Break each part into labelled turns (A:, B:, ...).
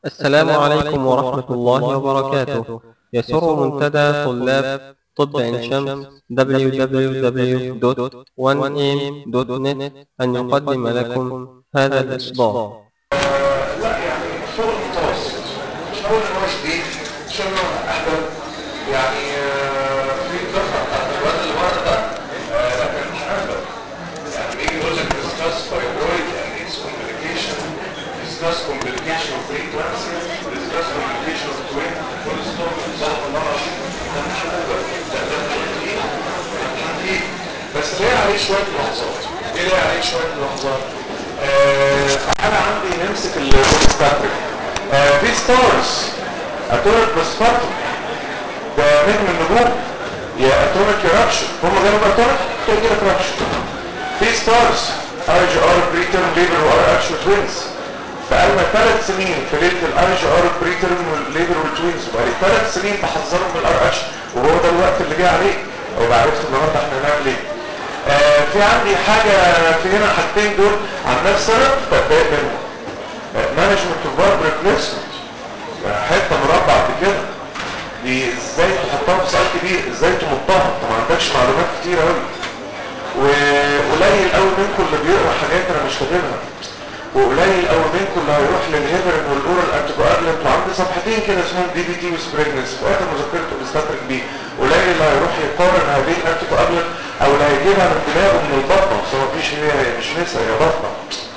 A: السلام عليكم ورحمة الله وبركاته يسر منتدى طلاب طب عين شمس www.1am.net أن يقدم لكم هذا الإصدار
B: لا يعني فوق المتوسط مش هقول ان هو شديد مش هقول ان هو اهبل يعني آه، في الدفعه بتاعت الواد اللي ورا ده آه، لا كان مش اهبل يعني بيجي يقول لك discuss fibroid and its complication discuss complication of preeclampsia discuss complication of twin full stop صدق الله العظيم ده مش اهبل ده ده تحقيق ده تحقيق بس ليه عليه شويه ملاحظات ايه ليه عليه شويه ملاحظات آه، انا عندي نمسك الستاتريك آه في ستارز اتوميك بسبارتو ده نجم النجوم يا اتوميك يرابشن هم جابوا اتوميك تقول كده كرابشن في ستارز اي جي ار بريترم ليبر وار اكشن توينز بقالنا ثلاث سنين في ليله الاي جي ار بريترم والليبر والتوينز وبقالي ثلاث سنين بحذرهم من الار اكشن وهو ده الوقت اللي جه عليه ويبقى عرفت النهارده احنا هنعمل ايه آه في عندي حاجة في هنا حاجتين دول عن نفس انا بتضايق منهم مانجمنت اوف بارب ريبليسمنت حتة مربع قد كده دي ازاي تحطها في سؤال كبير ازاي تمطها انت ما عندكش معلومات كتير قوي وقليل قوي منكم اللي بيقرا حاجات انا مش كاتبها وقليل قوي منكم اللي هيروح للهيبرين والاورال انتيكوابلنت وعندي صفحتين كده اسمهم دي بي تي وسبريجنس في اخر مذكره الاستاتريك بي قليل اللي هيروح يقارن هذه الانتيكوابلنت او اللي هيجيبها من دماغه من البطنه بس ما فيش هي هي مش نسا هي بطنه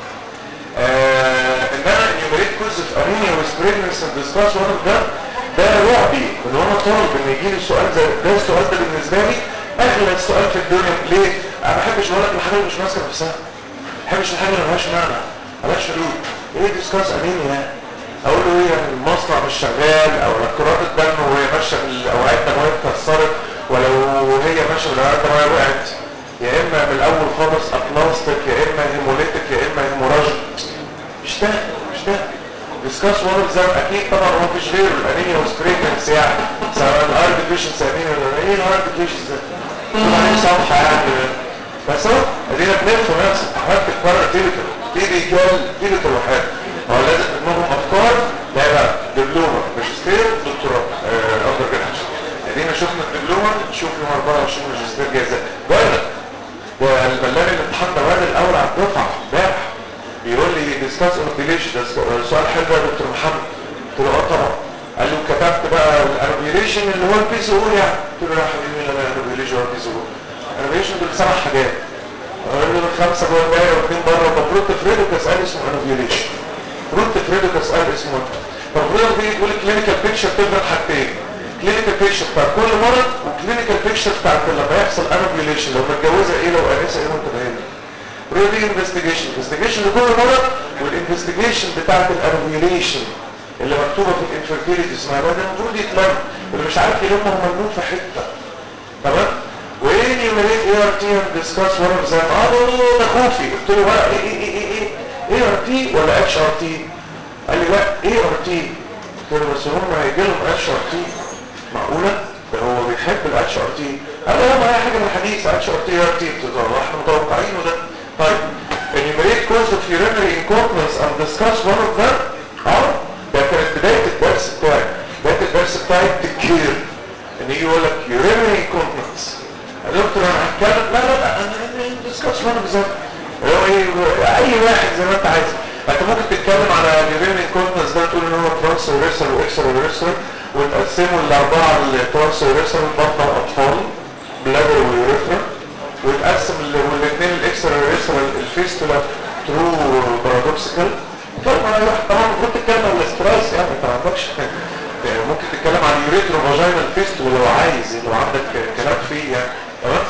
B: آه ان انا انيوميريت كوز في انيميا وسبريجنس ديسكاس وانا ده ده رعبي من وانا طالب ان يجي لي سؤال زي ده السؤال ده بالنسبه لي اغلى سؤال في الدنيا ليه؟ انا ما بحبش اقول لك الحاجه اللي مش ماسكه نفسها ما بحبش الحاجه اللي مالهاش معنى مالهاش حدود ايه ديسكاس انيميا اقول له ايه يعني المصنع مش شغال او كرات الدم وهي ماشيه بالاوعيه الدمويه اتكسرت ولو هي ماشيه بالاوعيه الدمويه وقعت يا اما من الاول خالص ابلاستيك يا اما هيموليتيك يا اما هيموراجيك مش ده مش ده ديسكاس وان زي اكيد طبعا هو مفيش غيره الانيميا والسبريكنس يعني سواء الارض ديفيشنس انيميا ولا ايه الارض ديفيشنس ده؟ طبعا عليه صفحه يعني بس اهو ادينا بنلف نفس حاجات تتكرر تيبيكال تيبيكال تيبيكال وحاجه هو لازم منهم افكار لا لا دبلومه ماجستير دكتوراه اندر جراديويشن ادينا شفنا الدبلومه نشوف يوم 24 ماجستير جايزه ولا ده البلان الامتحان ده ولا الاول على الدفعه امبارح بيقول لي ديسكاس اوربيليشن ده سؤال حلو يا دكتور محمد قلت له اه طبعا قال له كتبت بقى الاربيليشن اللي هو البي سي او يعني قلت له لا يا حبيبي لا الاربيليشن هو البي سي او الاربيليشن دول سبع حاجات اقول له خمسه جوه الدايره واثنين بره المفروض تفرده كسؤال اسمه انوفيوليشن المفروض تفرده كسؤال اسمه المفروض تيجي تقول كلينيكال بيكتشر تفرد حاجتين كلينيكال بيكتشر بتاع كل مرض وكلينيكال بيكتشر بتاعت لما يحصل انوفيوليشن لو متجوزه ايه لو انسه ايه وانت باين برودي انفستيجيشن انفستيجيشن لكل مرض والانفستيجيشن بتاعت الانوفيوليشن اللي مكتوبه في الانفيرتيليتي اسمها ده المفروض يتلم اللي مش عارف يلمهم مجنون في حته تمام وايه نيوميريت اي ار تي اند ديسكاس ون اوف ذم اه ده ده خوفي قلت له بقى ايه ايه ايه ايه ايه ار تي ولا اتش ار تي قال لي لا ايه ار تي قلت له بس هم هيجي لهم اتش ار تي معقوله ده هو بيحب الاتش ار تي قال لي ما هي حاجه من الحديث اتش ار تي ار تي قلت له احنا متوقعينه ده طيب enumerate cause of urinary incontinence and discuss one of them اه ده كانت بدايه الدرس بتاعي بدايه الدرس بتاعي التكير ان يجي يقول لك urinary incontinence يا دكتور انا هتكلم لا لا لا انا ديسكاس one of them هو ايه اي واحد زي ما انت عايز انت ممكن تتكلم على urinary incontinence ده تقول ان هو ترانس وريسر واكسر وريسر وتقسمه لاربعه الترانس وريسر بطنه واطفال بلادر ويوريثرا ويتقسم والاثنين الاكسترا ريسر الفيستولا ترو بارادوكسيكال طبعا طبعا المفروض تتكلم عن الاستراس يعني انت ما عندكش يعني ممكن تتكلم عن يوريترو فاجينال فيستولا لو عايز لو عندك كلام فيه يعني تمام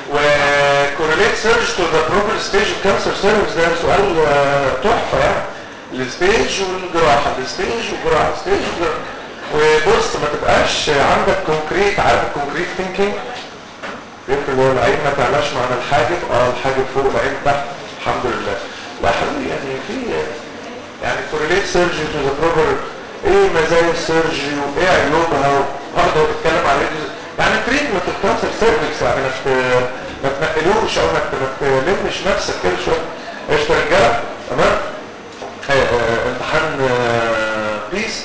B: وكورليت سيرش تو ذا بروبر ستيج اوف كانسر سيرفيس ده سؤال تحفه يعني الستيج والجراحه الستيج والجراحه الستيج والجراحه وبص ما تبقاش عندك كونكريت عارف الكونكريت ثينكينج يمكن هو العين ما تعلاش معنا الحاجب اه الحاجب فوق العين تحت الحمد لله لا حبيبي يعني في يعني كورليت سيرجي تو ذا بروبر ايه مزايا السيرجي وايه عيوبها وهقدر اتكلم على ايه يعني تريتمنت الكانسر سيرفكس يعني ما ما تنقلوش او ما تلمش نفسك كده شويه قشطه رجاله تمام امتحان بيس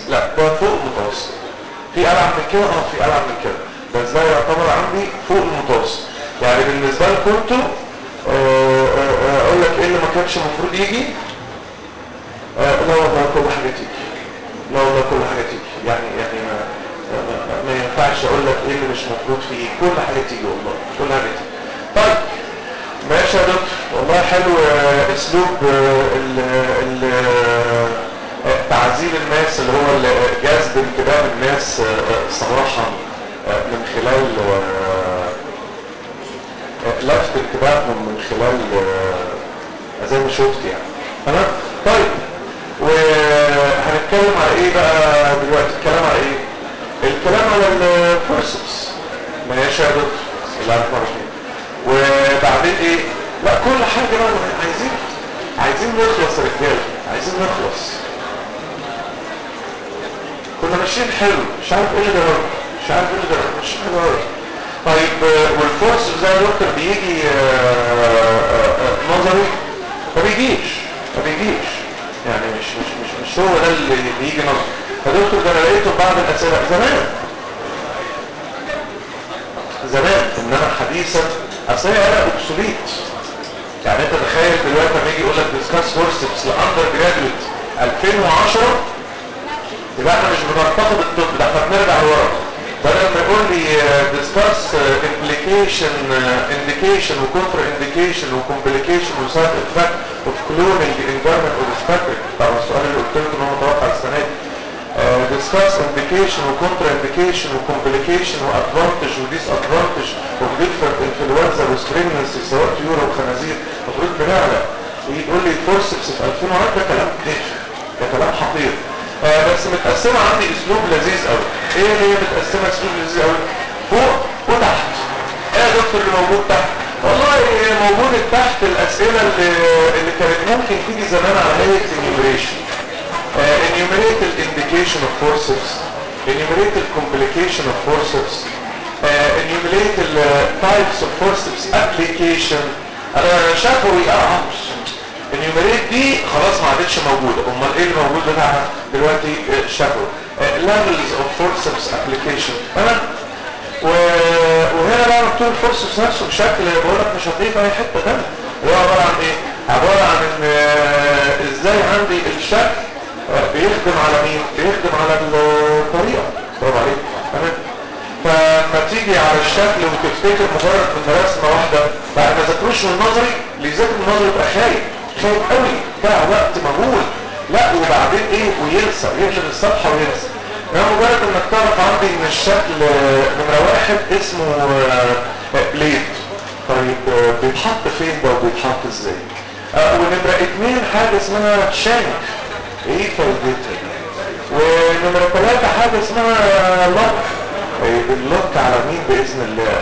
B: في ألعب من كده اه في ألعب من كده بس ده يعتبر عندي فوق المتوسط يعني بالنسبة لكم انتوا آه، آه، آه، اقول لك ايه اللي ما كانش المفروض يجي آه، لا والله كل حاجة تيجي لا والله كل حاجة تيجي يعني يعني ما, ما, ما- ما ينفعش اقول لك ايه اللي مش المفروض فيه كل حاجة تيجي والله كل حاجة تيجي طيب ماشي يا دكتور والله حلو آه، اسلوب آه، ال ال آه، تعذيب الناس اللي هو ال- جذب انتباه الناس آه، آه، صراحة آه، من خلال آه، آه، لفت انتباههم من خلال آه، زي ما شفت يعني تمام طيب وهنتكلم على ايه بقى دلوقتي الكلام على ايه الكلام على الفورسز ماشي يا دكتور بسم الله الرحمن الرحيم وبعدين ايه لا كل حاجه بقى عايزين عايزين نخلص يا رجاله عايزين نخلص كنا ماشيين حلو مش عارف ايه اللي جرالنا مش عارف ايه اللي جرالنا مش حلو قوي طيب آه، والفورس زي يا دكتور بيجي آه، آه، آه، نظري ما بيجيش ما بيجيش يعني مش مش مش مش هو ده اللي بيجي نظري يا دكتور ده انا لقيته في بعض الاسئله زمان زمان انما حديثا اصل هي انا اوبسوليت يعني انت تخيل دلوقتي لما يجي يقول لك ديسكاس فورسبس لاندر جرادويت 2010 يبقى احنا مش بنرتقب الطب ده احنا بنرجع لورا بدل ما يقول لي ديسكاس امبليكيشن انديكيشن وكونتر انديكيشن وكومبليكيشن وسايد افكت اوف كلونينج انفيرمنت اوبستاكل طبعا السؤال اللي قلت لكم ان هو متوقع السنه دي discuss indication وكونتر indication وكومبليكيشن وادفانتج وديس ادفانتج اوف ديفرنت انفلونزا وسترينسي سواء طيور او خنازير المفروض بنعلى يجي يقول لي فورسبس في 2001 ده كلام كيف ده كلام حقير آه بس متقسمه عندي اسلوب لذيذ قوي ايه اللي هي متقسمه اسلوب لذيذ قوي فوق وتحت ايه يا دكتور اللي موجود تحت والله موجود تحت الاسئله اللي, اللي كانت ممكن تيجي زمان على هيئه enumeration uh, enumerate the indication of forceps, enumerate the complication of forceps, uh, enumerate the uh, types of forceps application. انا شافوي اه enumerate دي خلاص ما عادتش موجودة امال ايه اللي موجود بتاعها دلوقتي آه، شافوي uh, levels of forceps application تمام و- وهنا بقى مكتوب الفورسبس نفسه بشكل بقول لك مش هتلاقيه في اي حته ثانيه اللي هو عباره عن ايه؟ عباره عن ان آه، ازاي عندي الشكل آه، بيخدم على مين؟ بيخدم على الطريقه برافو عليك تمام فلما تيجي على الشكل وتفتكر مجرد من رسمه واحده بعد ما ذاكروش من النظري اللي يذاكر من النظري يبقى خايف خايف قوي ضيع وقت مهول لا وبعدين ايه وينسى يقلب الصفحه وينسى انا مجرد انك تعرف عندي ان الشكل آه، نمرة واحد اسمه آه، بليد طيب آه، بيتحط فين ده وبيتحط ازاي آه، ونمرة اتنين حاجة اسمها شانك ايه فايدتها ونمرة ثلاثة حاجة اسمها لوك طيب اللوك على مين بإذن الله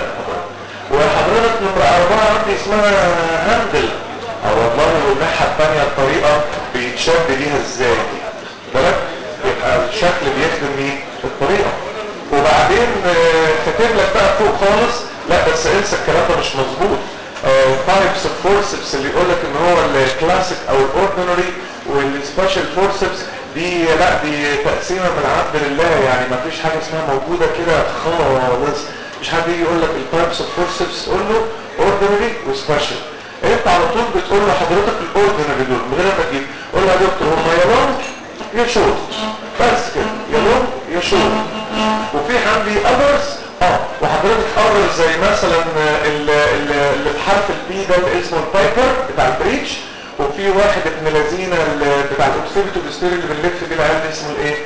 B: وحضرتك نمرة أربعة عندي اسمها هاندل أو والله والناحية الثانية الطريقة بيتشد بيها ازاي دي بالك يبقى الشكل بيخدم مين الطريقة وبعدين آه، كاتب لك بقى فوق خالص لا بس انسى الكلام ده مش مظبوط تايبس اوف فورسبس اللي يقول لك ان هو الكلاسيك او الاوردينري والسبيشال فورسبس دي لا دي تقسيمه من عبد لله يعني ما فيش حاجه اسمها موجوده كده خالص مش حد يجي يقول لك التايبس اوف فورسبس تقول له اوردينري وسبيشال انت على طول بتقول له حضرتك الاوردينري دول من غير ما تجيب قول له يا دكتور هم يا لونج يا شورت بس كده يا لونج يا شورت وفي عندي اذرز اه وحضرتك اذرز زي مثلا ال- ال- اللي بحرف البي ده اللي اسمه البايبر بتاع البريتش وفي واحد ابن لذينه اللي بتاع الاوكسيبيتو بيستيري اللي بنلف بيه العيال ده اسمه الايه؟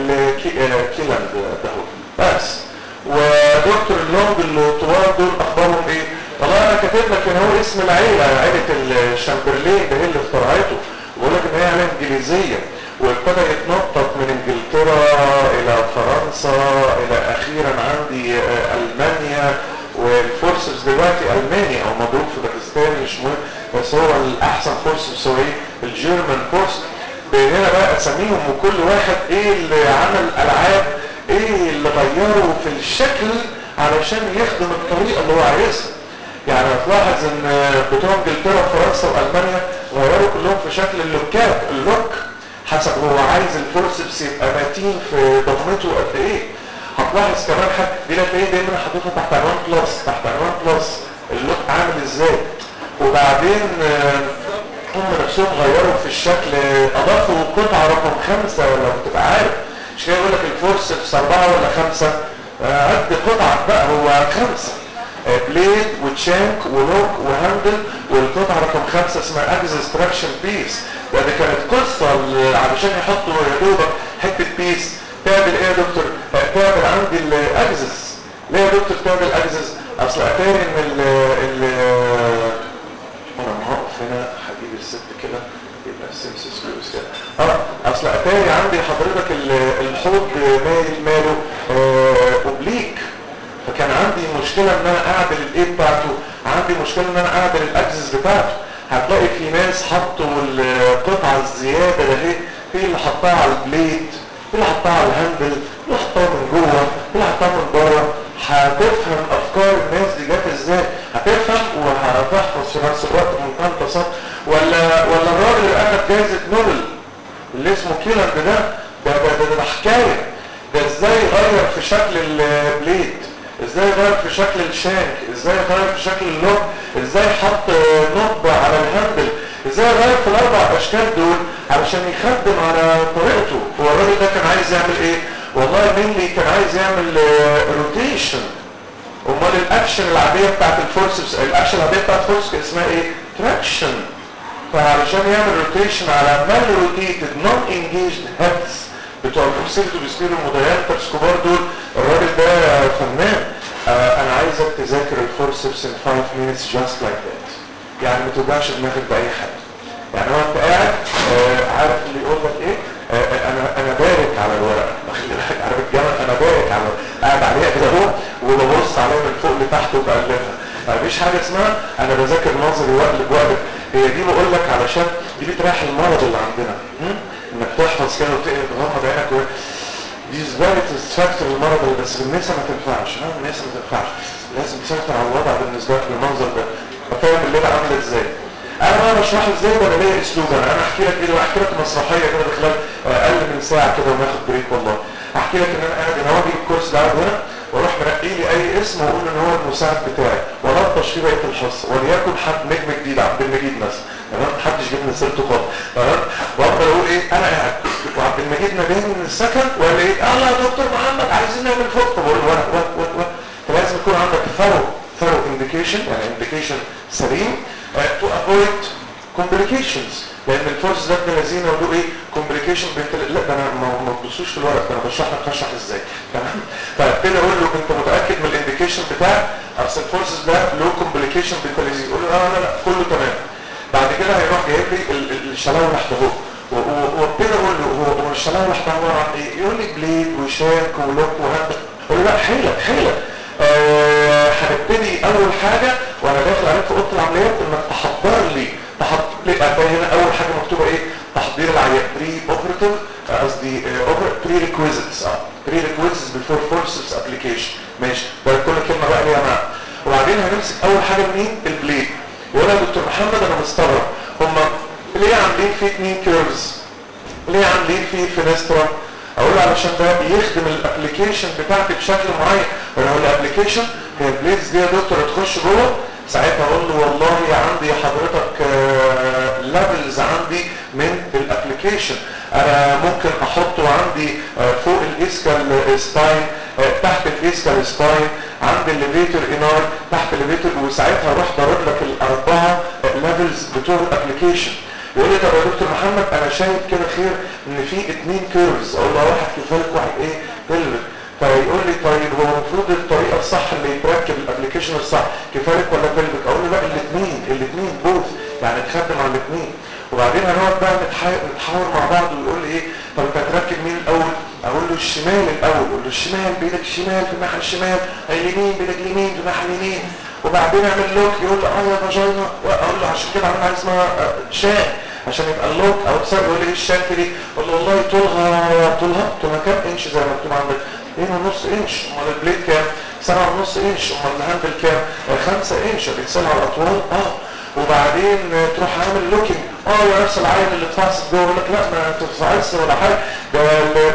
B: الكيلاند ده هو بس ودكتور اللونج الطوال دول اخبارهم ايه؟ والله انا كاتب لك ان هو اسم العيله عيله الشامبرلين ده هي اللي اخترعته بقول لك ان هي عيله انجليزيه وابتدى يتنطط من انجلترا الى فرنسا الى اخيرا عندي آه، المانيا والفورسز دلوقتي الماني او مضروب في باكستان مش مهم بس هو الاحسن فورسز هو ايه الجيرمان فورس هنا بقى اساميهم وكل واحد ايه اللي عمل العاب ايه اللي غيره في الشكل علشان يخدم الطريقه اللي هو عايزها يعني هتلاحظ ان بتوع انجلترا وفرنسا والمانيا غيروا كلهم في شكل اللوكات اللوك حسب هو عايز الفورسبس يبقى متين في ضمته قد ايه هتلاحظ كمان حاجه دي هتلاقيه دايما حاططها تحت عنوان بلس تحت عنوان بلس اللوك عامل ازاي وبعدين هم نفسهم غيروا في الشكل اضافوا قطعه رقم خمسه ولا بتبقى عارف مش كده يقول لك الفورسبس اربعه ولا خمسه قد قطعه بقى هو خمسه بليد وتشانك ولوك وهاندل والقطعه رقم خمسه اسمها اكزس تراكشن بيس ده دي كانت قصه علشان يحطوا يا دوبك حته بيس تعمل ايه يا دكتور؟ تعمل عندي الاكزس ليه يا دكتور تعمل الاكزس؟ اصل اتاري ان ال ال انا هقف هنا هجيب الست كده يبقى السيمسس كلوز كده اه اصل اتاري عندي حضرتك الحوض مايل ماله آه اوبليك فكان عندي مشكله ان انا اعدل الايه بتاعته عندي مشكله ان انا اعدل الاكسس بتاعته هتلاقي في ناس حطوا القطعه الزياده ده اهي في اللي حطها على البليد في اللي حطها على الهاندل في اللي حطها من جوه في اللي حطها من بره هتفهم افكار الناس دي جت ازاي هتفهم وهتحفظ في نفس الوقت بمنتهى البساطه ولا ولا الراجل اللي اخد جائزه نوبل اللي اسمه كيلاند ده ده ده, ده, ده حكايه ده ازاي غير في شكل البليد ازاي غير في شكل الشانك ازاي غير في شكل اللوب ازاي حط نوب على الهاندل ازاي غير في الاربع اشكال دول علشان يخدم على طريقته هو الراجل ده كان عايز يعمل ايه والله مين كان عايز يعمل روتيشن امال الاكشن العاديه بتاعت الفورسبس الاكشن العاديه بتاعت الفورسبس كان اسمها ايه تراكشن فعلشان يعمل روتيشن على مال روتيتد نون انجيجد هيدز بتوع الفوكسيلتو بيسبيرو موديانترز كبار دول الراجل ده فنان آه انا عايزك تذاكر الفورسبس in 5 minutes just like that يعني ما توجعش دماغك باي حاجه يعني هو انت قاعد آه عارف اللي يقول لك ايه آه انا انا بارك على الورقه خلي بالك عارف الجمل انا بارك على قاعد عليها كده اهو وببص عليها من فوق لتحت وبقلبها مفيش حاجه اسمها انا بذاكر نظري واقلب واقلب هي دي بقول لك علشان دي بتريح المرض اللي عندنا انك تحفظ كده وتغمض عينك و... دي زبالة تستفكر المرض اللي بس بالنسبة ما تنفعش ها الناس ما تنفعش لازم تسيطر على الوضع بالنسبة لك بالمنظر ده فاهم الليلة عاملة ازاي انا بقى بشرح ازاي ده انا ليا اسلوب انا انا احكي لك كده واحكي لك مسرحيه كده خلال اقل من ساعه كده وناخد بريك والله احكي لك ان انا قاعد هنا واجي الكورس ده هنا واروح منقي لي اي اسم واقول ان هو المساعد بتاعي والطش فيه بقيه الحصه وليكن حد نجم جديد عبد المجيد مثلا تمام محدش جبنا سيرته خالص تمام وافضل اقول ايه انا قاعد وعبد المجيد ناداني من السكن وقال ايه الله يا دكتور محمد عايزين نعمل فوق بقول له وانا وانا وانا فلازم يكون عندك ثرو ثرو انديكيشن يعني انديكيشن سليم تو افويد complications لان الفورس ده ابن لذينه وله ايه complication بنت لا ده انا ما تبصوش في الورق ده انا بشرح لك هشرح ازاي تمام فابتدي اقول له انت متاكد من الانديكيشن بتاعك اصل الفورسز ده له complication بنت لذينه يقول له اه لا لا كله تمام بعد كده هيروح جايب لي الشلاوه تحت اهو وابتدي اقول له هو هو الشلاوه تحت عباره عن ايه؟ يقول لي بليد وشاك ولوك وهند اقول له لا حيلك حيلك هنبتدي أه اول حاجه وانا داخل عليك في اوضه العمليات انك تحضر لي تحضر لي هنا اول حاجه مكتوبه ايه؟ تحضير العيان بري اوبريتيف قصدي بري ريكويزيتس اه بري ريكويزيتس بيفور فورسز ابلكيشن ماشي ده كل كلمه بقى ليها معنى وبعدين هنمسك اول حاجه مين؟ البليد يقول يا دكتور محمد انا مستغرب هم ليه عاملين فيه اتنين كيرفز ليه عاملين فيه فينسترا اقول له علشان ده بيخدم الابلكيشن بتاعتي بشكل معين انا اقول الابلكيشن هي البليدز دي يا دكتور تخش جوه ساعتها اقول له والله عندي حضرتك ليفلز عندي من الابلكيشن انا ممكن احطه عندي فوق الاسكال سباين تحت الاسكال سباين عند الليفيتور انار تحت الليفيتور وساعتها اروح ضارب لك الاربعه ليفلز بتوع الابلكيشن يقول لي طب يا دكتور محمد انا شايف كده خير ان في اتنين كيرفز اقول له واحد كفالك واحد ايه بلفك فيقول لي طيب هو المفروض الطريقه الصح اللي يتركب الابلكيشن الصح كفالك ولا بلفك اقول له لا الاثنين الاثنين بوث يعني تخدم على الاثنين وبعدين هنقعد بقى نتحاور مع بعض ويقول لي ايه طب انت هتركب مين الاول اقول له الشمال الاول اقول له الشمال بايدك الشمال في الناحيه الشمال اليمين بايدك اليمين في الناحيه اليمين وبعدين اعمل لوك يقول له اه يا فاجينا واقول له عشان كده عملنا حاجه اسمها شان عشان يبقى اللوك او تسال يقول لي ايه الشانك دي اقول له والله طولها طولها طولها كام انش زي ما مكتوب عندك ايه ونص انش امال البليد كام سبعة ونص انش امال الهاندل كام خمسة انش بيتسال على الاطوال اه وبعدين تروح عامل لوكينج اه يا نفس العين اللي اتفعصت جوه يقول لك لا ما تتفعصش ولا حاجه ده البعد هنا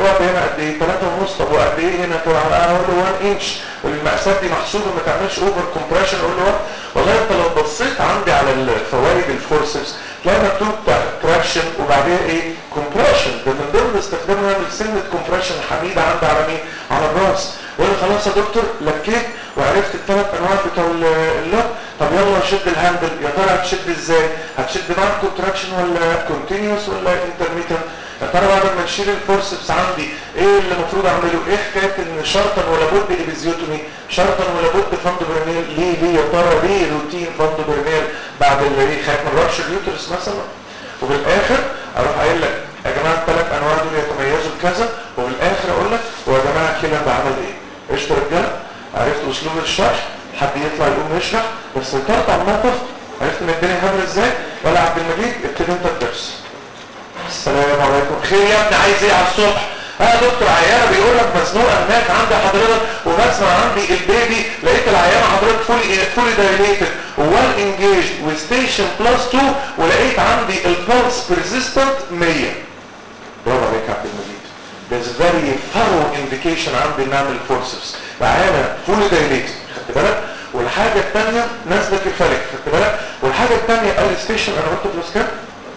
B: قد ايه 3 ونص طب وقد ايه هنا طب اقول له 1 انش والمقاسات دي محسوبه ما تعملش اوفر كومبريشن اقول له والله انت لو بصيت عندي على الفوائد الفورسبس تلاقي مكتوب تراكشن وبعدين ايه كومبريشن ده من ضمن استخدامنا لسنه كومبريشن حميده عندي على مين على الراس وانا خلاص يا دكتور لكيت وعرفت الثلاث انواع بتوع اللوك طب يلا شد الهاندل يا ترى هتشد ازاي هتشد مع كونتراكشن ولا كونتينيوس ولا انترميتنت يا ترى بعد ما نشيل الفورسبس عندي ايه اللي المفروض اعمله ايه حكايه ان شرطا ولا بد ابيزيوتومي شرطا ولا بد فاندو برنيل ليه ليه يا ترى ليه روتين فاندو برنيل بعد اللي ايه خايف من ربش اليوترس مثلا وفي الاخر اروح قايل لك يا جماعه الثلاث انواع دول يتميزوا بكذا وفي الاخر اقول لك ويا جماعه كده بعمل ايه قشطه رجاله عرفت اسلوب الشرح حد يطلع يقوم يشرح بس فكرت على الموقف عرفت ان الدنيا عامله ازاي ولا عبد المجيد ابتدي انت الدرس السلام عليكم خير يا ابني عايز ايه على الصبح اه دكتور عيانه بيقول لك مزنوقه هناك عندي حضرتك وبسمع عندي البيبي لقيت العيانه حضرتك فولي فولي دايليتد ووال انجيجد وستيشن بلس 2 ولقيت عندي البلس بيرزيستنت 100 برافو عليك يا عبد المجيد there's a very thorough indication عندي نعمل فورسبس عيانه فولي دايليتد خدت بالك والحاجه الثانيه نازله كفالك خدت بالك والحاجه الثانيه الستيشن انا قلت بلس كام؟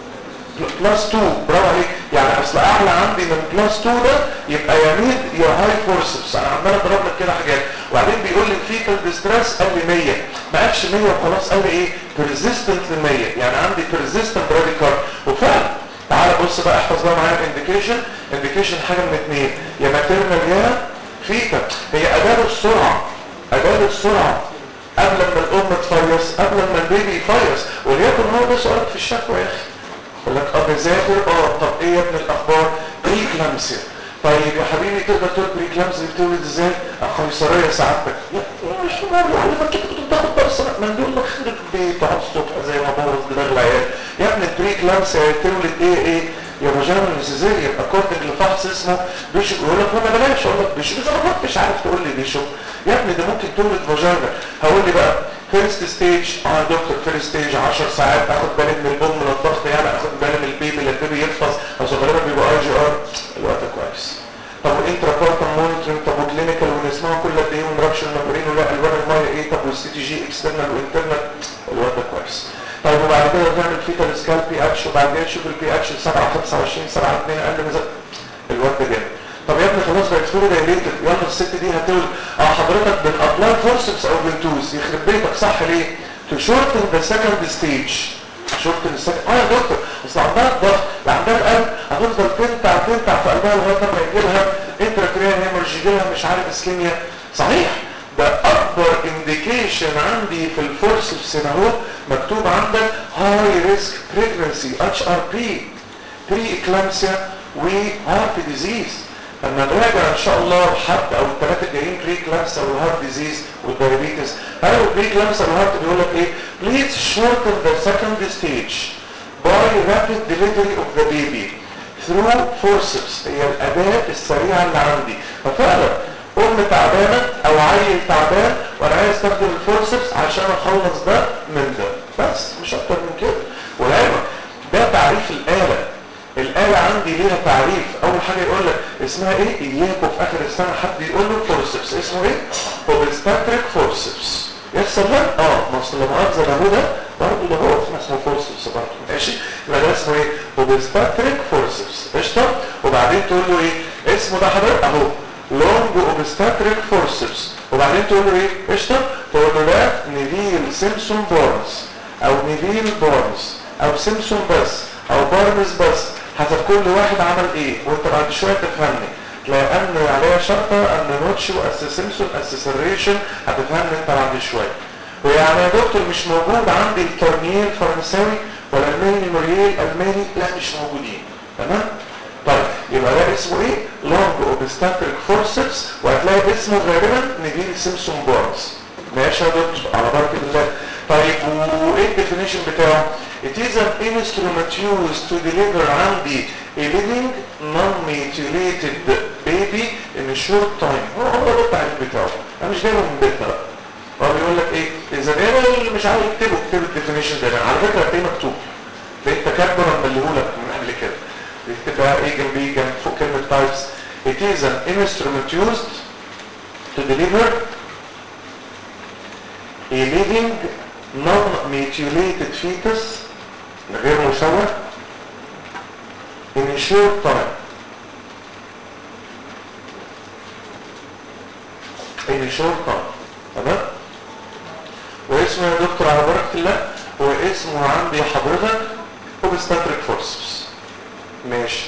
B: بلس 2 برافو عليك يعني اصل اعلى عندي من بلس 2 ده يبقى يا ميد يا هاي فورسبس انا عمال اضرب لك كده حاجات وبعدين بيقول لي فيتال ديستريس قال لي 100 ما قالش 100 وخلاص قال لي ايه بيرزيستنت ل 100 يعني عندي بيرزيستنت راديكال وفعلا تعالى بص بقى احفظ بقى معايا الانديكيشن انديكيشن حاجه من اثنين يا ماتيرنال يا فيتال هي اداه السرعه اداه السرعه قبل ما الام تفيص قبل ما البيبي يفيص وليكن هو ده سؤالك في الشكوى يا اخي يقول لك اه بذاكر اه طب ايه يا ابن الاخبار بريكلامسيا طيب يا حبيبي تقدر تقول بريكلامسيا بتولد ازاي قيصريه سعادتك مش مهم علمك كده كنت بتاخد درس من دول لك خرب بيت على الصبح زي ما بوظ دماغ العيال يا ابن البريكلامسيا تولد ايه ايه يا فاجينا سيزيريان اكوردنج لفحص اسمه بيشوب يقول لك ما بلاش اقول لك بيشوب اذا ما كنتش عارف تقول لي بيشوب يا ابني ده ممكن تولد فاجينا هقول لي بقى فيرست ستيج اه دكتور فيرست ستيج 10 ساعات اخد بالي من الام من الضغط يعني اخد بالي من البيبي اللي البيبي يفحص اصل غالبا بيبقى اي جي ار الوقت كويس طب والانترا بارتم مونيتورنج طب وكلينيكال ونسمعه كل قد ايه ونرابشن ممبرين ولا الوان الميه ايه طب والسي تي جي اكسترنال وانترنال الوقت كويس طيب وبعد كده نعمل فيتال سكال بي اتش وبعدين نشوف البي اتش 7 25 7 2 اقل من الوقت جامد طب يا ابني خلاص بقت فولي دايليتد يلا الست دي هتولد اه حضرتك بنابلاي فورسبس او بنتوز يخرب بيتك صح ليه؟ تو شورتن ذا سكند ستيج شورتن السكند اه يا دكتور اصل عندها الضغط عندها القلب هتفضل تنتع تنتع في قلبها لغايه ما يجي لها انتراكريان هيمورج يجي لها مش عارف اسكيميا صحيح ده اكبر انديكيشن عندي في الفورسبس هنا اهو مكتوب عندك هاي ريسك بريجنسي اتش ار بي بري اكلامسيا وهارت ديزيز لما نراجع ان شاء الله حد او الثلاثه الجايين بري كلامسا والهارت ديزيز والدايابيتس هل البري كلامسا والهارت بيقول لك ايه please shorten the second stage by rapid delivery of the baby through forceps هي الاداه السريعه اللي عندي ففعلا ام تعبانه او عيل تعبان وانا عايز استخدم الفورسبس عشان اخلص ده من ده بس مش اكتر من كده والعلم ده تعريف الاله الآلة عندي ليها تعريف أول حاجة يقول لك اسمها إيه؟ إياكم في آخر السنة حد يقول له فورسبس اسمه إيه؟ اوبستاتريك فورسبس يا سلام اه ما اصل لما مؤاخذة ده هو ده برضه ده هو اسمه فورسبس برضه ماشي يبقى ده اسمه إيه؟ اوبستاتريك فورسبس قشطة وبعدين تقول له إيه؟ اسمه ده حضرتك أهو لونج اوبستاتريك فورسبس وبعدين تقول له إيه؟ قشطة تقول له ده نيفيل سيمسون بورنز أو نيفيل بورنز أو سيمسون بس أو بارنز بس حسب كل واحد عمل ايه وانت بعد شوية تفهمني تلاقي ان عليها شرطة ان نوتش واس سيمسون اسيسريشن هتفهمني انت بعد شوية ويعني يا دكتور مش موجود عندي التورنييل الفرنساوي ولا الماني موريال الماني لا مش موجودين تمام طيب يبقى ده اسمه ايه لونج اوبستاتريك فورسبس وهتلاقي اسمه غالبا نجيل سيمسون بورنز ماشي يا دكتور على بركة الله طيب وايه الديفينيشن بتاعه It is an instrument used to deliver عندي a living non-mutilated baby in a short time هو هو ده التعريف بتاعه انا مش جايبه من بيتنا بقى هو بيقول لك ايه اذا انا اللي مش عاوز اكتبه اكتب الديفينيشن ده على فكره هتلاقيه مكتوب تلاقيه انت كاتبه انا مديهولك من قبل كده بيكتب بقى ايه جنبيه جنب فوق كلمه تايبس it is an instrument used to deliver a living non-mutilated fetus غير مشوه in a short time in a short time تمام واسمه يا دكتور على بركة الله واسمه عندي حضرتك obstetric forceps ماشي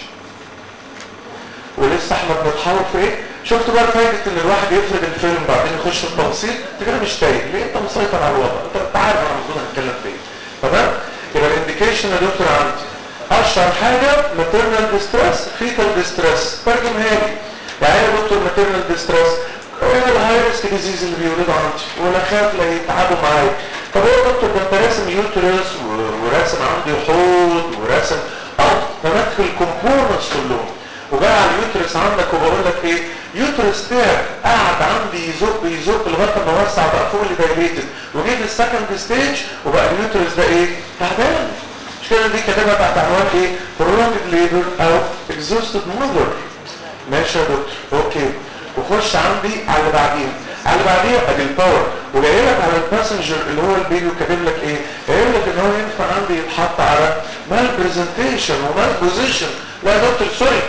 B: ولسه احنا بنتحاور في ايه شفت بقى فايدة ان الواحد يفرد الفيلم بعدين يخش في التفاصيل انت كده مش تايه ليه انت مسيطر على الوضع انت انت عارف انا المفروض هتكلم في ايه تمام يبقى الانديكيشن يا دكتور عندي اشهر حاجة maternal distress fetal distress ترجمها لي يعني ايه يا دكتور maternal distress الهاي ريسك ديزيز اللي بيولدوا عندي ولا خاف لا يتعبوا معايا طب ايه يا دكتور ده انت راسم يوترس وراسم عندي حوض وراسم اه تمام في الكومبوننتس كلهم وجاي على اليوترس عندك وبقول لك ايه يوترس تعب قعد عندي يزق يزق لغايه ما وسع بقى فوق اللي دايليتد وجه في السكند ستيج وبقى اليوترس ده ايه تعبان مش كده دي كاتبها تحت عنوان ايه prolonged labor او exhausted mother ماشي يا دكتور اوكي وخش عندي على اللي بعديه على اللي بعديه ادي الباور وجاي لك على الباسنجر اللي هو البيبي وكاتب لك ايه قايل لك ان هو ينفع عندي يتحط على مال برزنتيشن ومال بوزيشن لا يا دكتور سوري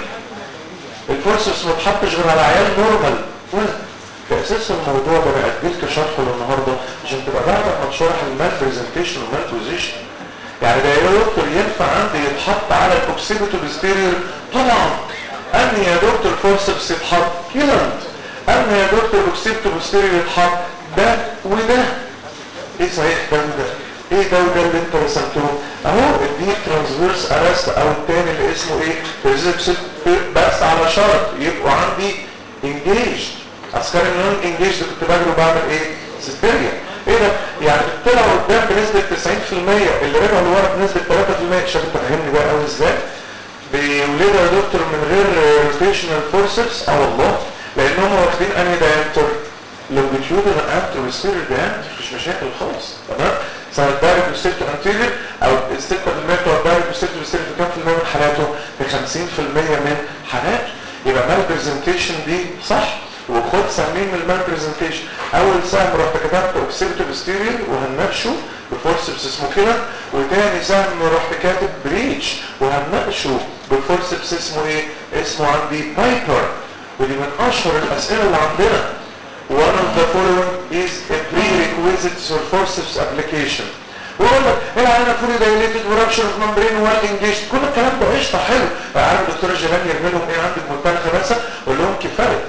B: الفورسس ما تحطش غير على عيال نورمال في اساس الموضوع ده انا اجلت شرحه للنهارده عشان تبقى بعد ما تشرح المال برزنتيشن والمال بوزيشن يعني ده يا دكتور ينفع عندي يتحط على الاوكسيبيتو بستيريور طبعا انهي يا دكتور فورسبس يتحط كيلنت انهي يا دكتور اوكسيبيتو بستيريور يتحط ده وده ايه صحيح ده وده ايه ده وده اللي انت رسمته اهو الديب ترانسفيرس ارست او التاني اللي اسمه ايه ريزبس بس على شرط يبقوا عندي انجيج عسكري نون انجيج كنت بجري بعمل ايه سيستيريا ايه ده يعني طلعوا قدام بنسبة 90% اللي رجعوا لورا بنسبة 3% شوف انت فاهمني بقى قوي ازاي بيولدوا يا دكتور من غير روتيشنال فورسبس اه والله لان هم واخدين انهي دايمتر لونجيتيودنال دايمتر والسيرير دايمتر مفيش مشاكل خالص تمام سواء الدايركت والسيرت انتيرير او ال 6% بتوع الدايركت والسيرت والسيرت في كام في المية من حالاته؟ في 50% من حالاته يبقى مال برزنتيشن دي صح وخد سهمين من المال برزنتيشن اول سهم رحت كتبت اوكسيبتو بستيريال وهنناقشه بفورسبس اسمه كده وتاني سهم رحت كاتب بريتش وهنناقشه بفورسبس اسمه ايه اسمه عندي بايبر ودي من اشهر الاسئله اللي عندنا one of the following is a prerequisite for forceps application ويقول لك العينه فولي دايليتد ورابشر اوف ممبرين وال انجيجد كل الكلام ده قشطه حلو عارف الدكتور جيلان يرمي لهم ايه عندك بمنتهى الخباثه قول لهم كفايه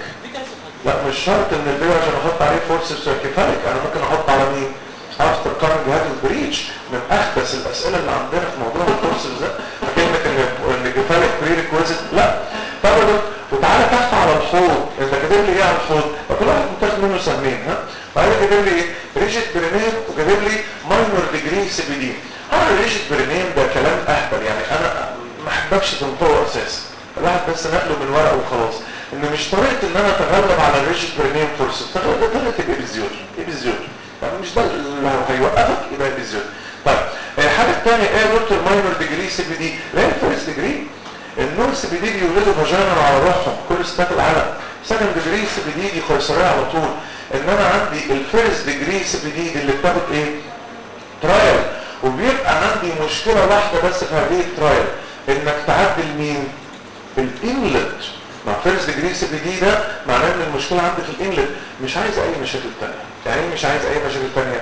B: لا مش شرط ان البيبي عشان احط عليه فورسبس كفايه انا ممكن احط على مين افتر كارنج هاد بريتش من اخبث الاسئله اللي عندنا في موضوع الفورسبس ده كلمه ان ان كفايه بريريكويزيت لا طب وتعالى تحت على الحوض انت كاتب لي ايه على الحوض كل واحد متاخد منه سهمين ها بعدين كاتب لي ايه ريجيت برينيم وكاتب لي ماينور ديجري سي بي دي هذا ريجيت برينيم ده كلام اهبل يعني انا ما احبكش تنطقه اساسا الواحد بس نقله من ورقه وخلاص ان مش طريقه ان انا اتغلب على الريجيت برينيم فورس ده طريقه الابيزيون ابيزيون يعني مش ده اللي هيوقفك يبقى ابيزيون طيب الحاجه الثانيه ايه يا دكتور ماينور ديجري سي بي دي لا الفيرست ديجري النورس بي دي بيولدوا فاجينا على روحهم كل ستات العالم سكند ديجري سي بي دي دي قيصريه على طول انما عندي الفيرست ديجري سي بي دي دي اللي بتاخد ايه ترايل وبيبقى عندي مشكله واحده بس في هذه الترايل انك تعدل مين الانلت مع فيرست ديجري سي بي دي ده معناه ان المشكله عندي في الانلت مش عايز اي مشاكل ثانيه يعني ايه مش عايز اي مشاكل ثانيه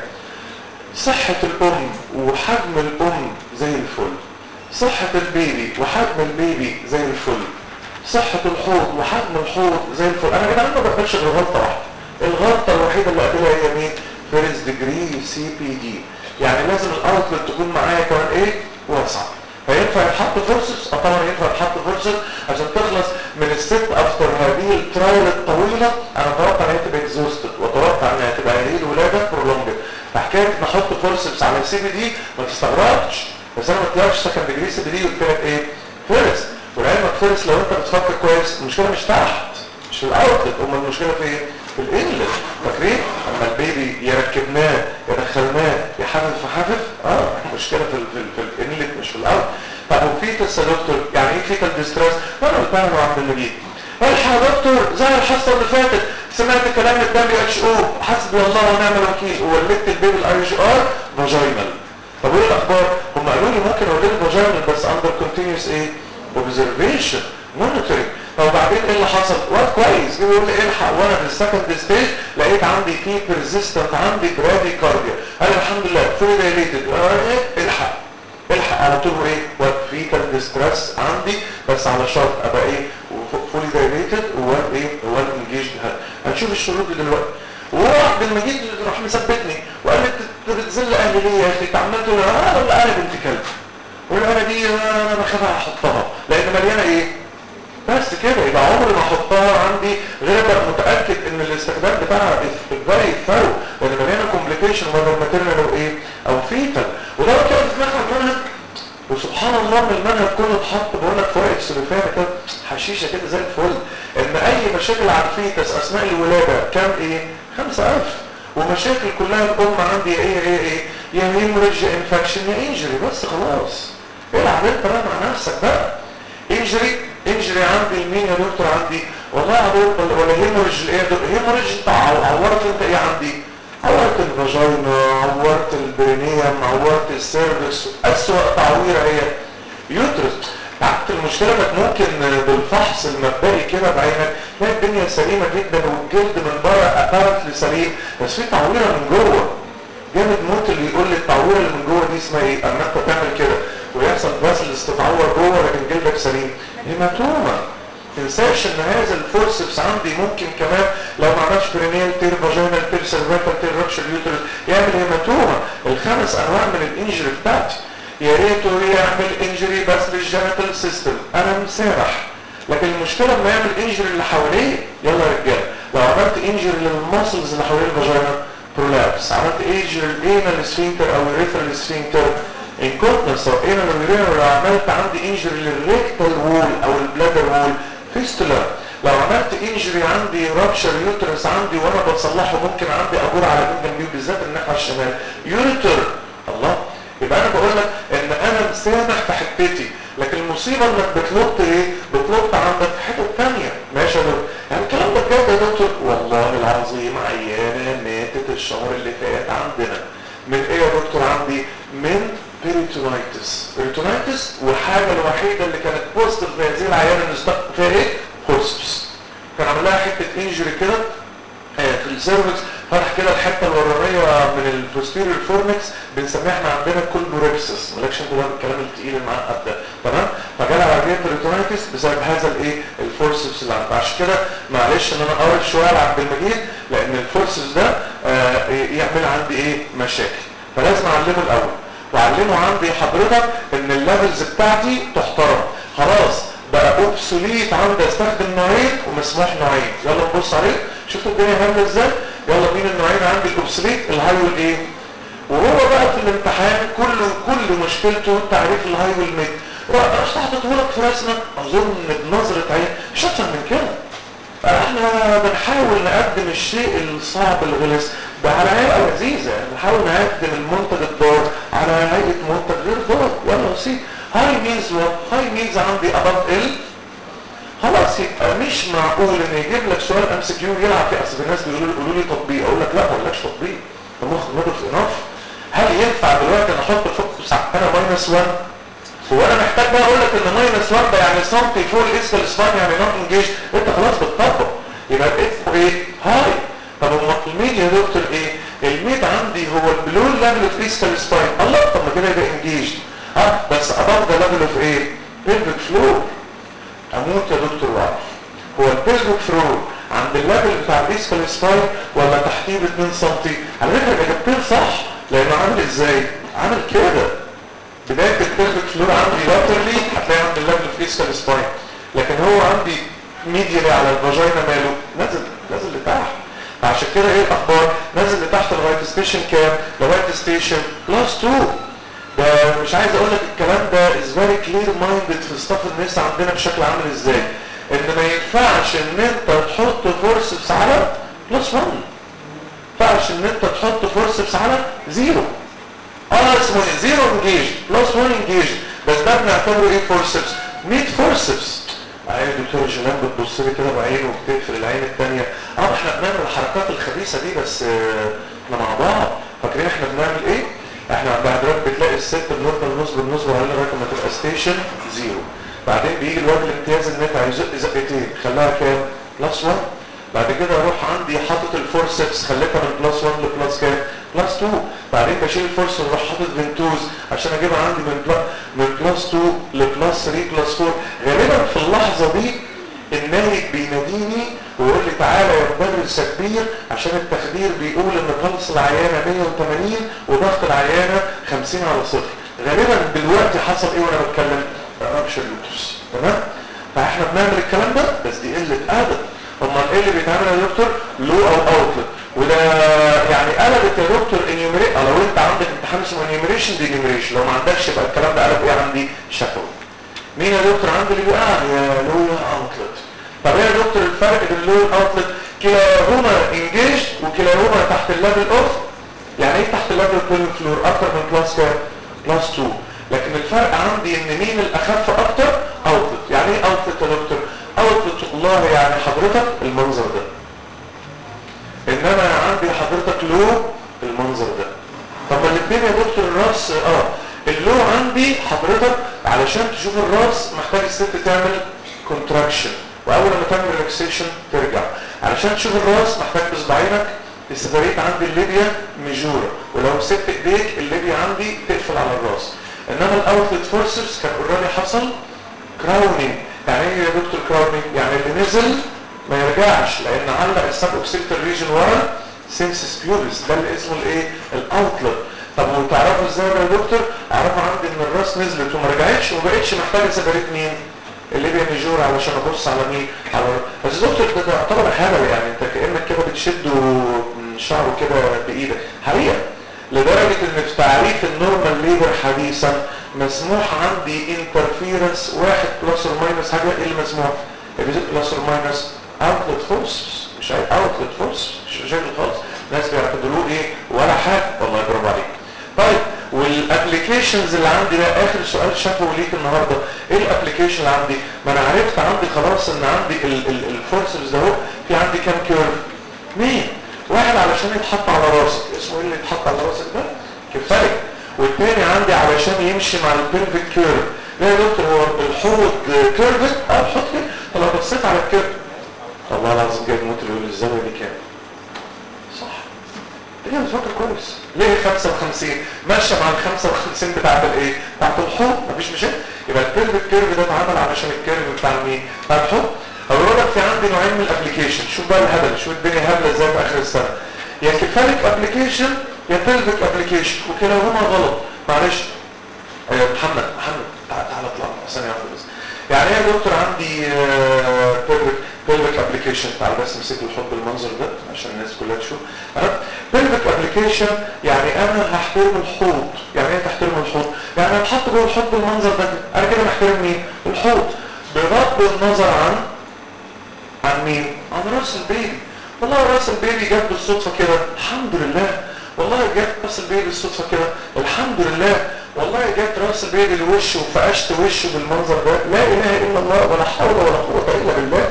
B: صحه الام وحجم الام زي الفل صحة البيبي وحجم البيبي زي الفل صحة الحوض وحجم الحوض زي الفل انا كده ما بقبلش غير غلطة واحدة الغلطة الوحيدة اللي قابلها هي مين فيرست ديجري سي بي دي يعني لازم الاوتلت تكون معايا كمان ايه واسعة فينفع يتحط فورسز اه طبعا ينفع يتحط فورسز عشان تخلص من الست افتر هذه الترايل الطويلة انا اتوقع ان هي تبقى اكزوستد واتوقع ان هي تبقى هذه الولادة برولونجد فحكاية نحط فورسز على السي بي دي ما تستغربش بس انا ما طلعتش سكند ديجري سي بي دي قلت لك ايه فيرست ولعلمك فيرست لو انت بتفكر كويس المشكله مش تحت مش في الاوتلت امال المشكله في ايه في الانلت فاكرين اما البيبي يركبناه يدخلناه يحفف في حفف اه المشكله في ال في, ال في الانلت مش في الاوت طب وفيتس يا دكتور يعني ايه فيتال ديستريس انا قلتها له عبد المجيد الحق يا دكتور زي الحصه اللي فاتت سمعت كلام الدبليو اتش او حسبي الله ونعم الوكيل وولدت البيبي الاي جي ار فاجينال طب وايه الاخبار هم قالوا لي ممكن اولد فاجينال بس اندر كونتينيوس ايه اوبزرفيشن مونيتورنج طب وبعدين ايه اللي حصل وقت كويس يقول لي الحق وانا في السكند ستيج لقيت عندي في بيرزيستنت عندي برادي كارديا قال الحمد لله فولي دايليتد ايه الحق الحق على طول ايه وفيتال ديستريس عندي بس على شرط ابقى ايه فولي دايليتد ووال ايه وال انجيج هنشوف الشروط دي دلوقتي وهو عبد المجيد راح مثبتني وقال لي انت بتذل اهلي ليه يا اخي انت عمال تقول اه والله انا بنت كلب والانا دي انا بخاف احطها لان مليانه ايه بس كده يبقى عمري ما احطها عندي غير ابقى متاكد ان الاستخدام بتاعها فيري ثرو لان مليانه كومبليكيشن ولا ماتيرنال او ايه او فيتال وده كده في دماغها المنهج وسبحان الله من المنهج كله اتحط بقول لك فوائد سلوفانه كده حشيشه كده زي الفل ان اي مشاكل على الفيتس اثناء الولاده كام ايه 5000 ومشاكل كلها الام عندي يا ايه ايه ايه يا هيموريج يا انفكشن يا انجري بس خلاص العب انت بقى مع نفسك بقى انجري انجري عندي المين يا دكتور عندي والله يا دكتور ولا هيموريج ايه هيموريج انت عورت انت ايه عندي عورت الفاجينا عورت البرينيوم عورت السيرفكس اسوأ تعويره هي يوترس تعبت المشكلة انك ممكن بالفحص المبدئي كده بعينك تلاقي الدنيا سليمة جدا والجلد من بره ابارنتلي سليم بس في تعويرة من جوه جامد موت اللي يقول لي التعويرة اللي من جوه دي اسمها ايه؟ اما انت تعمل كده ويحصل بس تتعور جوه لكن جلدك سليم هيماتوما تنساش ان هذا الفورسبس عندي ممكن كمان لو ما عملش برينيال تير فاجينال تير سيرفيكال تير رابشر يوترس يعمل هيماتوما الخمس انواع من الانجري بتاعتي يا ريته يعمل انجري بس للجينيتال سيستم انا مسامح لكن المشكله لما يعمل انجري اللي حواليه يلا يا رجاله لو عملت انجري للماسلز اللي حوالين الفاجينا برولابس عملت انجري للانال سفينكتر او الريترال سفينكتر انكونتنس او انال ورينال لو عملت عندي انجري للريكتال وول او البلادر وول فيستولا لو عملت انجري عندي رابشر يوترس عندي وانا بتصلحه ممكن عندي اجور على مين جنبي بالذات الناحيه الشمال يوتر الله يبقى انا بقول لك ان انا مسامح في حتتي لكن المصيبه انك بتنط ايه بتنط عندك في حته ثانيه ماشي يا دكتور يعني الكلام ده بجد يا دكتور والله العظيم عيانه ماتت الشهر اللي فات عندنا من ايه يا دكتور عندي من بيريتونايتس بيريتونايتس والحاجه الوحيده اللي كانت بوزيتيف في هذه العيانه اللي استقبل فيها ايه فورسبس كان عامل لها حته انجري كده في السيرفكس فتح كده الحته الورانيه من البوستيريور فورنكس بنسميها احنا عندنا كولبوريكسس مالكش انت بقى الكلام التقيل المعقد ده تمام فجالها عربيه بريتونايتس بسبب هذا الايه الفورسبس اللي عندها عشان كده معلش ان انا قريت شويه على عبد المجيد لان الفورسبس ده آه يعمل عندي ايه مشاكل فلازم اعلمه الاول واعلمه عندي حضرتك ان الليفلز بتاعتي تحترم خلاص بقى اوبسوليت عندي استخدم نوعين ومسموح نوعين يلا نبص عليه شفتوا الدنيا عامله ازاي يلا مين النوعين عندي الاوبسوليت الهاي والايه وهو بقى في الامتحان كل كل مشكلته تعريف الهاي والميد رحت حاططه لك في رسمه اظن بنظره عين مش اكتر من كده احنا بنحاول نقدم الشيء الصعب الغلس ده على هيئه لذيذه بنحاول نقدم المنتج الضار على هيئه منتج غير ضار يلا سي هاي مينز وات هاي مينز عندي اباف ال خلاص يبقى مش معقول ان يجيب لك سؤال ام سي كيو يلعب فيه اصل الناس بيقولوا لي قولوا لي تطبيق اقول لك لا ما اقولكش تطبيق ده مخ مودف اناف هل ينفع دلوقتي انا احط فوق انا ماينس 1 هو انا محتاج بقى اقول لك ان ماينس 1 ده يعني سنتي فوق الاسكال سبان يعني نوت انجيج انت خلاص بتطبق يبقى اسمه ايه هاي طب الميد يا دكتور ايه الميد عندي هو البلو ليفل اوف اسكال سباين الله طب ما كده يبقى انجيج ها بس اباف ذا ليفل اوف ايه بيلفيك فلور اموت يا دكتور واعرف هو البيلفيك فلور عند الليفل بتاع الاسكال سباين ولا تحتيه ب 2 سم على فكره الاجابتين صح لانه عامل ازاي عامل كده بدايه البيلفيك فلور عندي لاترلي هتلاقي عند الليفل في اسكال سباين لكن هو عندي ميديالي على الفاجينا ماله نازل نازل لتحت عشان كده ايه الاخبار نازل لتحت لغايه ستيشن كام لغايه ستيشن بلس 2 ده مش عايز اقول لك الكلام ده از فيري كلير مايندد في ستاف الناس عندنا بشكل عامل ازاي ان ما ينفعش ان انت تحط فورسبس على بلس 1 ما ينفعش ان انت تحط فورسبس على زيرو اه اسمه زيرو انجيج بلس 1 انجيج بس ده بنعتبره ايه فورسبس 100 فورسبس عين دكتور جيلان بتبص لي كده بعينه وبتقفل العين الثانيه اه احنا بنعمل الحركات الخبيثه دي بس آه، احنا مع بعض فاكرين احنا بنعمل ايه احنا عند حضرتك بتلاقي الست بنفضل نصبر نصبر على لغايه ما تبقى ستيشن زيرو بعدين بيجي الواد الامتياز النفع يزق زقتين خلاها كام بلس 1 بعد كده اروح عندي حاطط الفورسبس خليتها من بلس 1 لبلس كام بلس 2 بعدين بشيل الفورس واروح حاطط فينتوز عشان اجيبها عندي من بل... من بلس 2 لبلس 3 بلس 4 غالبا في اللحظه دي النايب بيناديني ويقول لي تعالى يا مدرس يا كبير عشان التخدير بيقول ان پلس العيانه 180 وضغط العيانه 50 على صفر غالبا دلوقتي حصل ايه وانا بتكلم رابشر لوتس تمام فاحنا بنعمل الكلام ده بس دي قله ادب امال ايه اللي بيتعمل يا دكتور لو او اوتلت وده يعني قلبت يا دكتور انيوميريشن لو انت عندك امتحان اسمه انيوميريشن دي انيوميريشن لو ما عندكش يبقى الكلام ده قلب ايه عندي شفوي مين يا دكتور عندي اللي بيقع يا لو يا اوتلت طب ايه يا دكتور الفرق بين اللو والاوتلت كلاهما انجيج وكلاهما تحت الليفل اوف يعني ايه تحت الليفل بين فلور اكتر من كلاس كام كلاس 2 لكن الفرق عندي ان مين الاخف اكتر اوتلت يعني ايه اوتلت يا دكتور اوتلت والله يعني حضرتك المنظر ده انما عندي حضرتك لو المنظر ده طب ما الاثنين يا دكتور الراس اه اللو عندي حضرتك علشان تشوف الراس محتاج الست تعمل كونتراكشن واول ما تعمل ريلاكسيشن ترجع علشان تشوف الراس محتاج بصبعينك استداريت عندي الليبيا ميجورا ولو سبت ايديك الليبيا عندي تقفل على الراس انما الاوتلت فورسز كان اوريدي حصل كراونينج يعني ايه يا دكتور كراونينج يعني اللي نزل ما يرجعش لان علق السب اوكسيبتال ريجن ورا سينسس بيوريس ده اللي اسمه الايه الاوتلت طب وتعرفوا ازاي ده يا دكتور اعرفوا عندي ان الراس نزلت وما رجعتش وما بقتش محتاجه سبريت مين الليبيا ميجور علشان ابص على مين على بس دكتور ده, ده يعتبر هبل يعني انت كانك كده بتشده من شعره كده بايدك حقيقه لدرجه ان في تعريف النورمال ليبر حديثا مسموح عندي انترفيرنس واحد بلس اور ماينس حاجه ايه اللي مسموح؟ بلس اور ماينس اوتلت فورس مش عارف اوتلت فورس مش مشاكل خالص ناس بيعتبروه ايه ولا حاجه والله برافو عليك طيب والابلكيشنز اللي عندي ده اخر سؤال شافه ليك النهارده ايه الابلكيشن اللي عندي ما انا عرفت عندي خلاص ان عندي الفورسز ده اهو في عندي كام كيرف مين واحد علشان يتحط على راسك اسمه ايه اللي يتحط على راسك ده كفايه والتاني عندي علشان يمشي مع البلفيك كيرف لا يا دكتور هو الحوض كيرف اه الحوض كيرف طب لو بصيت على الكيرف الله العظيم جاي موت يقول الزاويه دي كام صح هي بتفكر كويس ليه 55 ماشيه مع ال 55 بتاعت الايه بتاعت الحوض مفيش مشاكل يبقى الكيرف الكيرف ده اتعمل علشان الكيرف بتاع مين بتاع الحوض اقول لك في عندي نوعين من الابلكيشن شوف بقى الهبل شوف الدنيا هبله ازاي في اخر السنه يا كفالك ابلكيشن يا بلفيك ابلكيشن وكلاهما غلط معلش آه محمد محمد تعال تعال اطلع ثانيه واحده بس يعني ايه يا دكتور عندي بلفيك بلفيك ابلكيشن تعال بس امسك الحب بالمنظر ده عشان الناس كلها تشوف بلفيك ابلكيشن يعني انا هحترم الحوض يعني ايه تحترم الحوض يعني اتحط جوه الحوض بالمنظر ده انا كده محترم مين الحوض بغض النظر عن عن مين عن راس البيبي والله راس البيبي جت بالصدفه كده الحمد لله والله جت راس البيبي بالصدفه كده الحمد لله والله جت راس البيبي لوشه وفقشت وشه بالمنظر ده لا اله الا الله ولا حول ولا قوه الا بالله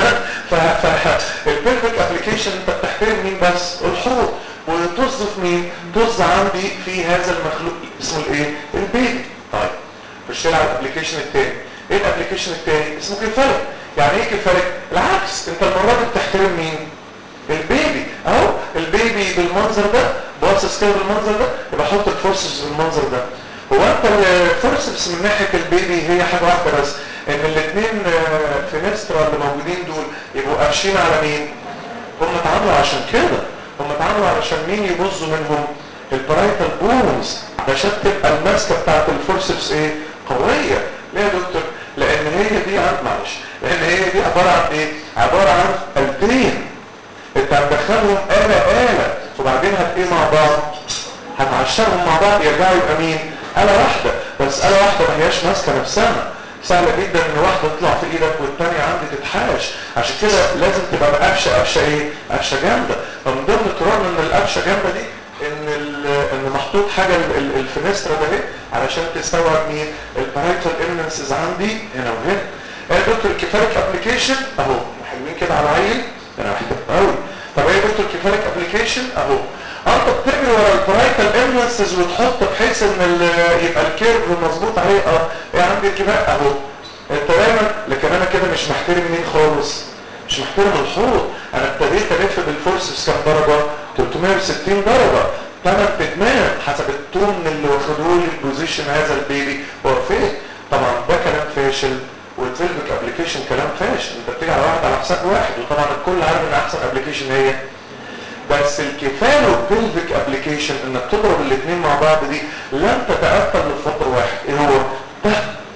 B: فالبيرفكت ابلكيشن انت بتحترم مين بس الحوض وتوظف مين توظف عندي في هذا المخلوق اسمه الايه البيبي طيب خش على الابلكيشن الثاني ايه الابلكيشن الثاني اسمه كفايه يعني ايه كفايه العكس انت المره دي بتحترم مين البيبي اهو البيبي بالمنظر ده باصص كده بالمنظر ده يبقى حط الفورسز بالمنظر ده هو انت الفورسز من ناحيه البيبي هي حاجه واحده بس ان الاثنين فينسترا اللي موجودين دول يبقوا قافشين على مين هم اتعاملوا عشان كده هم اتعاملوا علشان مين يبصوا منهم البرايتال بونز عشان تبقى الماسكه بتاعت الفورسبس ايه قويه ليه يا دكتور لان هي دي عن معلش لان هي دي عباره عن ايه عباره عن قلبين انت هتدخلهم آلة آلة وبعدين هت ايه مع بعض هتعشرهم مع بعض يرجعوا يبقى مين آلة واحدة بس آلة واحدة ما هياش ماسكة نفسها سهلة جدا ان واحدة تطلع في ايدك والتانية عندي تتحاش عشان كده لازم تبقى بقفشة قفشة ايه قفشة جامدة فمن ضمن طرقنا ان القفشة جامدة دي ان ان محطوط حاجة الفينسترا ده اهي علشان تستوعب مين البارايتال امنسز عندي هنا وهنا ايه دكتور كيفاليك ابلكيشن اهو حلوين كده على عين انا بحبها قوي طب ايه دكتور كيفاليك ابلكيشن اهو انت بتجري ورا البرايتال انفلسز وتحط بحيث ان ال- يبقى الكيرف مظبوط عليه اه ايه عندي الكفاء اهو انت دايما لكن انا كده مش محترم مين خالص مش محترم الحوض انا ابتديت الف بالفورسز كام درجه 360 درجه ثمان ادمان حسب التون اللي واخدوه لي البوزيشن هذا البيبي هو فين طبعا ده كلام فاشل والفيلبك ابلكيشن كلام فاشل انت بتيجي على واحد على حساب واحد وطبعا الكل عارف ان احسن ابلكيشن هي بس الكفالو بيلفيك ابلكيشن انك تضرب الاثنين مع بعض دي لن تتأثر لفطر واحد ايه هو ده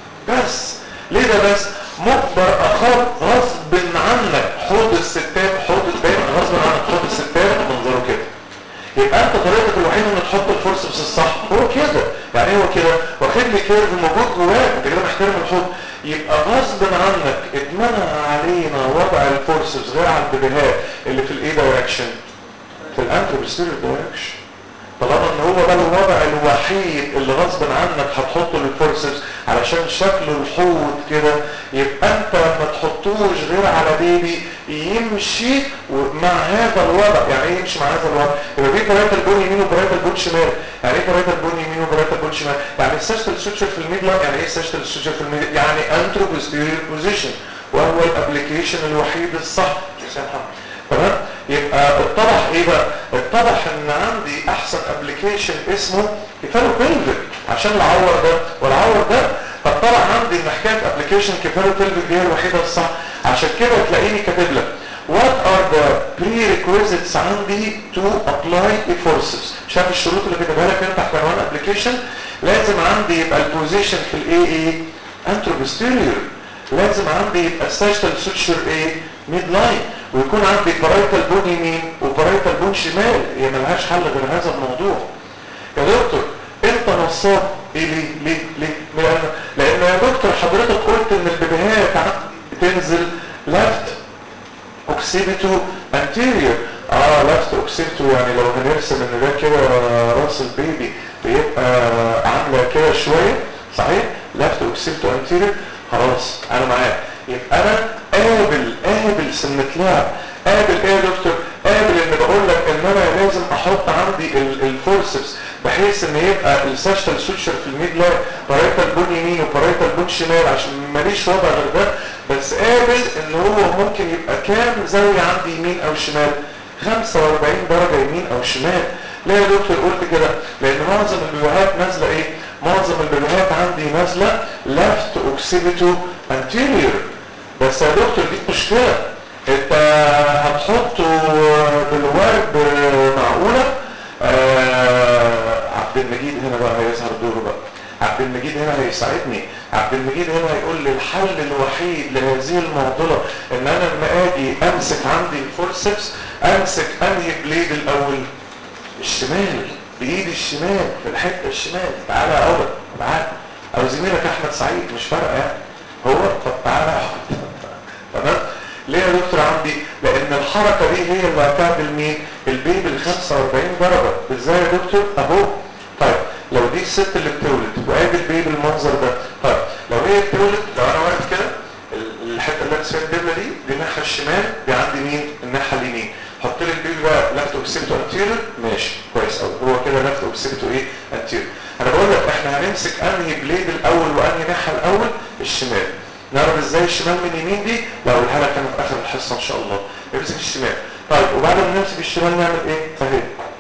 B: بس ليه ده بس مجبر اخاف غصب عنك حوض الستات حوض دايما غصب عنك حوض الستات منظره كده يبقى انت طريقتك الوحيده انك تحط الفورسبس الصح هو كده يعني ايه هو كده واخد لي كيرف موجود جواك انت كده محترم الحوض يبقى غصب عنك اتمنع علينا وضع الفورسبس غير على البيبيهات اللي في الاي دايركشن في الانتروبستيريو دايركشن طالما ان هو ده الوضع الوحيد اللي غصب عنك هتحطه للفورسبس علشان شكله الحوض كده يبقى انت ما تحطوش غير على بيبي يمشي مع هذا الوضع يعني ايه يمشي مع هذا الوضع يبقى في طريقه البون يمين وطريقه البون شمال يعني ايه طريقه البون يمين وطريقه البون شمال يعني السيستل سوتشر في الميد لاين يعني ايه السيستل سوتشر في الميد يعني انتروبستيريو بوزيشن وهو الابلكيشن الوحيد الصح تمام يبقى اتضح ايه بقى اتضح ان عندي احسن ابلكيشن اسمه كيفالو بيلفيك عشان العور ده والعور ده فطلع عندي ان حكايه ابلكيشن كيفالو بيلفيك دي هي الوحيده الصح عشان كده تلاقيني كاتب لك what are the prerequisites عندي to apply a forces شايف الشروط اللي كاتبها لك انت تحت عنوان ابلكيشن لازم عندي يبقى البوزيشن في الاي اي انتروبستيريور لازم عندي يبقى الساشتال سوتشر ايه ميد لاين ويكون عندي بارايتال بون يمين وبارايتال بون شمال هي ملهاش حل غير هذا الموضوع يا دكتور انت نصاب ايه ليه ليه ليه لان لان يا دكتور حضرتك قلت ان البيبيهات عندي تنزل لفت اوكسيبيتو انتيريور اه لفت اوكسيبيتو يعني لو هنرسم ان ده كده راس البيبي بيبقى عامله كده شويه صحيح لفت اوكسيبيتو انتيريور خلاص انا معاك يبقى انا قابل قابل سنة لعب قابل ايه يا دكتور قابل ان بقول لك ان انا لازم احط عندي الفورسبس بحيث ان يبقى الساشتال سوتشر في الميد لاين بارايتال بون يمين وبارايتال بون شمال عشان ماليش وضع غير ده بس قابل ان هو ممكن يبقى كام زاوية عندي يمين او شمال 45 درجة يمين او شمال ليه يا دكتور قلت كده لان معظم البيبيهات نازلة ايه معظم البيبيهات عندي نازلة left occipital anterior بس يا دكتور دي مشكلة انت هتحطه بالورد معقولة آه عبد المجيد هنا بقى هيظهر دوره بقى عبد المجيد هنا هيساعدني عبد المجيد هنا هيقول لي الحل الوحيد لهذه المعضلة ان انا لما اجي امسك عندي الفورسبس امسك انهي بليد الاول الشمال بايد الشمال في الحته الشمال تعالى يا عمر تعالى او زميلك احمد سعيد مش فارقه يعني هو طب تعالى يا احمد تمام ليه يا دكتور عندي لان الحركه دي هي اللي هتعمل مين البيبي ال 45 درجه ازاي يا دكتور اهو طيب لو دي الست اللي بتولد وقابل بيبي المنظر ده طيب لو هي بتولد لو انا واقف كده الحته اللي لابس فيها الدبله دي دي الناحيه الشمال دي عندي مين الناحيه اليمين حط لي البيبي بقى لفت اوكسيبتو انتيريور ماشي كويس قوي هو كده لفت اوكسيبتو ايه انتيريور انا بقول لك احنا هنمسك انهي بليد الاول وانهي ناحيه الاول الشمال نعرف ازاي الشمال من اليمين دي لو قولها لك انا في اخر الحصه ان شاء الله امسك الشمال طيب وبعد ما نمسك الشمال نعمل ايه اهي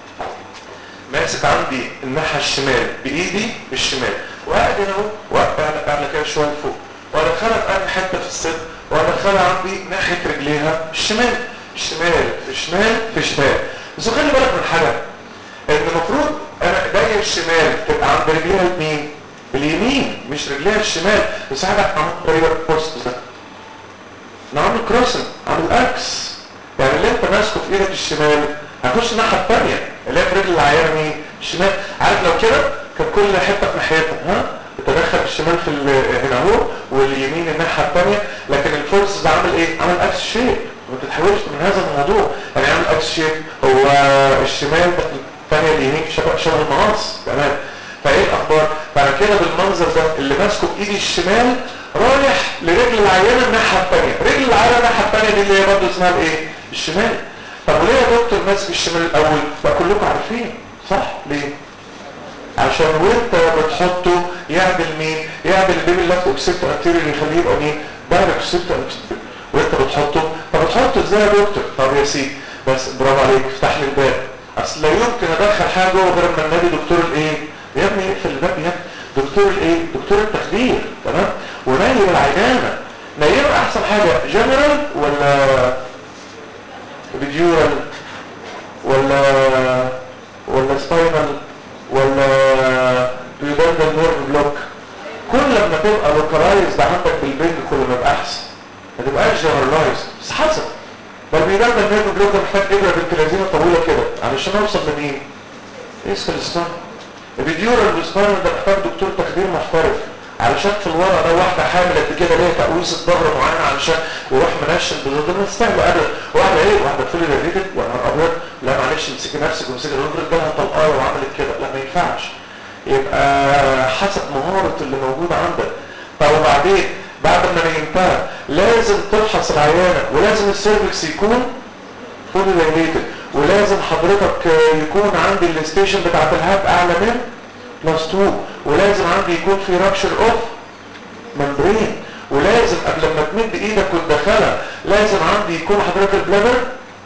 B: ماسك عندي الناحيه الشمال بايدي بالشمال وقاعد هنا اهو واقع اعلى كده شويه لفوق وادخلها في انهي حته في الصدر وادخلها عندي ناحيه رجليها الشمال الشمال في شمال في شمال بس خلي بالك من حاجه ان المفروض انا ايديا الشمال تبقى عند رجليها اليمين اليمين مش رجليها الشمال بس حاجه عامل طريقه كورس ده انا عامل كروسنج عامل اكس يعني اللي انت ماسكه في ايدك الشمال هتخش الناحيه الثانيه اللي هي في رجل العيان مين الشمال عارف لو كده كان كل حته في ناحيتها ها بتدخل الشمال في هنا اهو واليمين الناحيه الثانيه لكن الفورس عامل ايه عامل اكس شيب ما تتحولش من هذا الموضوع يعني عامل اكس شيب هو الشمال الثانيه اليمين شبه شبه المقص تمام فايه الاخبار فانا كده بالمنظر ده اللي ماسكه بايدي الشمال رايح لرجل العيانه الناحيه الثانيه رجل العيانه الناحيه الثانيه دي اللي هي برضه اسمها الايه الشمال طب وليه يا دكتور ماسك الشمال الاول بقى كلكم عارفين صح ليه عشان وانت بتحطه يعمل مين يعمل البيبي اللفت اوكسيبت انتيريور يخليه يبقى مين دايركت اوكسيبت انتيريور وانت بتحطه طب بتحطه ازاي يا دكتور طب يا سيدي بس برافو عليك افتح لي الباب اصل لا يمكن ادخل حاجه جوه غير ما النادي دكتور الايه يا ابني اقفل الباب يا ابني دكتور الايه دكتور التخدير تمام ونايم العيانه نايمه احسن حاجه جنرال ولا فيديورال ولا ولا سباينال ولا بيودال نيرف بلوك كل لما تبقى لوكالايزد عندك بالبنج كل ما يبقى احسن ما تبقاش جنرالايز بس حسب بل بيودال نيرف بلوك ده محتاج ابره بنت لذينه طويله كده علشان اوصل لمين؟ اسم الاسبان الفيديورال والسباينال ده محتاج دكتور تخدير محترف علشان في الورق ده واحده حامل قد كده ليها تقويس الظهر معينه علشان يروح منشن بالظبط ده مستاهل ابدا واحده ايه واحده فولي ريليتد وانا ابيض لا معلش امسكي نفسك وامسكي الراجل جالها طلقايه وعملت كده لا ما ينفعش يبقى حسب مهاره اللي موجوده عندك طب وبعدين بعد ما نيمتها لازم تفحص العيانه ولازم السيرفكس يكون فولي ريليتد ولازم حضرتك يكون عندي الستيشن بتاعت الهاب اعلى من بلس 2 ولازم عندي يكون في رابشر اوف ممبرين ولازم قبل ما تمد ايدك وتدخلها لازم عندي يكون حضرتك البلادر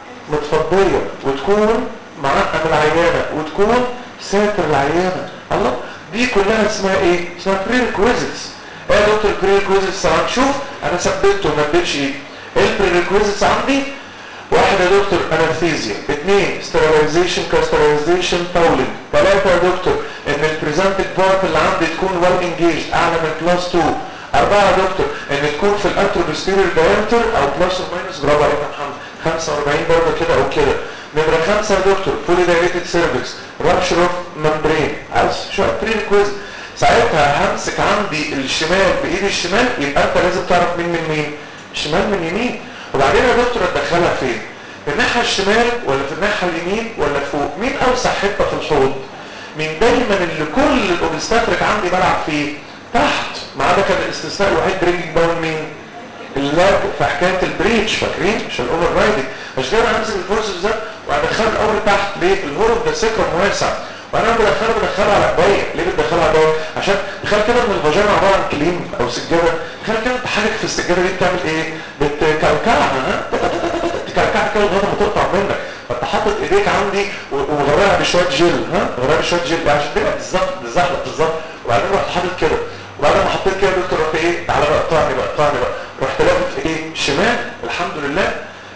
B: متفضيه وتكون معقم العيانه وتكون ساتر العيانه الله دي كلها اسمها ايه اسمها بري ريكويزيتس ايه يا دكتور بري ريكويزيتس شوف انا ثبته وما اديتش ايه ايه البري ريكويزيتس عندي واحد يا دكتور انستيزيا اثنين ستيرلايزيشن كاسترايزيشن فاولنج ثلاثة يا دكتور ان البريزنتد بارت اللي عندي تكون ويل انجيج اعلى من كلاس 2 أربعة يا دكتور ان تكون في الانتروبستيريور دايمتر او بلس اور ماينس برافو عليك يا محمد 45 درجة كده او كده نمرة خمسة يا دكتور فولي دايليتد سيرفكس رابشر اوف ممبرين عايز شوية بري ريكويزت ساعتها همسك عندي الشمال بايدي الشمال يبقى انت لازم تعرف مين من مين الشمال من يمين وبعدين يا دكتور ادخلها فين في الناحيه الشمال ولا في الناحيه اليمين ولا فوق مين اوسع حته في الحوض مين دايما اللي كل الاوبستاتريك عندي بلعب فيه تحت ما عدا كان الاستثناء الوحيد برينجنج داون مين اللاب في حكايه البريتش فاكرين عشان الاوفر رايدنج عشان كده انا همسك الفورسز ده وادخله الاول تحت ليه الهورب ده سكرم واسع وانا بدخله بدخله على ضيق ليه بتدخله على ضيق عشان تخيل كده ان الفاجينا عباره عن كليم او سجاده تخيل كده انت حاجه في السجاده دي بتعمل ايه بتكلكعها ها تكلكعها كده لغايه ما تقطع منك فانت حاطط ايديك عندي وغرقها بشويه جل ها غرقها بشويه جل عشان تبقى بالظبط بالزحلق بالظبط وبعدين رحت حاطط كده وبعد ما حطيت كده دكتور رحت ايه تعالى بقى اقطعني بقى اقطعني بقى رحت لافف ايه شمال الحمد لله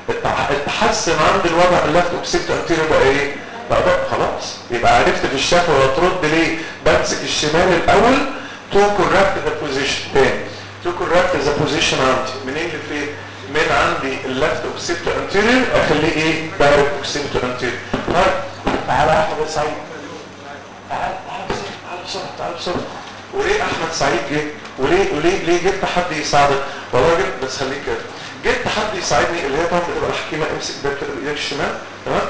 B: اتحسن عندي الوضع اللفت وكسبت انتيريو بقى ايه بقى بقى خلاص يبقى عرفت في الشفا ولا ترد ليه بمسك الشمال الاول تو كوركت ذا بوزيشن تاني تو كوركت ذا بوزيشن عندي منين لفين من عندي اللفت اوكسيبت انتيريور اخليه ايه دايركت اوكسيبت انتيريور طيب تعالى يا احمد سعيد تعالى تعالى بسرعه تعالى بسرعه تعالى بسرعه وليه احمد سعيد جه وليه وليه ليه جبت حد يساعدك والله جبت بس خليك كده جبت حد يساعدني اللي هي طبعا بتبقى الحكيمه امسك ده كده بايدك الشمال تمام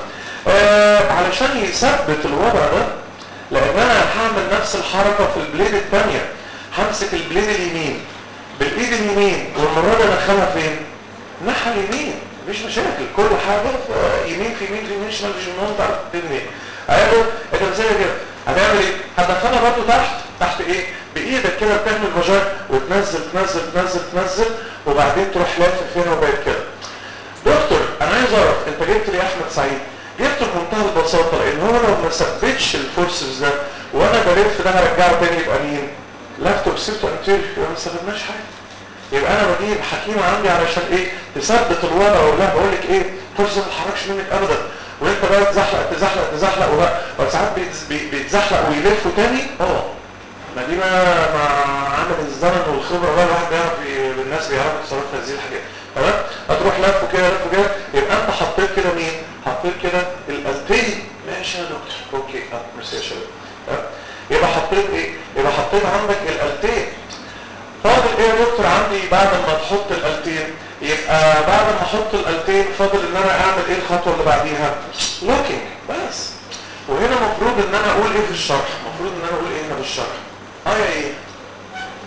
B: آه علشان يثبت الوضع ده لان انا هعمل نفس الحركه في البليد الثانيه همسك البليد اليمين بالايد اليمين والمره دي ادخلها فين الناحيه اليمين مفيش مشاكل كل حاجه يمين في يمين في يمين شمال في شمال تعرف منين ايوه انت زي كده هتعمل ايه هتدخلها برضه تحت تحت ايه بايدك كده بتعمل فاجاج وتنزل تنزل تنزل تنزل وبعدين تروح لافف هنا وبقت كده دكتور انا عايز اعرف انت جبت لي احمد سعيد جبته بمنتهى البساطه لان هو لو ما ثبتش الفورسز ده وانا بلف ده هرجعه تاني يبقى مين؟ لفت وكسبته انتيريور يبقى ما استفدناش حاجه يبقى انا بجيب حكيمه عندي علشان ايه تثبت الوضع واقول لها بقول لك ايه فرصه ما تتحركش منك ابدا وانت بقى تزحلق تزحلق تزحلق وبقى وساعات بيتزحلق ويلفوا تاني اه ما دي بقى مع عامل الزمن والخبره بقى الواحد بيعرف الناس بيعرفوا يتصرفوا في هذه الحاجات تمام هتروح لفه كده لفه كده يبقى انت حطيت كده مين حطيت كده الالتين ماشي يا دكتور اوكي اه ميرسي يا شباب يبقى حطيت ايه يبقى حطيت عندك الالتين فاضل ايه يا دكتور عندي بعد ما تحط الالتين يبقى بعد ما احط الالتين فاضل ان انا اعمل ايه الخطوه اللي بعديها لوكينج بس وهنا المفروض ان انا اقول ايه في الشرح المفروض ان انا اقول ايه هنا في الشرح اه يا ايه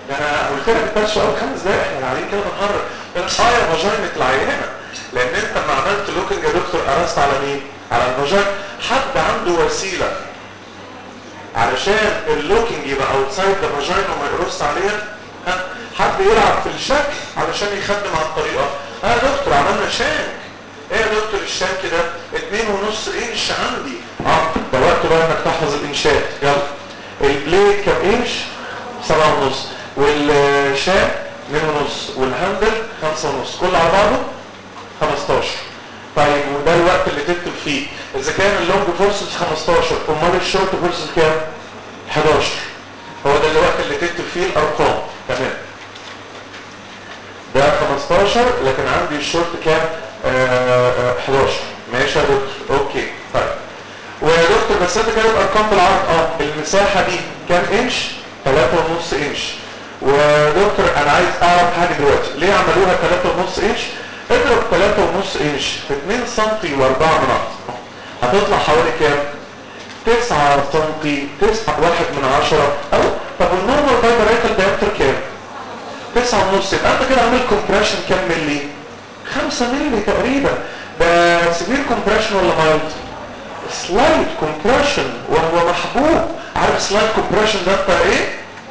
B: ده انا قلت لك الدرس سؤال خمس دقايق احنا قاعدين كده بنهرج قلت اه يا فاجينة العيانه لان انت لما عملت لوكينج يا دكتور قرصت على مين؟ على الفاجين حد عنده وسيله علشان اللوكينج يبقى اوتسايد ذا فاجين وما يقرص عليها ها حد يلعب في الشكل علشان يخدم على الطريقه اه يا دكتور عملنا شانك ايه يا دكتور الشانك ده اتنين ونص انش عندي اه ده وقت بقى انك تحفظ الانشات يلا البليد كام انش سبعة ونص والشاك اتنين ونص والهاندل خمسة ونص كل على بعضه 15 طيب وده الوقت اللي تكتب فيه اذا كان اللونج فورسز 15 امال الشورت فورسز كام 11 هو ده الوقت اللي تكتب فيه الارقام تمام ده 15 لكن عندي الشورت كام آه آه 11 ماشي يا دكتور اوكي طيب ويا دكتور بس انت كاتب ارقام بالعرض اه المساحه دي كام انش 3.5 انش ودكتور انا عايز اعرف حاجه دلوقتي ليه عملوها 3.5 انش اضرب 3.5 انش في 2 سم و4 من عشرة هتطلع حوالي كام 9 سم 9 واحد من عشرة او طب والنورمال بايبريتال دايمتر كام 9 ونص يبقى انت كده عامل كومبريشن كام ملي 5 ملي تقريبا ده سيفير كومبريشن ولا مايلد سلايد كومبريشن وهو محبوب عارف سلايد كومبريشن ده انت ايه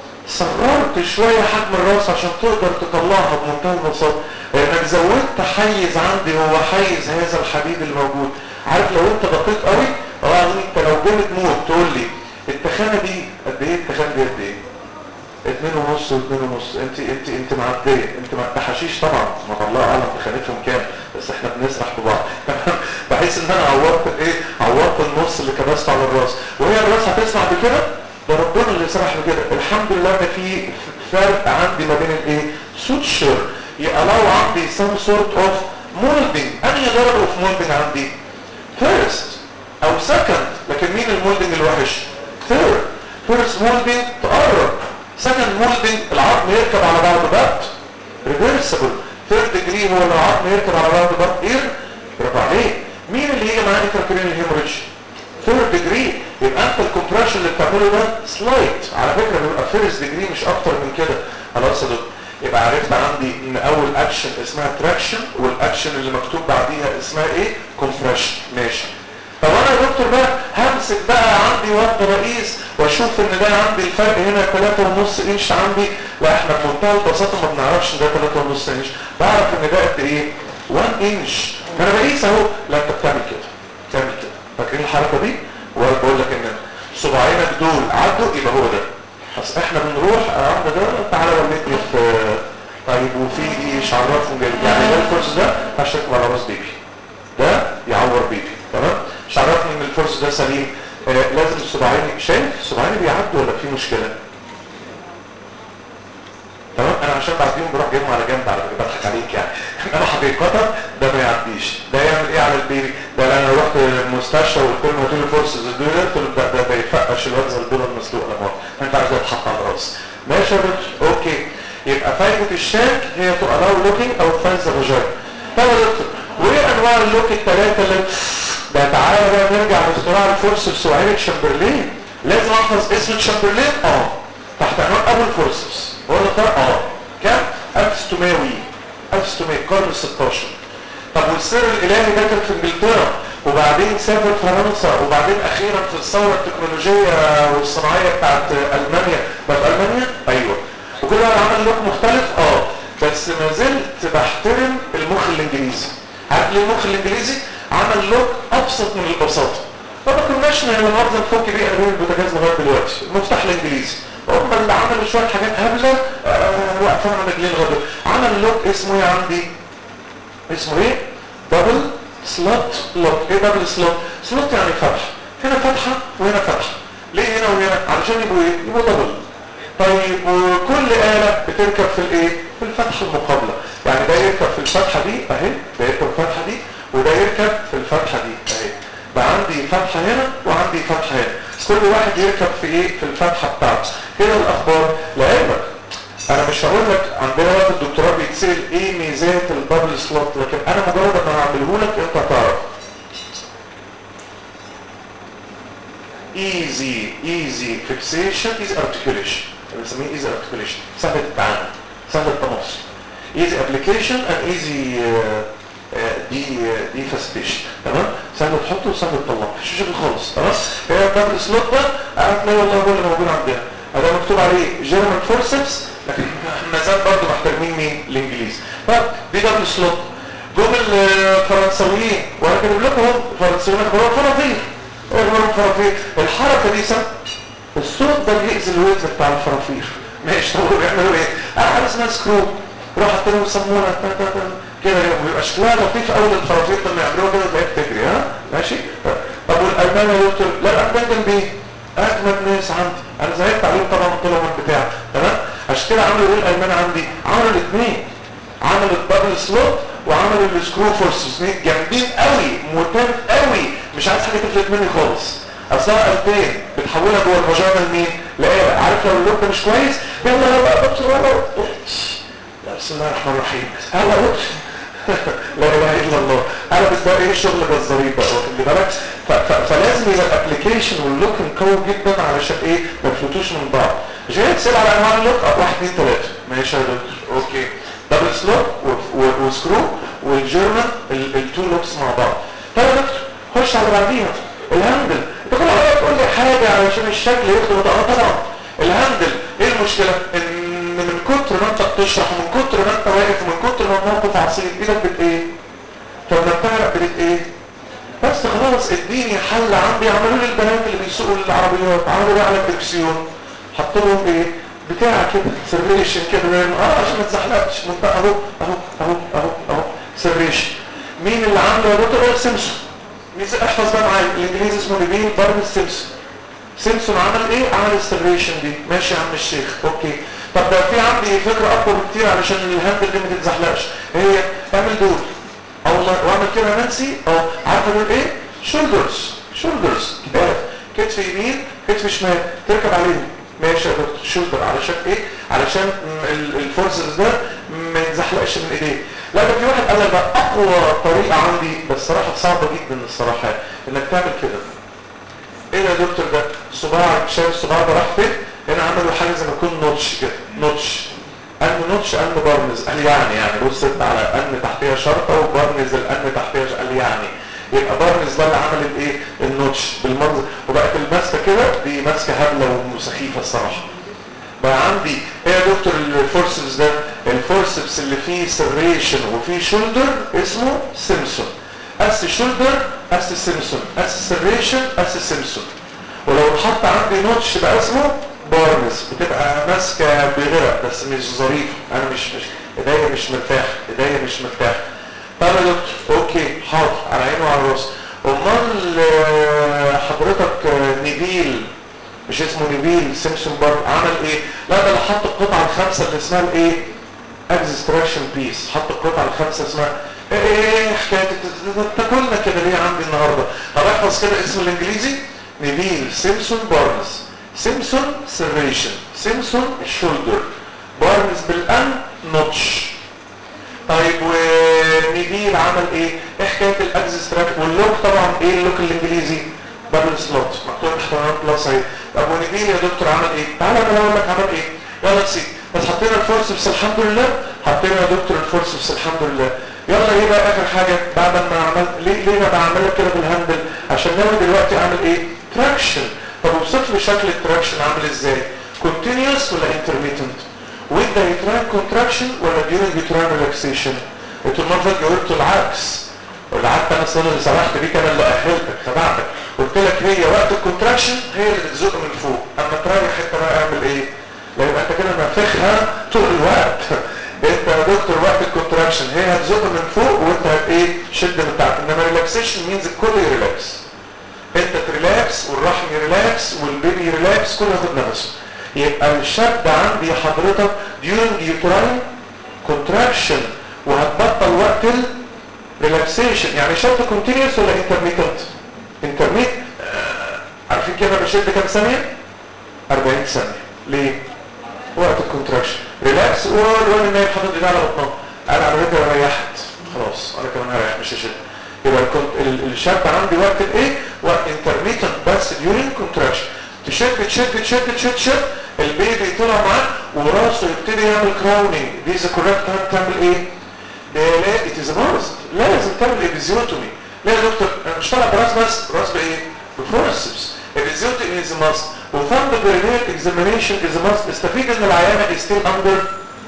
B: صغرت شوية حجم الراس عشان تقدر تطلعها بمنتهى البساطة لانك زودت حيز عندي هو حيز هذا الحديد الموجود عارف لو انت دقيق قوي اه انت لو جامد موت تقول لي التخانة دي قد ايه التخانة دي قد ايه اتنين ونص واتنين ونص انت انت انت معدية انت مع حشيش طبعا ما الله اعلم تخانتهم كام بس احنا بنسرح ببعض تمام بحيث ان انا عوضت ايه عوضت النص اللي كبست على الراس وهي الراس هتسمع بكده ده ربنا اللي سمح بكده الحمد لله ان في فرق عندي ما بين الايه سوتشر يقلاو عندي some sort of molding انهي درجه اوف molding عندي first او second لكن مين المولدنج الوحش third first molding تقرب second molding العظم يركب على بعضه بقى reversible third degree هو العظم يركب على بعضه بقى ايه برافو عليك مين اللي يجي معاه intracranial hemorrhage third degree يبقى انت الكومبريشن اللي بتعمله ده سلايت على فكره بيبقى فيرست ديجري مش اكتر من كده خلاص يا دكتور يبقى عرفت عندي ان اول اكشن اسمها تراكشن والاكشن اللي مكتوب بعديها اسمها ايه كومبريشن ماشي طب انا يا دكتور بقى همسك بقى عندي وقت رئيس واشوف ان ده عندي الفرق هنا 3.5 انش عندي لا احنا بمنتهى البساطه ما بنعرفش ان ده 3.5 انش بعرف ان ده قد ايه 1 انش ما انا بقيس اهو لا انت بتعمل كده بتعمل كده فاكرين الحركه دي وبقول لك ان صباعينك دول عدوا يبقى هو ده بس احنا بنروح عند ده تعالى ولدني في طيب وفي ايش عرفهم يعني ده الفرس ده هشتكم على راس بيبي ده يعور بيبي تمام مش عرفني ان الفرس ده سليم آه لازم الصباعين شايف الصباعين بيعدوا ولا في مشكله تمام انا عشان بعديهم بروح جايبهم على جنب على فكره بضحك عليك يعني انما حقيقه ده ما يعديش ده يعمل ايه على البيبي ده انا رحت المستشفى وقلت لهم هاتوا لي فرصه الدول قلت لهم ده ده ده يفقش الواد زي البيضه المسلوقه لما انت عايز تتحط على الراس ماشي يا دكتور اوكي يبقى فايده الشاك هي تو الاو لوكينج او فايز فاجاي طب يا دكتور وايه انواع اللوك الثلاثه اللي ده تعالى بقى نرجع لاختراع الفورس بسوعية شامبرلين لازم احفظ اسم شامبرلين اه تحت عنوان ابو الفورسز هو ده اختار اه كام 1600 وي 1600 القرن ال 16 طب والسر الالهي ده كان في انجلترا وبعدين سافر فرنسا وبعدين اخيرا في الثوره التكنولوجيه والصناعيه بتاعت المانيا بقى في المانيا ايوه وكل واحد عمل لوك مختلف اه بس ما زلت بحترم المخ الانجليزي عارف ليه المخ الانجليزي عمل لوك ابسط من البساطه فما كناش نقدر نفك بيه انابيب البوتاجاز لغايه دلوقتي المفتاح الانجليزي هم اللي عملوا شويه حاجات هبله آه واقفين على رجلين غدا عمل لوك اسمه ايه عندي اسمه ايه دبل سلوت لوك ايه دبل سلوت سلوت يعني فتح هنا فتحه وهنا فتحه ليه هنا وهنا علشان يبقوا ايه يبقوا دبل طيب وكل آلة بتركب في الايه في الفتحة المقابلة يعني ده يركب في الفتحة دي اهي ده يركب في الفتحة دي وده يركب في الفتحة دي اهي بقى عندي فتحة هنا وعندي فتحة هنا كل واحد يركب في ايه في الفتحة بتاعته كده الاخبار لعلمك انا مش هقول لك عندنا وقت الدكتوراه بيتسال ايه ميزات البابل سلوت لكن انا مجرد ما هعمله لك انت هتعرف easy easy fixation is articulation بنسميه ايزي ارتكوليشن سهل التعامل سهل التمص ايزي ابلكيشن اند ايزي دي دي فاسيتيشن تمام سهل تحطه وسهل تطلعه مفيش مشاكل خالص خلاص هي الدبل سلوت ده هتلاقي والله هو اللي موجود عندنا هذا مكتوب عليه جيرمان فورسبس لكن ما زال برضه محترمين مين الانجليز طب دي دبل سلوت جم الفرنساويين وانا كاتب لكم هم فرنساويين اخبارهم فرافير اخبارهم فرافير الحركه دي سبب الصوت ده بيأذي الوزن بتاع الفرافير ماشي طب بيعملوا ايه؟ حاجه اسمها سكرو روح حاطين لهم صمونه كده بيبقى شكلها لطيف قوي للفرافير لما يعملوها كده تلاقيها بتجري ها ماشي طب والالمان يا دكتور لا الالمان جنبي اجمد ناس عندي انا زعلت عليهم طبعا قلت لهم البتاع تمام عشان كده عملوا ايه الالمان عندي عملوا الاثنين عملوا الدبل سلوت وعملوا السكرو فورس اثنين جامدين قوي موتان قوي مش عايز حاجه تفلت مني خالص اصلا قلبين بتحولها جوه الفاجينا لمين؟ لآلة عارف لو اللوك ده مش كويس يلا يلا يا دكتور يلا بسم الله الرحمن الرحيم هلا لا اله الا الله انا بتبقى ايه الشغل جزارين بقى واخد بالك فلازم يبقى الابلكيشن واللوك قوي جدا علشان ايه ما يفلتوش من بعض مش هي تسال على انواع اللوك اه واحد اثنين ثلاثه ماشي يا دكتور اوكي دبل سلوك وسكرو والجيرمان التو لوكس مع بعض طيب يا دكتور خش على بعديها الهاندل انت كل حاجه تقول لي حاجه علشان الشكل يخدم اه طبعا الهاندل ايه المشكله ان من كتر ما انت بتشرح ومن كتر ما انت واقف ومن كتر ما الموقف عصيب ايدك بت ايه فلما بتعرق بت ايه بس خلاص اديني حل عندي عملوا لي البنات اللي بيسوقوا العربيات عملوا لي على الدركسيون حطوا لهم ايه بتاع كده سريشن كده اه عشان ما تزحلقش منطقه اهو اهو اهو اهو اهو سريشن مين اللي عامله يا دكتور سيمسون احفظ بقى معايا الانجليزي اسمه نبيل بارن سيمسون سيمسون عمل ايه عمل السريشن دي ماشي يا عم الشيخ اوكي طب لو في عندي فكره اقوى بكتير علشان الهاندل دي ما تتزحلقش هي اعمل دول اه والله واعمل كده يا نانسي اه عارفه دول ايه شولدرز شولدرز كتاف كتف يمين كتف شمال تركب عليهم ماشي يا دكتور شولدر علشان ايه علشان الفورسز ده ما يتزحلقش من ايديه لا ده في واحد قال لك بقى اقوى طريقه عندي بس صراحه صعبه جدا الصراحه انك تعمل كده ايه ده يا دكتور ده صباعك شايف الصباع ده راح فين هنا عملوا حاجه زي ما يكون نوتش كده نوتش ان نوتش ان بارنز قال يعني يعني بص انت على ان تحتها شرطه وبارنز الان تحتها قال يعني يبقى بارنز ده اللي عمل الايه النوتش بالمنظر وبقت الماسكه كده دي ماسكه هبله وسخيفه الصراحه بقى عندي ايه يا دكتور الفورسبس ده الفورسبس اللي فيه سريشن وفيه شولدر اسمه سيمسون اس شولدر اس سيمسون اس سريشن اس سيمسون ولو اتحط عندي نوتش بقى اسمه بارنس بتبقى ماسكه بغرق بس مش ظريف انا مش مش ايديا مش مرتاح ايديا مش مرتاح طب يا دكتور اوكي حاضر على عيني وعلى راسي امال حضرتك نبيل مش اسمه نبيل سيمسون بارن عمل ايه لا ده اللي حط القطعه الخامسه اللي اسمها الايه اكزستراكشن بيس حط القطعه الخامسه اسمها ايه ايه حكايه تاكلنا كده ليه عندي النهارده طب احفظ كده اسم الانجليزي نبيل سيمسون بارنس سيمسون سيريشن سيمسون شولدر بارنس بالان نوتش طيب ونبيل عمل ايه ايه حكايه الاكزستراكت واللوك طبعا ايه اللوك الانجليزي دبل سلوت مكتوب احتمال بلس اهي طب ونبيل يا دكتور عمل ايه تعالى انا اقول لك عمل ايه يلا نسيب بس حطينا الفورسبس الحمد لله حطينا يا دكتور الفورسبس الحمد لله يلا ايه بقى اخر حاجه بعد ما عملت ليه ليه انا بعمل لك كده بالهاندل عشان ناوي دلوقتي اعمل ايه تراكشن طب اوصف لي شكل التراكشن عامل ازاي كونتينيوس ولا انترميتنت with the uterine contraction ولا during uterine relaxation انتوا المره اللي جاوبتوا العكس والعكس انا السنه اللي سمحت بيك انا اللي اهلتك خدعتك قلت لك هي وقت الكونتراكشن هي اللي بتزق من فوق اما تريح انت بقى اعمل ايه لان انت كده نافخها طول الوقت انت يا دكتور وقت الكونتراكشن هي هتزق من فوق وانت هت ايه شد من تحت انما ريلاكسيشن مينز الكل يريلاكس انت تريلاكس والرحم يريلاكس والبيبي يريلاكس كله ياخد نفسه يبقى الشد عندي حضرتك during uterine contraction وهتبطل وقت الريلاكسيشن يعني شد continuous ولا intermittent intermittent آه عارفين كده بشد كام ثانية 40 ثانية ليه وقت الكونتراكشن ريلاكس وقول ان هي حاطط ايدها على بطنها انا على فكره ريحت خلاص انا كمان هريح مش هشد يبقى الشد عندي وقت الايه وقت intermittent بس during contraction تشد تشد تشد تشد تشد البيبي طلع معاه وراسه يبتدي يعمل كراونينج دي ذا كوريكت تايم تعمل ايه؟ لا ات از ماست لازم تعمل ابيزيوتومي لا يا دكتور انا مش طالع براس بس براس بايه؟ بفورسبس ابيزيوتومي از ماست وفند برينيال اكزامينيشن از ماست استفيد ان العيانه از ستيل اندر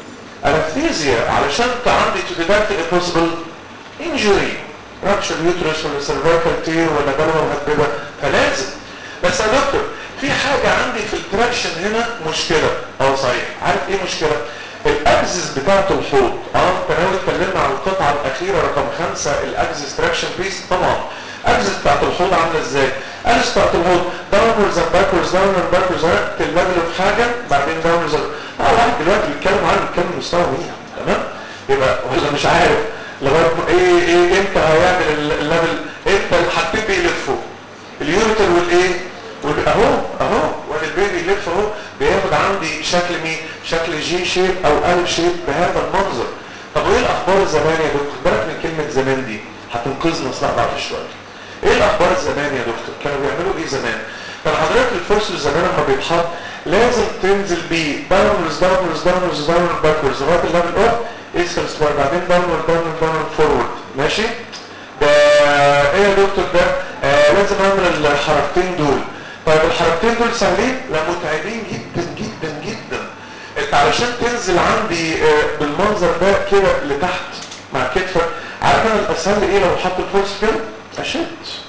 B: انستيزيا علشان عندي تو ديتكت a possible injury رابشر يوترس ولا سيرفايكال تير ولا جلوه مهببه فلازم بس يا دكتور في حاجه عندي في التراكشن هنا مشكله اه صحيح عارف ايه مشكله الاكسس بتاعه الحوض اه انت ناوي اتكلمنا عن القطعه الاخيره رقم خمسة الاكسس تراكشن بيس طبعا الاكسس بتاعه الحوض عامله ازاي الاكسس بتاعه الحوض داونورز اند باكورز داونورز باكورز الليفل في حاجه بعدين داونورز اه واحد دلوقتي بيتكلم عنه بيتكلم مستوى مين تمام يبقى ولا مش عارف لغايه ايه ايه امتى هيعمل الليفل امتى الحاجتين بيلفوا اليوريتر والايه اهو اهو وادي البيبي يلف اهو بياخد عندي شكل مين شكل جي شيب او ال شيب بهذا المنظر طب وايه الاخبار زمان يا دكتور بالك من كلمه زمان دي هتنقذنا اصلا بعد شويه ايه الاخبار زمان يا دكتور كانوا بيعملوا ايه زمان كان حضرتك الفرس زمان لما بيتحط لازم تنزل بيه داونرز داونرز داونرز داونرز باكورز لغايه الليفل اوف اسفل سبار بعدين داونورد داونورد داونورد فورورد ماشي ده ايه يا دكتور ده آه لازم اعمل الحركتين دول طيب الحركتين دول سهلين لا متعبين جدا جدا جدا انت علشان تنزل عندي آه بالمنظر ده كده لتحت مع كتفك عارف انا الاسهل ايه لو حط الفورس كده اشد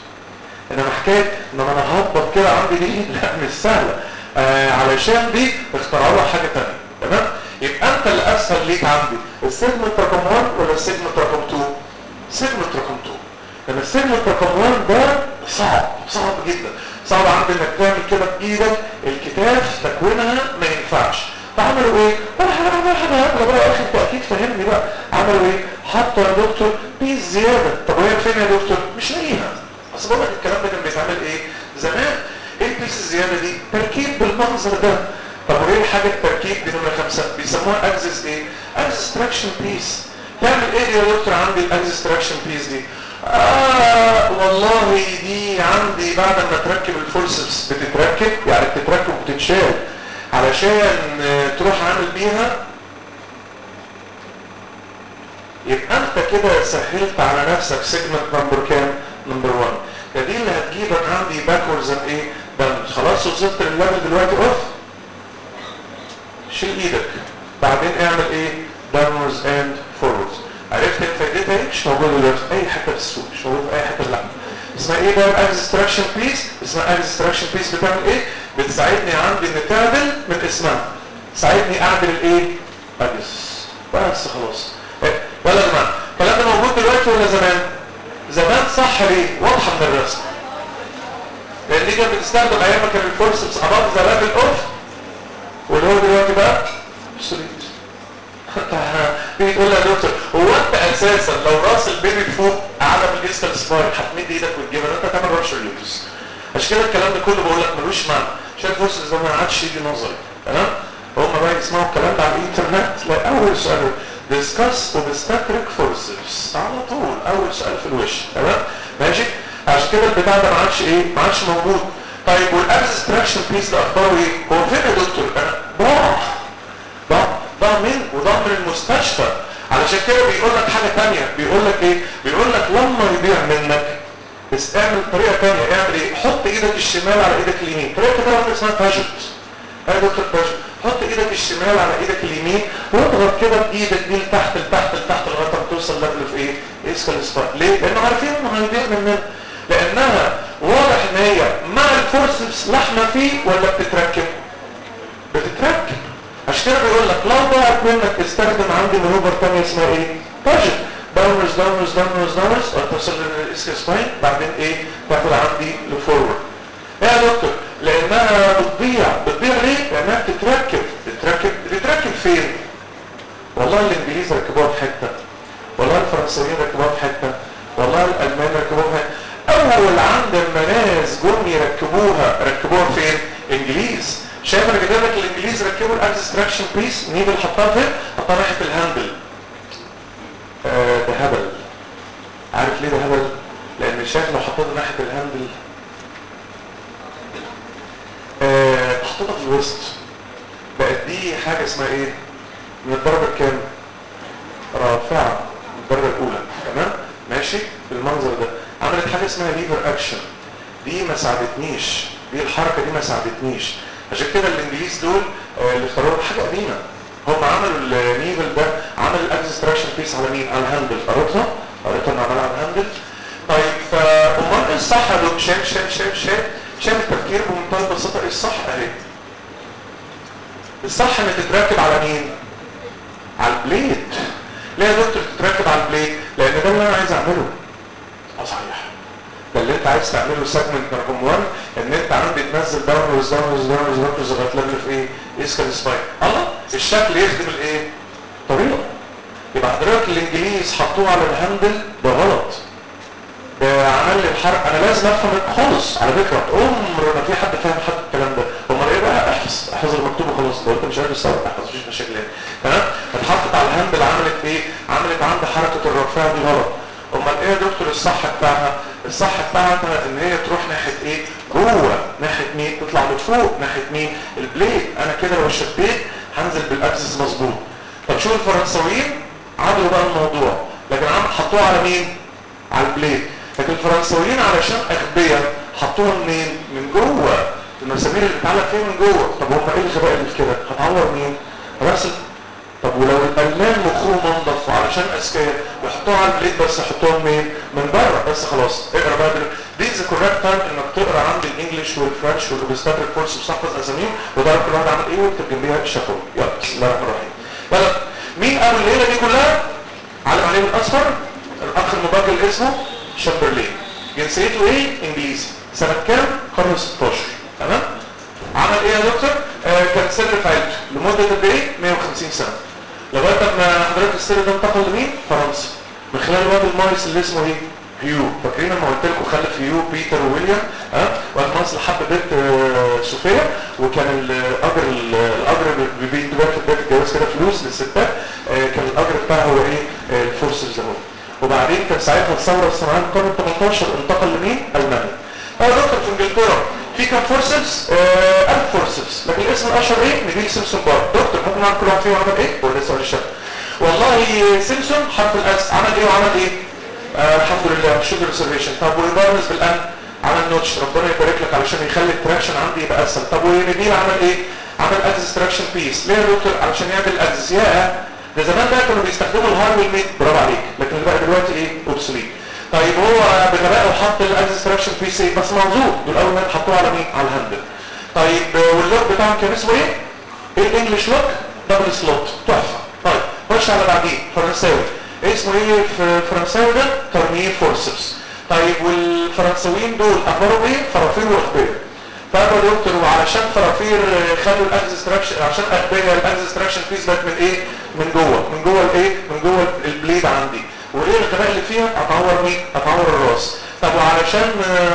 B: انما حكايه ان انا ههبط كده عندي دي لا مش سهله آه علشان دي اخترعوا لها حاجه ثانيه تمام يبقى انت اللي اسهل ليك عندي السيجمنت رقم 1 ولا السيجمنت رقم 2 سيجمنت رقم 2 لان السيجمنت رقم 1 ده صعب صعب جدا صعب عندي انك تعمل كده بايدك الكتاف تكوينها ما ينفعش فعملوا ايه؟ ولا حاجه ولا حاجه هبله بقى يا اخي انت اكيد فاهمني بقى عملوا ايه؟ حطوا يا دكتور بيس زياده طب وهي فين يا دكتور؟ مش لاقيها بس بقول لك الكلام ده كان بيتعمل ايه؟ زمان ايه البيس الزياده دي؟ تركيب بالمنظر ده طب وايه حاجه التركيب دي نمره خمسه؟ بيسموها اكسس ايه؟ اكسس تراكشن بيس تعمل ايه يا دكتور عندي الاكسس تراكشن بيس دي؟ آه والله دي عندي بعد ما تركب الفورسبس بتتركب يعني بتتركب وبتتشال علشان تروح عامل بيها يبقى انت كده سهلت على نفسك سيجمنت نمبر كام؟ نمبر 1 ده دي اللي هتجيبك عندي باكوردز اند ايه؟ داونز خلاص وصلت للليفل دلوقتي اوف شيل ايدك بعدين اعمل ايه؟ داونورز اند فوروردز عرفت فائدتها ايه؟ مش موجوده دلوقتي في اي حته في السوق مش موجوده في اي حته لا اسمها ايه بقى الاكستراكشن بيس اسمها اكستراكشن بيس بتعمل ايه بتساعدني عندي ان تعدل من اسمها تساعدني اعدل الايه اجس بس خلاص إيه؟ ولا يا جماعه الكلام ده موجود دلوقتي ولا زمان زمان صح ليه واضحه من الرسم لان دي كانت بتستخدم ايام ما كان الفورسبس اباف ذا ليفل اوف واللي هو دلوقتي بقى سوليد تيجي تقول لي يا دكتور هو انت اساسا لو راس البيبي فوق اعلى من الاسكال سباين هتمد ايدك وتجيبها انت تعمل رابشر اليوتس عشان كده الكلام ده كله بقول لك ملوش معنى عشان الفورسز ده ما عادش يجي نظري تمام هم بقى يسمعوا الكلام ده على الانترنت تلاقي اول سؤال ديسكاس اوبستاتريك فورسز على طول اول سؤال في الوش تمام ماشي عشان كده البتاع ده ما عادش ايه ما عادش موجود طيب والابستراكشن بيس ده اخباره ايه هو فين يا دكتور انا ضاع ضاع ضاع من وضاع من المستشفى علشان كده بيقول لك حاجه ثانيه بيقول لك ايه بيقول لك لما يضيع منك بس اعمل طريقه ثانيه اعمل ايه حط ايدك الشمال على ايدك اليمين طريقه كده واحده اسمها باجت يا دكتور باجت حط ايدك الشمال على ايدك اليمين واضغط كده بايدك دي لتحت لتحت لتحت لغايه ما توصل ليفل في ايه اسكال سباين ليه لانه عارفين انه هيضيع مننا لانها واضح ان هي مع الفورسبس لحمه فيه ولا بتتركب بتتركب عشان كده بيقول لك لو ضاعت منك استخدم عندي مانوفر ثانيه اسمها ايه باجت داونرز داونرز داونرز داونرز توصل للاسكال سباين بعدين ايه تاخد عندي لفورورد ايه يا دكتور لانها بتضيع بتضيع ليه لانها بتتركب بتتركب بتتركب فين والله الانجليز ركبوها في حته والله الفرنسيين ركبوها في حته والله الالمان ركبوها في حته اول عند ناس جم يركبوها ركبوها فين انجليز شايف انا كاتب لك الانجليز ركبوا الاكستراكشن بيس نيفل حطها فين حطها ناحيه الهاندل آه ده هبل عارف ليه ده هبل لان شايف لو حطيتها ناحيه الهاندل آه حطيتها في الوسط بقت دي حاجه اسمها ايه من الدرجه الكام رافعه من الدرجه الاولى تمام ماشي بالمنظر ده عملت حاجه اسمها ليفر اكشن دي ما ساعدتنيش دي الحركه دي ما ساعدتنيش عشان كده الانجليز دول آه، اللي اخترعوا حاجه قديمه هم عملوا النيفل ده عمل الاكستراكشن بيس على مين على الهاندل قريتها قريتها انه عملها على الهاندل طيب فامال ايه الصح يا دكتور شايف شايف شايف شايف شايف التفكير بمنتهى البساطه ايه الصح اهي الصح ان تتركب على مين على البليد ليه يا دكتور تتركب على البليد لان ده اللي انا عايز اعمله اه صحيح ده اللي انت عايز تعمله سيجمنت رقم 1 ان انت عندي تنزل داونورز داونورز داونورز داونورز لغايه ليفل في ايه؟ اسكال سباين الله الشكل يخدم الايه؟ طريقه يبقى حضرتك الانجليز حطوه على الهاندل ده غلط ده عمل لي الحرق انا لازم افهم خالص على فكره عمر ما في حد فاهم حد الكلام ده امال ايه بقى احفظ احفظ المكتوب وخلاص لو انت مش عارف السبب احفظ مفيش مشاكل يعني تمام اتحطت على الهاندل عملت ايه عملت عند حركه الرفاع دي غلط امال ايه يا دكتور الصح بتاعها الصح بتاعها ان هي تروح ناحيه ايه جوه ناحيه مين تطلع لفوق ناحيه مين البليد انا كده لو شديت هنزل بالاكسس مظبوط طب شوف الفرنساويين عملوا بقى الموضوع لكن عم حطوه على مين على البليد لكن الفرنساويين علشان اغبياء حطوها منين من جوه المسامير اللي بتتعلق فيها من جوه طب هم ايه الغباء اللي في كده هتعور مين راسل طب ولو الالمان مخهم منضف وعلشان اذكياء يحطوها على البليد بس يحطوها منين من بره بس خلاص اقرا بقى دي ذا كوريكت تايم انك تقرا عند الانجليش والفرنش والاوبستاتريك كورس وتحفظ اساميهم وتعرف كل واحد عمل ايه واكتب جنبيها الشفوي يلا بسم الله الرحمن الرحيم يلا مين قال الليله دي كلها علم عليه الاصفر الاخ المبجل اسمه شامبرلين جنسيته ايه انجليزي سنه كام قرن 16 تمام عمل ايه يا دكتور آه كان سر في عيلته لمده قد ايه 150 سنه لغايه ما حضرتك السر ده انتقل لمين فرنسا من خلال الواد المايس اللي اسمه ايه هيو فاكرين لما قلت لكم خلف هيو بيتر وويليام ها أه؟ والمايس حب بنت آه صوفيا وكان الاجر الاجر بيدوا في بدايه الجواز كده فلوس للستات آه كان الاجر بتاعها هو ايه آه الفورسز اهو وبعدين كان ساعتها الثوره الصناعيه القرن 18 انتقل لمين المانيا اه دكتور في انجلترا في كام فورسز آه 1000 فورسز لكن الاسم الاشهر ايه نبيل سيمسون بار دكتور ممكن نعرف كل واحد فيهم عمل ايه ولا لسه ولا الشك والله سيمسون حرف الاس عمل ايه وعمل ايه آه الحمد لله شوجر ريزرفيشن طب وبارنز بالان عمل نوتش ربنا يبارك لك علشان يخلي التراكشن عندي يبقى اسهل طب ونبيل عمل ايه عمل اكسس تراكشن بيس ليه يا دكتور علشان يعمل الاكسس يا ده زمان بقى كانوا بيستخدموا الهاي والميد برافو عليك لكن اللي بقى دلوقتي ايه اوبسوليت طيب هو بغبائه حط الاكستراكشن بيس ايه بس موجود دول اول ما حطوه على مين على الهاندل طيب واللوك بتاعهم كان اسمه ايه ايه الانجليش لوك دبل سلوت تحفه طيب خش على بعديه فرنساوي اسمه ايه في فرنساوي ده ترميه فورسبس طيب والفرنساويين دول اخبارهم ايه فرافير واخبار فقالوا يا دكتور وعلشان فرافير خلوا الاكستراكشن عشان اغبياء الاكستراكشن بيس بقت من ايه من جوه من جوه الايه من جوه البليد عندي وايه الغباء اللي فيها اتعور مين اتعور الراس طب وعلشان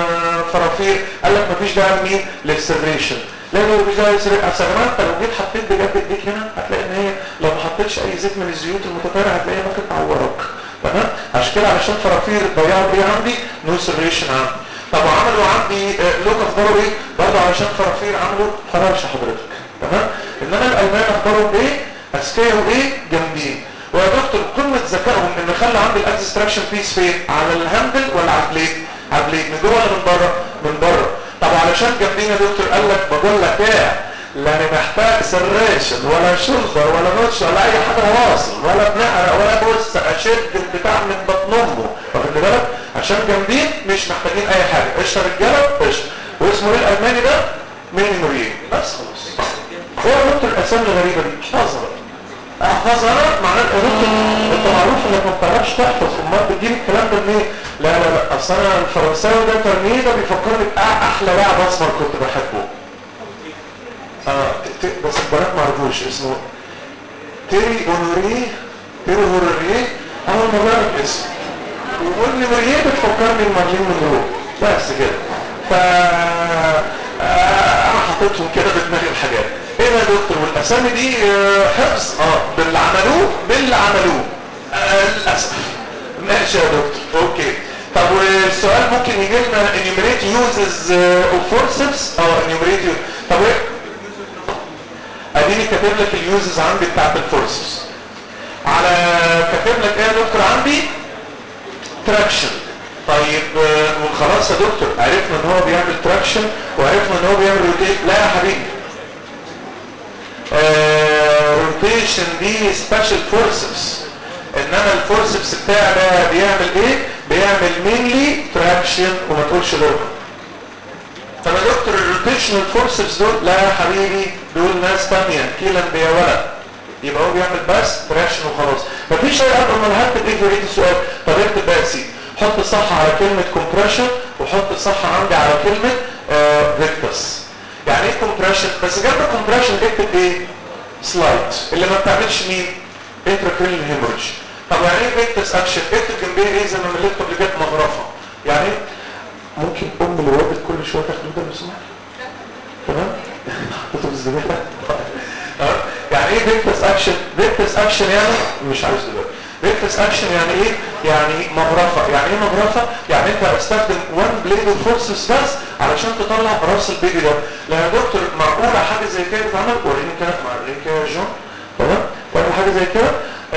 B: فرافير قال لك مفيش داعي لمين للسريشن لانه مفيش داعي للسريشن اصل يا جماعه انت لو جيت حطيت بجد ايديك هنا هتلاقي ان هي لو ما حطيتش اي زيت من الزيوت المتطهره هتلاقيها ممكن تعورك تمام عشان كده علشان فرافير ضيعوا ايه عندي نو سريشن عندي طب وعملوا عندي لوك اخباره ايه برضه علشان فرافير عملوا فرش حضرتك تمام انما الالمان اخبارهم ايه اذكياء وايه جامدين ويا دكتور قمه ذكائهم ان خلى عندي الاكستراكشن بيس فين على الهاندل ولا على البليد على البليد من جوه ولا من بره من بره طب علشان جامدين يا دكتور قال لك بقول لك ايه لا انا محتاج سريشن ولا شلدر ولا نوتش ولا اي حاجه واصل ولا بنقرا ولا بص اشد البتاع من بطن امه واخد بالك عشان جامدين مش محتاجين اي حاجه قشطه رجاله قشطه واسمه ايه الالماني ده ميني موريه بس خلاص هو دكتور الاسامي الغريبه دي احفظها بقى احفظها انا معناه يا دكتور انت معروف انك ما بتعرفش تحفظ امال بتجيب الكلام ده منين لا لا لا اصل انا الفرنساوي ده ترميه ده بيفكرني باحلى لاعب اسمر كنت بحبه اه بس البنات ما عرفوش اسمه تيري اونوري تيري اونوري اول ما بعرف اسمه وقول لي مريه بتفكرني بمارلين مونرو بس كده ف انا حطيتهم كده في دماغي الحاجات ايه يا دكتور والاسامي دي حفظ اه باللي عملوه باللي عملوه آه للاسف ماشي يا دكتور اوكي طب والسؤال ممكن يجي لنا enumerate uses of forceps اه enumerate طب ايه اديني لي كاتب لك اليوزز عندي بتاعت الفورسز على كاتب لك ايه يا دكتور عندي تراكشن طيب آه، خلاص يا دكتور عرفنا ان هو بيعمل تراكشن وعرفنا ان هو بيعمل روتيت لا يا حبيبي روتيشن دي سبيشال فورسز انما الفورسبس بتاع ده بيعمل ايه بيعمل مينلي تراكشن وما تقولش لوركم طب يا دكتور الروتيشنال فورسز دول لا يا حبيبي دول ناس تانية كيلا بيا ولا يبقى هو بيعمل بس تراكشن وخلاص مفيش اي امر من هكتب ايه في بقيه السؤال طب اكتب بقى يا سيدي حط صح على كلمة كومبريشن وحط صح عندي على كلمة فيكتس يعني ايه كومبريشن بس جنب كومبريشن اكتب ايه سلايد اللي ما بتعملش مين انتراكرينال هيموريج طب يعني ايه فيكتس اكشن اكتب جنبيه ايه زي ما مليت قبل كده مغرفه يعني ايه ممكن ام الوالد كل شويه تاخد ده لو سمحت تمام حطيته في الزباله تمام يعني ايه فيكتس اكشن فيكتس اكشن يعني مش عايز دلوقتي فيكتس اكشن يعني ايه يعني مغرفه يعني ايه مغرفه يعني انت هتستخدم وان بليد فورسز بس علشان تطلع راس البيبي ده لا يا دكتور معقوله حاجه زي كده بتتعمل وريني كده وريني كده يا جون تمام تعمل حاجه زي كده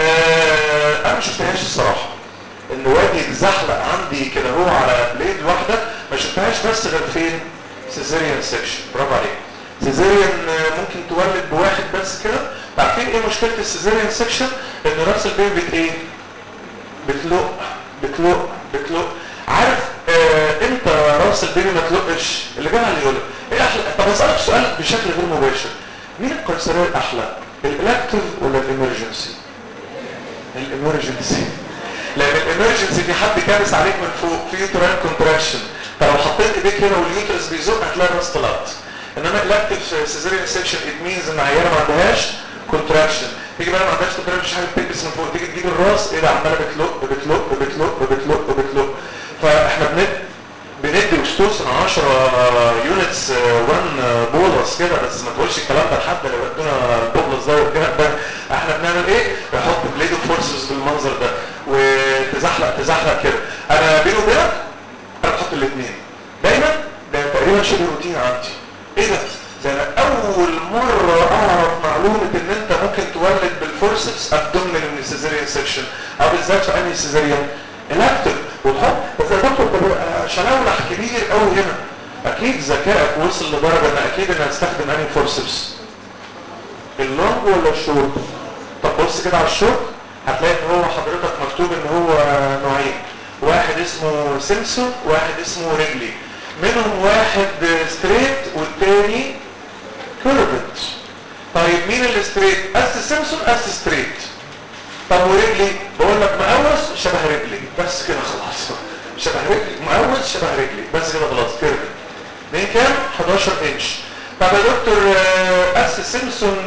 B: آه انا ما شفتهاش الصراحه ان وادي اتزحلق عندي كده هو على بليد واحده ما شفتهاش بس غير فين سيزيريان سيكشن برافو عليك سيزيريان ممكن تولد بواحد بس كده عارفين ايه مشكله السيزيريان سيكشن ان راس البيبي بت ايه بتلق بتلق بتلق عارف آه امتى راس البيبي ما تلقش اللي جاي اللي يقول ايه احلى طب اسالك سؤال بشكل غير مباشر مين القيصريه الاحلى الالكتيف ولا الامرجنسي الامرجنسي لان الامرجنسي في حد كابس عليك من فوق في يوترال كونتراكشن فلو حطيت ايديك هنا واليوترس بيزق هتلاقي الراس طلعت انما الكتيف سيزيريان سيكشن ات مينز ان عيانه ما عندهاش كونتراكشن تيجي بقى ما عندهاش كونتراكشن مش حاجه بتلبس من فوق تيجي تجيب الراس ايه ده عماله بتلق بتلق بتلق بتلق بتلق فاحنا بند بندي وستوسن 10 يونتس 1 بولس كده بس ما تقولش الكلام ده لحد لو ادونا البولس ده والكلام ده احنا بنعمل ايه؟ بنحط بليد فورسز بالمنظر ده وتزحلق تزحلق كده انا بيني وبينك انا بحط الاثنين دايما ده تقريبا شبه روتين عندي ايه ده؟ ده انا اول مره اعرف معلومه ان انت ممكن تولد بالفورسبس ابدومينال من السيزيريان سيكشن او بالذات في انهي سيزيريان الاكتف وتحط بس يا دكتور طب شلولح كبير قوي هنا اكيد ذكائك وصل لدرجه ان اكيد انا هستخدم انهي فورسبس اللونج ولا الشورت طب بص كده على الشورت هتلاقي ان هو حضرتك مكتوب ان هو نوعين واحد اسمه سيمسون واحد اسمه ريجلي منهم واحد ستريت والتاني كيرفت طيب مين الستريت اس سيمسون اس ستريت طب ورجلي بقول لك مقوس شبه رجلي بس كده خلاص شبه رجلي مقوس شبه رجلي بس كده خلاص كيرفت من كام 11 انش طب يا دكتور اس سيمسون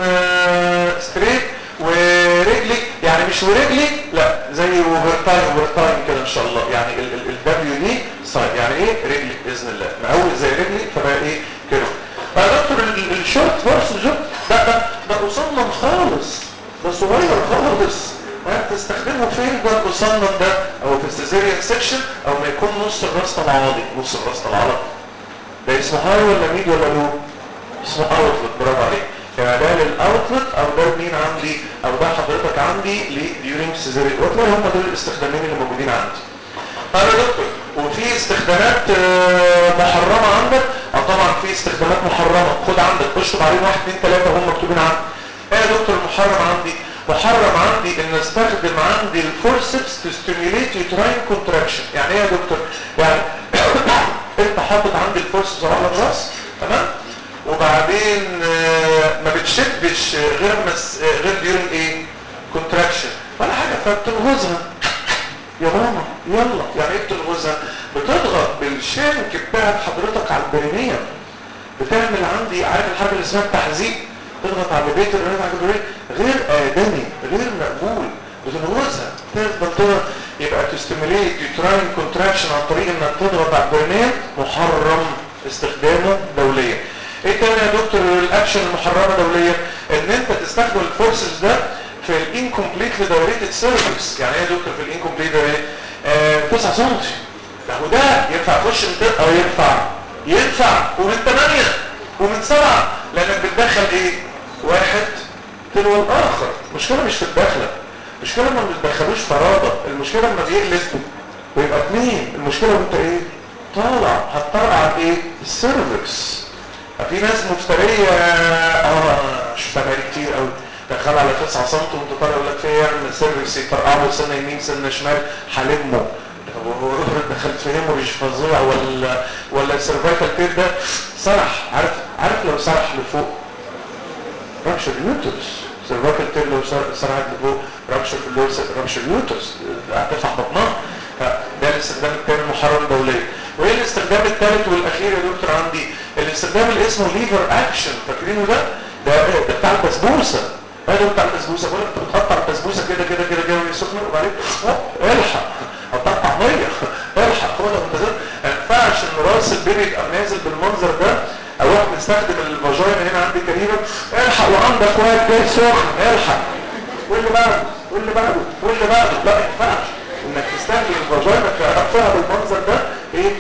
B: ستريت ورجلي يعني مش ورجلي لا زي اوفرتايم اوفرتايم كده ان شاء الله يعني الدبليو دي سايد يعني ايه رجلي باذن الله مقوس زي رجلي فبقى ايه كده طب يا دكتور الشورت فورس الجورت ده ده ده مصمم خالص ده صغير خالص تستخدمه فين ده المصمم ده او في السيزيريان سيكشن او ما يكون نص الراس طلعالي نص الراس طلعالي ده اسمه هاي ولا ميد ولا لو اسمه اوتلت برافو عليك يعني ده للاوتلت او ده مين عندي او ده حضرتك عندي لديورينج سيزيريان وتلاقي هم دول الاستخدامين اللي موجودين عندي طيب يا دكتور وفي استخدامات محرمه عندك اه طبعا في استخدامات محرمه خد عندك اشطب عليهم واحد اثنين ثلاثه هم مكتوبين عندك ايه يا دكتور المحرم عندي محرم عندي ان استخدم عندي الفورسبس تو ستيميوليت يوتراين كونتراكشن يعني ايه يا دكتور يعني انت حاطط عندي الفورسبس على الراس تمام وبعدين ما بتشدش غير مس غير ديورين ايه كونتراكشن ولا حاجه فبتنغزها يا ماما يلا يعني ايه بتنغزها بتضغط بالشانك بتاعت حضرتك على البرينيه بتعمل عندي عارف الحاجه اللي اسمها التحذيق تضغط على البيت غير آدمي غير مقبول بتنغزها تفضل تضغط يبقى تستميليت يوتراين كونتراكشن عن طريق انك تضغط على البرينيه محرم استخدامه دوليا ايه تاني يا دكتور الاكشن المحرمه دوليا ان انت تستخدم الفورسز ده في الانكمبليتلي دايريتد سيرفيس يعني ايه يا دكتور في الانكمبليت دايريتد 9 سم ده هو ده ينفع يخش من او ينفع ينفع ومن 8 ومن 7 لانك بتدخل ايه واحد تلو الاخر المشكله مش في الدخله المشكله ما بتدخلوش فرادة المشكله لما بيقلب ويبقى اتنين المشكله وانت ايه طالع هتطلع على ايه السيرفكس في ناس مفتريه اه شفتها بقالي كتير قوي دخل على 9 سم وانت طالع يقول لك فيها يعمل سيرفكس يفرقع له سنه يمين سنه شمال حلمه دخلت في هيموريج فظيع ولا ولا السيرفايكال تير ده سرح عارف عارف لو سرح لفوق رابشر يوترس سيرفايكال تير لو سرحت لفوق رابشر في اللور رابشر يوترس هتفتح بطنها ده الاستخدام الثاني المحرم دوليا وايه الاستخدام الثالث والاخير يا دكتور عندي الاستخدام اللي اسمه ليفر اكشن فاكرينه ده ده ده بتاع البسبوسه هذا بتاع البسبوسه بقول لك انت بتقطع البسبوسه كده كده كده كده وهي سخنه وبعدين الحق او تقطع ميه الحق خدها وانت ما ينفعش ان راس البيبي يبقى نازل بالمنظر ده اروح مستخدم الفاجينا هنا عندي كريمه الحق وعندك واحد جاي سخن الحق واللي بعده واللي بعده واللي بعده لا ما ينفعش انك تستخدم الفاجينا كرفها بالمنظر ده ايه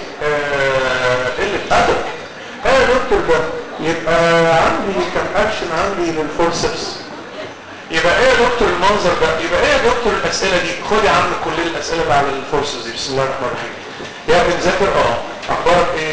B: قله ادب ايه يا دكتور ده يبقى عندي كم اكشن عندي للفورسبس يبقى ايه يا دكتور المنظر ده يبقى ايه يا دكتور الاسئله دي خد يا عم كل الاسئله بقى على الفورسبس دي بسم الله الرحمن الرحيم يا بنذاكر اه اخبارك ايه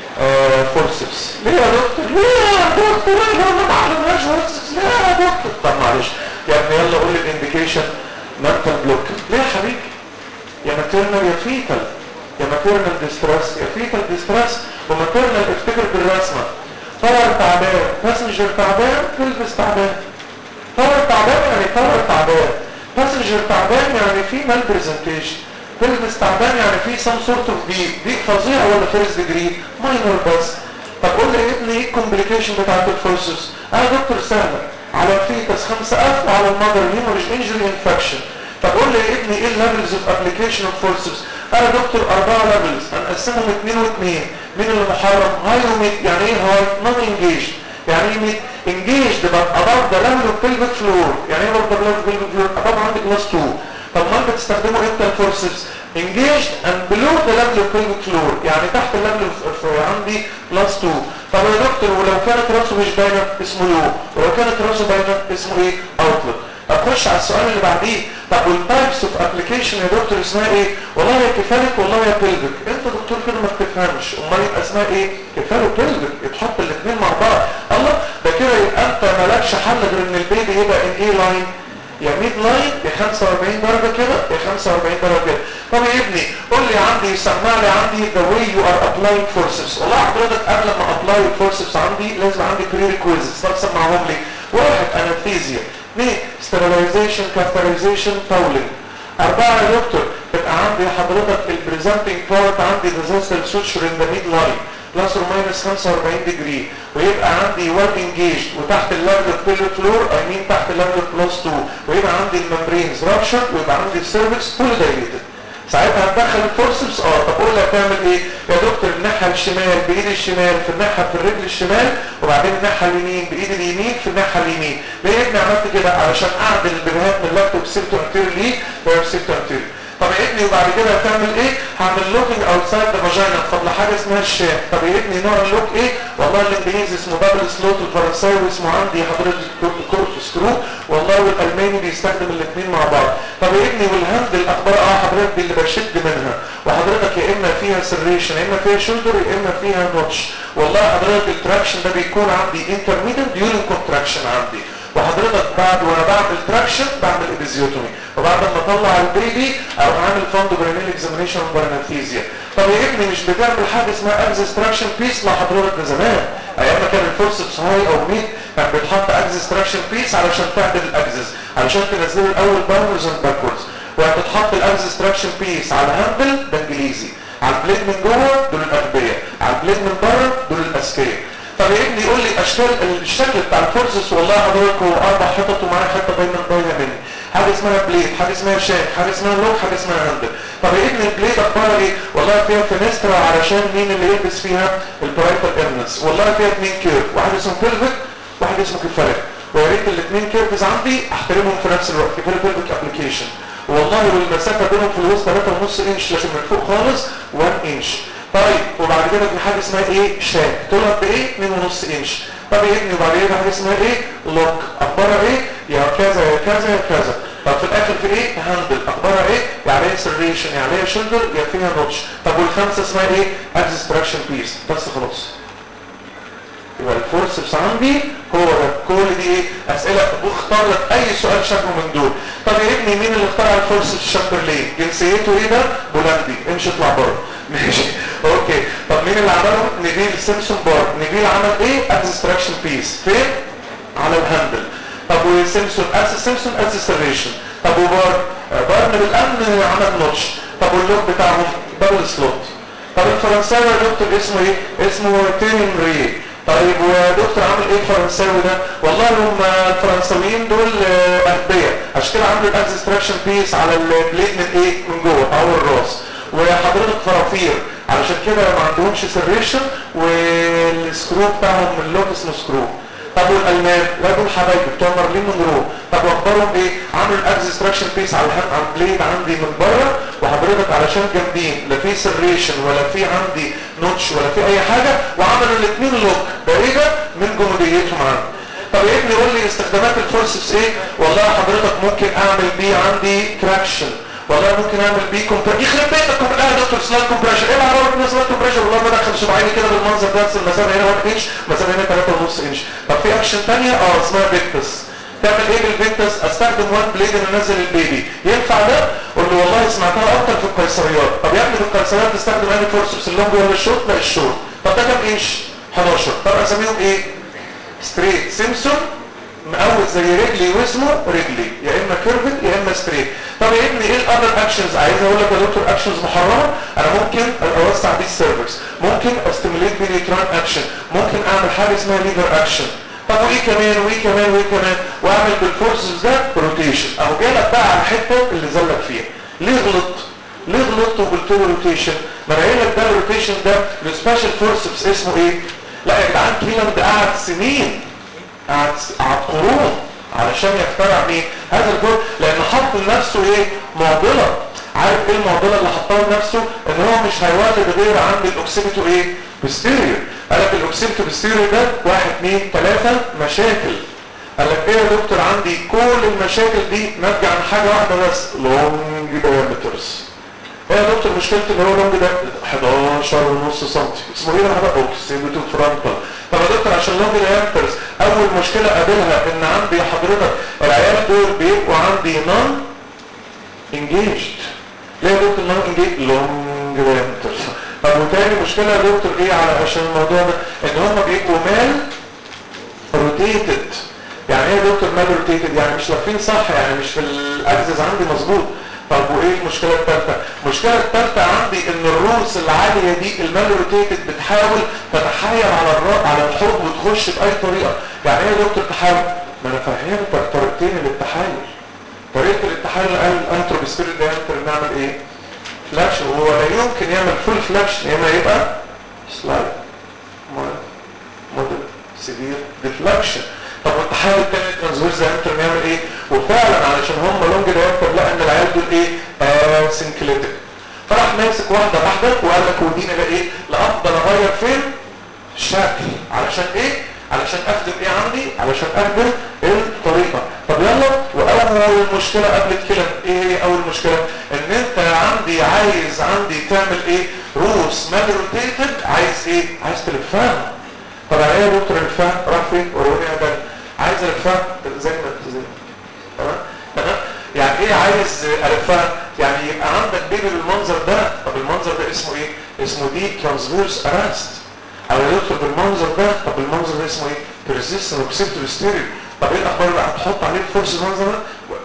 B: آه فورسبس ليه يا دكتور ليه يا دكتور انا ما بعلمهاش فورسبس ليه يا دكتور طب معلش يا ابني يلا قول لي الانديكيشن منتال بلوك ليه يا حبيبي يا ماتيرنال يا فيتال يا ماتيرنال ديستريس يا فيتال ديستريس وماتيرنال افتكر بالرسمه باور تعبان باسنجر تعبان تلبس تعبان باور تعبان يعني باور تعبان باسنجر تعبان يعني في مال برزنتيشن تلبس تعبان يعني في سم سورت اوف ضيق ضيق فظيع ولا فيرست ديجري ماينور بس طب قول لي يا ابني ايه الكومبليكيشن بتاعت الفورسز اه دكتور سهله على الفيتس 5000 وعلى المذر هيموريج انجري انفكشن طب قول لي يا ابني ايه الليفلز اوف ابلكيشن اوف فورسز انا دكتور اربعه ليفلز هنقسمهم اثنين واثنين مين اللي محرم هاي وميد يعني ايه هاي نون انجيج يعني ايه ميد انجيج ده اباف ذا ليفل اوف بيلفيك فلور يعني ايه اباف ذا ليفل اوف بيلفيك فلور اباف عندي كلاس 2 طب ما انت بتستخدمه امتى الفورسز engaged and below the level of pelvic floor يعني تحت الليفل عندي كلاس 2 طب يا دكتور ولو كانت راسه مش باينه اسمه لو ولو كانت راسه باينه اسمه ايه اوتلت طب خش على السؤال اللي بعديه طب والتايبس اوف ابلكيشن يا دكتور اسمها ايه والله يا كفالك والله يا بيلفيك انت دكتور كده ما بتفهمش امال يبقى اسمها ايه كفال وبيلفيك يتحط الاثنين مع بعض الله ده كده يبقى انت مالكش حل غير ان البيبي يبقى ان ايه لاين يا ميد لاين يا 45 درجة كده يا 45 درجة كده طب يا ابني قول لي عندي سمع لي عندي the way you are applying forces والله حضرتك قبل ما apply forces عندي لازم عندي prerequisites طب سمعهم لي واحد anesthesia اثنين sterilization catheterization fouling أربعة يا دكتور تبقى عندي حضرتك البريزنتنج بارت عندي disaster suture in the mid line بلس اور ماينس 45 ديجري ويبقى عندي ويل انجيج وتحت الليفل اوف بيلو فلور اي مين تحت الليفل اوف بلس 2 ويبقى عندي الممبرينز رابشر ويبقى عندي السيرفكس فول دايليتد ساعتها هتدخل الفورسبس اه طب قول لي هتعمل ايه يا دكتور الناحيه الشمال بايد الشمال في الناحيه في الرجل الشمال وبعدين الناحيه اليمين بايد اليمين في الناحيه اليمين ليه يا ابني عملت كده علشان اعدل البنهات من اللابتوب سيرتو انتير ليه سيرتو انتير طب يا ابني وبعد كده هتعمل ايه هعمل لوكينج اوتسايد ذا فاجينا بفضل حاجه اسمها الشام طب يا ابني نوع اللوك ايه والله الانجليزي اسمه بابل سلوت الفرنساوي اسمه عندي حضرتك كورت سكرو والله والالماني بيستخدم الاثنين مع بعض طب يا ابني والهاند الاخبار اه حضرتك دي اللي بشد منها وحضرتك يا اما فيها سريشن يا اما فيها شولدر يا اما فيها نوتش والله حضرتك التراكشن ده بيكون عندي انترميديت ديورنج كونتراكشن عندي وحضرتك بعد وانا بعمل تراكشن بعمل ابيزيوتومي وبعد ما اطلع البيبي اروح عامل فاندو برينيل اكزامينيشن وبرانثيزيا طب يا ابني مش بتعمل حاجه اسمها اكزستراكشن بيس مع حضرتك ده زمان ايام ما كان الفورسبس هاي او ميت كان بيتحط اكزستراكشن بيس علشان تعدل الاكزس علشان تنزل الاول باورز اند باكوردز وهتتحط الاكزستراكشن بيس على هاندل ده انجليزي على البليد من جوه دول الاغبياء على البليد من بره دول الاذكياء طب يا ابني يقول لي اشكال الشكل بتاع الفورسس والله حضرتك هو اربع حتت ومعاه حته دايما باينه مني حاجه اسمها بليد حاجه اسمها شاك حاجه اسمها لوك حاجه اسمها هاندل طب يا ابني البليد اخبارها ايه والله فيها فينسترا علشان مين اللي يلبس فيها البرايتال ايرنس والله فيها اثنين كيرف واحد اسمه بيلفيك واحد اسمه كفالك ويا ريت الاثنين كيرفز عندي احترمهم في نفس الوقت كفالك بيلفيك ابلكيشن والله والمسافه بينهم في الوسط 3.5 انش لكن من فوق خالص 1 انش طيب وبعد كده في حاجه اسمها ايه شاك طولها قد ايه 2.5 انش طب يا ابني وبعد كده حاجه اسمها ايه لوك اخبارها ايه يا كذا يا كذا يا كذا طب في الاخر في ايه هاندل اخبارها ايه يا عليها سيريشن يا عليها شولدر يا فيها نوتش طب والخمسه اسمها ايه اكستراكشن بيس بس خلاص يبقى الفورسبس عندي هو ده كل دي ايه اسئله اختار لك اي سؤال شكله من دول طب يا ابني مين اللي اخترع الفورسبس شابتر ليه جنسيته ايه ده بولندي امشي اطلع بره ماشي اوكي طب مين اللي عمله نيفيل سيمسون بار نيفيل عمل ايه اكستراكشن بيس فين على الهاندل طب وسيمسون اس سيمسون اكسلريشن طب وبار بارن بالامن عمل نوتش طب واللوك بتاعهم دبل سلوت طب الفرنساوي يا دكتور اسمه ايه اسمه تيم ري طيب ودكتور عامل ايه الفرنساوي ده والله هم الفرنساويين دول اغبياء عشان كده عملوا الاكستراكشن بيس على البليد من ايه من جوه او الراس وحضرتك فرافير علشان كده ما عندهمش سريشن والسكرو بتاعهم من اللوك اسمه سكرو طب والالمان لا دول حبايبي بتوع مارلين مونرو طب واخبارهم ايه عملوا الاكستراكشن بيس على الهاند على البليد عندي من بره وحضرتك علشان جامدين لا في سريشن ولا في عندي نوتش ولا في اي حاجه وعملوا الاثنين لوك ده ايه ده من جموديتهم عندي طب يا ابني قول لي استخدامات الفورسبس ايه والله حضرتك ممكن اعمل بيه عندي تراكشن والله ممكن اعمل بيه كومبريشن يخرب بيتك لا يا دكتور سلايد كومبريشن ايه العربيه من سلايد كومبريشن والله بدخل صباعيني كده بالمنظر ده المسافه هنا 1 انش المسافه هنا 3.5 انش طب في اكشن ثانيه اه اسمها فيكتس تعمل ايه بالفيكتس استخدم وان بليد ان انزل البيبي ينفع ده قول له والله سمعتها اكتر في القيصريات طب يا ابني في القيصريات تستخدم انهي فورسبس اللونج ولا الشورت لا الشورت طب ده كام انش 11 طب اسميهم ايه ستريت سيمسون مقوز زي رجلي واسمه رجلي يا اما كيرفت يا اما ستريت طب يا ابني ايه الاذر اكشنز عايز اقول لك يا دكتور اكشنز محرمه انا ممكن اوسع بيه السيرفكس ممكن استيميليت بيه نيوترون اكشن ممكن اعمل حاجه اسمها ليفر اكشن طب وايه كمان وايه كمان وايه كمان واعمل بالفورسز ده روتيشن اهو جالك بقى على الحته اللي زلك فيها ليه غلط ليه غلطت وقلت له روتيشن ما انا قايل لك ده الروتيشن ده السبيشال فورسبس اسمه ايه لا يا جدعان كيلاند قعد سنين قعد قعد قرون علشان يخترع مين هذا الجهد لان حط لنفسه ايه معضله عارف ايه المعضله اللي حطها لنفسه ان هو مش هيولد غير عند الاوكسيبيتو ايه بستيريو قال لك الاوكسيبيتو بستيريو ده واحد اثنين ثلاثه مشاكل قال لك ايه يا دكتور عندي كل المشاكل دي ناتجه عن حاجه واحده بس لونج دايمترز ايه يا دكتور مشكلتي ان هو لونج ده 11 ونص سم اسمه ايه ده اوكسيبيتو فرونتال طب يا دكتور عشان لونج دايمترز اول مشكله قابلها ان عندي حضرتك العيال دول بيبقوا عندي نون انجيجد ليه يا دكتور نون انجيجد لونج دايمترز طب وتاني مشكله يا دكتور ايه على عشان الموضوع ده ان هم بيبقوا مال روتيتد يعني ايه يا دكتور مال روتيتد يعني مش لافين صح يعني مش في الاجزز عندي مظبوط طب وايه المشكله الثالثه المشكله الثالثه عندي ان الروس العاليه دي المال روتيتد بتحاول تتحايل على الرا... على الحوض وتخش باي طريقه يعني ايه يا دكتور تحاول ما انا فهمتك طريقتين للتحايل طريقه التحايل قال الانتروبستيريد دايمتر نعمل ايه فلاكشن وهو لا يمكن يعمل فول فلاكشن يا اما يبقى سلايد موديل سيفير ديفلاكشن طب والتحول الثاني الترانسفيرس دايمتر نعمل ايه وفعلا علشان هم لونج دايمتر لقى ان العيال دول ايه آه سنكليتك فراح ماسك واحده واحده وقال لك ودينا بقى ايه لافضل اغير فين الشكل علشان ايه علشان اخدم ايه عندي علشان اخدم الطريقه طب يلا واول مشكله قبل كده ايه هي اول مشكله ان انت عندي عايز عندي تعمل ايه روس مال روتيتد عايز ايه عايز تلفها طب يعني ايه يا دكتور الفها راح فين وروني يا عايز الفها زي ما زي تمام تمام يعني ايه عايز الفها يعني يبقى عندك بيبي بالمنظر ده طب المنظر ده اسمه ايه اسمه دي ترانسفيرس ارست او يا دكتور بالمنظر ده طب المنظر ده اسمه ايه بيرزيستنت اوكسيبتور ستيريو طب ايه الاخبار بقى هتحط عليه الفورس المنظر ده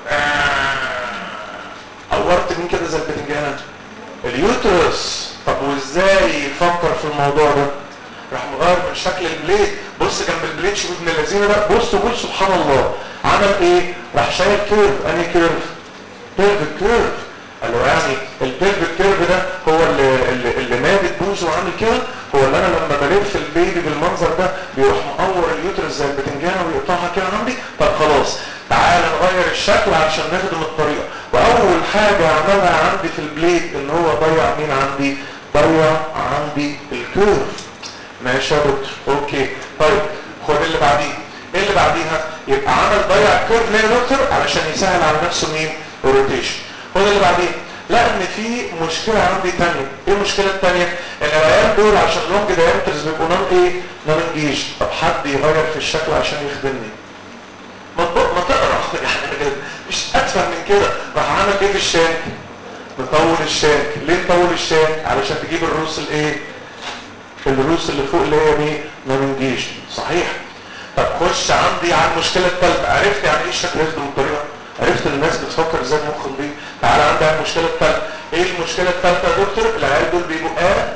B: قورت مين كده زي البتنجانه اليوترس طب وازاي يفكر في الموضوع ده راح مغير من شكل البليد بص جنب البليد شوف ابن الذين ده بص وقول سبحان الله عمل ايه راح شايل كيرف انهي كيرف بيلفيك كيرف قال له يعني البيلفيك كيرف ده هو اللي اللي, اللي مادد بوزه وعامل كده هو اللي انا لما بلف البيبي بالمنظر ده بيروح مقور اليوترس زي البتنجانه ويقطعها كده عندي طب خلاص تعال نغير الشكل عشان نخدم الطريقه واول حاجه عملها عندي في البليد ان هو ضيع مين عندي ضيع عندي الكيرف ماشي يا دكتور اوكي طيب خد اللي بعديه ايه اللي بعديها يبقى عمل ضيع كيرف ليه يا دكتور علشان يسهل على نفسه مين الروتيشن هو ده اللي بعديه لا ان في مشكلة عندي تانية ايه المشكلة التانية ان العيال دول عشان لونج دايمترز بيبقوا نون ايه نون انجيج طب حد يغير في الشكل عشان يخدمني ما تبق- ما تقرا يعني مش اتفه من كده راح عامل ايه في الشانك مطول الشانك ليه مطول الشانك علشان تجيب الروس الايه الروس اللي فوق اللي هي مين نونجيش صحيح طب خش عندي على المشكله الثالثه عرفت يعني ايه الشكل يخدم الطريقه عرفت ان الناس بتفكر ازاي المخ دي تعالى عندي على المشكله الثالثه ايه المشكله الثالثه يا دكتور العيال دول بيبقوا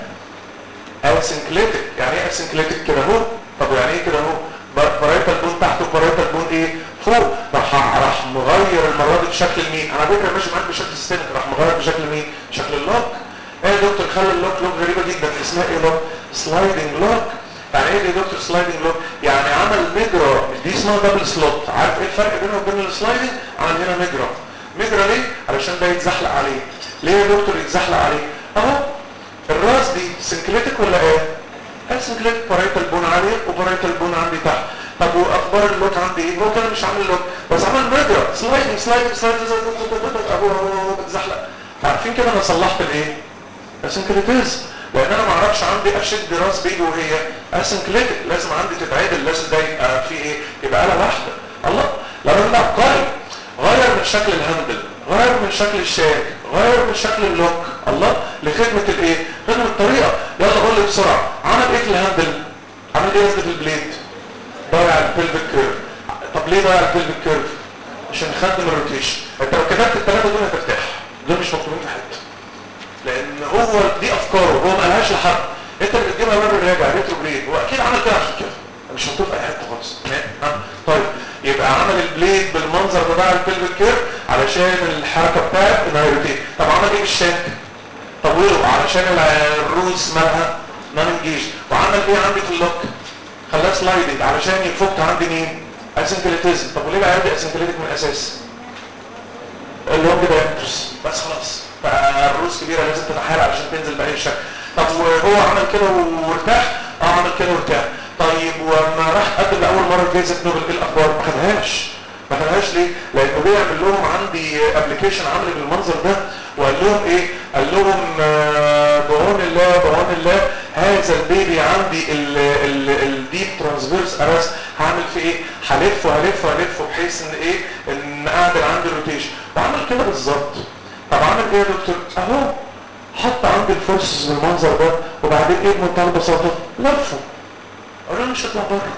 B: اه اسنكليتك يعني ايه اسنكليتك كده اهو طب يعني ايه كده اهو برايتال بون تحت وبرايتال بون ايه فوق راح راح مغير المره دي بشكل مين انا فكره ماشي معاك بشكل سيستمك راح مغير بشكل مين شكل اللوك ايه يا دكتور خلي اللوك لوك غريبه جدا اسمها ايه لوك سلايدنج لوك يعني ايه يا دكتور سلايدنج لوك يعني عمل مجرى دي اسمها دبل سلوت عارف ايه الفرق بينه وبين السلايدنج عمل هنا مجرى مجرى ليه علشان ده يتزحلق عليه ليه يا دكتور يتزحلق عليه اهو الراس دي سنكليتك ولا ايه سنكليتك برايتال بون عاليه وبرايتال بون عندي تحت طب واخبار اللوك عندي ايه هو كده مش عامل لوك بس عمل مجرى سلايدنج سلايدنج سلايدنج اهو اهو بتزحلق عارفين كده انا صلحت الايه اسنكليتيز لان انا ما اعرفش عندي اشد راس بيجي وهي اسنكليتك لازم عندي تتعدل لازم ده يبقى في ايه يبقى آلة واحده الله لا ده عبقري غير من شكل الهاندل غير من شكل الشاك غير من شكل اللوك الله لخدمة الايه خدمة الطريقة يلا قول لي بسرعة عمل ايه في الهاندل عمل ايه قصدي في البليد ضيع البلفيك كيرف طب ليه ضيع البلفيك كيرف عشان يخدم الروتيشن انت لو كتبت الثلاثة دول هترتاح دول مش مطلوبين في حته لان هو دي افكاره هو ما قالهاش لحد انت اللي بتجيبها من الراجع ريترو بليد هو اكيد عمل كده عشان كده مش مكتوب في اي حته خالص طيب يبقى عمل البليد بالمنظر بتاع البلفيك كيرف علشان الحركه بتاعت انها يروتيت طب عمل ايه بالشانك طوله علشان الروس مالها ما انجيش وعمل ايه عندي في اللوك خلاه سلايدنج علشان يفك عندي مين اسنكليتيزم طب وليه بقى عندي اسنكليتيك من الاساس اللي هو كده ينقص بس خلاص فالروس كبيره لازم تتحايل علشان تنزل باي شكل طب وهو عمل كده وارتاح اه عمل كده وارتاح طيب وما راح قدم لاول مره جائزه نوبل ايه الاخبار ما خدهاش ما خدهاش ليه لانه بيعمل لهم عندي ابلكيشن عملي بالمنظر ده وقال لهم ايه قال لهم آه بعون الله بعون الله هذا البيبي عندي الديب ترانسفيرس ارست هعمل فيه ايه هلفه هلفه هلفه بحيث ان ايه ان اعدل عندي الروتيشن وعمل كده بالظبط طب عمل ايه يا دكتور اهو حط عندي الفورسز بالمنظر ده وبعدين ايه بمنتهى البساطه لفه قالوا مش هطلع بره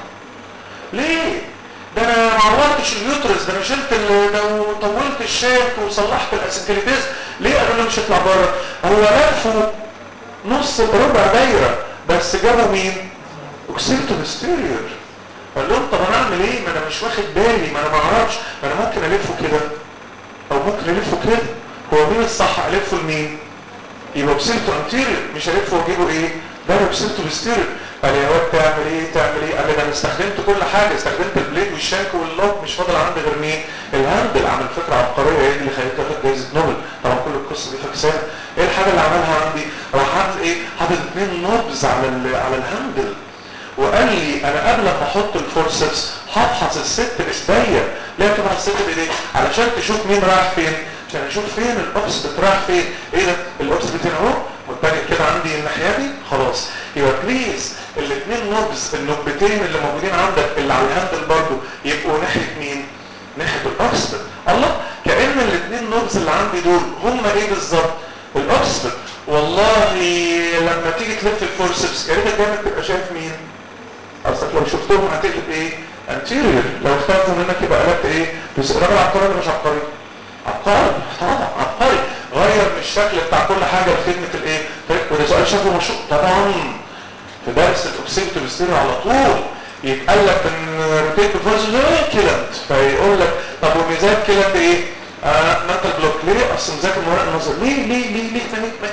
B: ليه ده انا ما عورتش اليوترس ده انا شلت ده وطولت الشاك وصلحت الاسنكليتيز ليه قالوا لي مش هطلع بره هو لفه نص ربع دايره بس جابوا مين اوكسيتو بستيريور قال لهم طب انا اعمل ايه ما انا مش واخد بالي ما انا ما اعرفش ما انا ممكن الفه كده او ممكن الفه كده هو مين الصح الفه لمين يبقى اوكسيتو انتيريور مش الفه واجيبه ايه ده اوكسيتو بستيريور قال يا واد تعمل ايه تعمل ايه قال لي ده انا استخدمت كل حاجه استخدمت البليد والشانك واللوك مش فاضل عندي غير مين الهاندل عمل فكره عبقريه هي اللي خليته ياخد جائزه نوبل طبعا كل القصه دي فاكسانه ايه الحاجه اللي عملها عندي راح عامل ايه حاطط اثنين نوبز على على الهاندل وقال لي انا قبل ما احط الفورسبس هفحص الست بايديا ليه بتفحص الست بايديا علشان تشوف مين رايح فين عشان اشوف فين الاوكسبت رايح فين ايه ده الاوكسبت هنا اهو والتاني كده عندي الناحيه دي خلاص يبقى بليز الاثنين نوبز النوبتين اللي موجودين عندك اللي على الهاندل برضو يبقوا ناحيه مين ناحيه الاوكسبت الله كان الاثنين نوبز اللي عندي دول هم ايه بالظبط الاوكسبت والله لما تيجي تلف الفورسبس يا ريتك دايما تبقى شايف مين اصلك لو شفتهم هتقلب ايه انتيريور لو اخترتوا منك يبقى قلبت ايه بس الراجل عبقري ولا مش عبقري عبقري طبعا عبقري غير من الشكل بتاع كل حاجه لخدمه الايه وده سؤال شافه مشهور طبعا في درس الاوكسيبتو بيستيريو على طول يتقال لك ان روتيت فورس كيلنت فيقول لك طب وميزان كيلنت ايه آه منتال بلوك ليه اصل مذاكر ورق النظر ليه ليه ليه ليه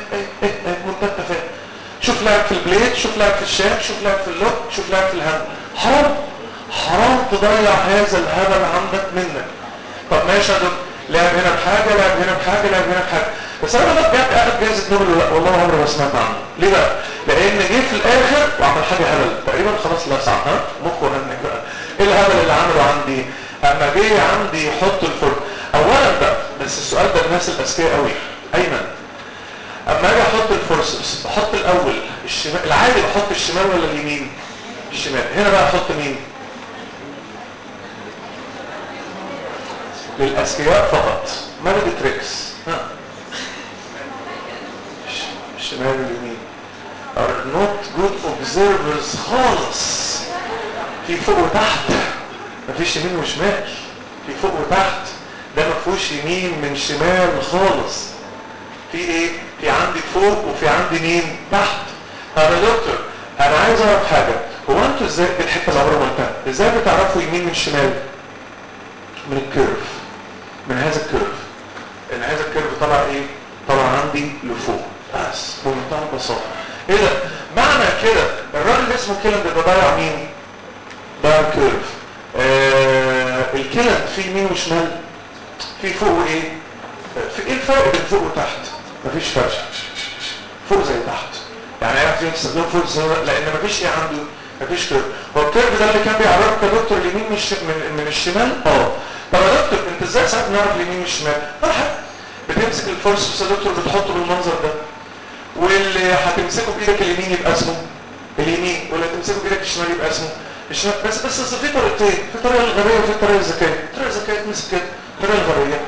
B: منتهى التفاهم شوف لعب في البليد شوف لعب في الشاك شوف لعب في اللوك شوف لعب في الهاند حرام حرام تضيع هذا الهبل عندك منك طب ماشي يا دكتور لعب هنا بحاجه لعب هنا بحاجه لعب هنا بحاجه بس انا بقى بجد اخد جائزه نوبل ولا والله عمري ما سمعت عنه ليه بقى لان جه في الاخر وعمل حاجه هبل تقريبا خلاص لسع ها مخه هنك بقى ايه الهبل اللي جه عندي يحط الفرن اولا بقى بس السؤال ده الناس الاذكياء قوي ايمن اما اجي احط الفورسبس بحط الاول الشمال العادي بحط الشمال ولا اليمين الشمال هنا بقى احط مين للاذكياء فقط ما بدي تريكس ها الشمال واليمين are not good observers خالص في فوق وتحت مفيش يمين وشمال في فوق وتحت ده مفهوش يمين من شمال خالص في ايه في عندي فوق وفي عندي مين تحت طب يا دكتور انا عايز اعرف حاجه هو انتوا ازاي دي الحته اللي عمرها ما قلتها ازاي بتعرفوا يمين من شمال من الكيرف من هذا الكيرف ان هذا الكيرف طلع ايه طلع عندي لفوق بس بمنتهى البساطه ايه ده معنى كده الراجل اللي اسمه كيلن ده ضيع مين ضيع الكيرف آه الكيلن فيه يمين وشمال في فوق وايه في ايه الفرق بين فوق وتحت مفيش فرق فوق زي تحت يعني عارف فين تستخدمه فوق زي لان مفيش ايه عنده مفيش كيرف هو الكيرف ده اللي كان بيعرفك يا دكتور اليمين من, الش... من من الشمال اه طب يا دكتور انت ازاي ساعات نعرف اليمين والشمال واحد بتمسك الفورس يا دكتور بتحطه بالمنظر ده واللي هتمسكه بايدك اليمين يبقى اسمه اليمين واللي هتمسكه بايدك الشمال يبقى اسمه الشمال بس بس في طريقتين في الطريقه الغبيه وفي الطريقه الذكيه الطريقه الذكيه تمسك كده الطريقه الغبيه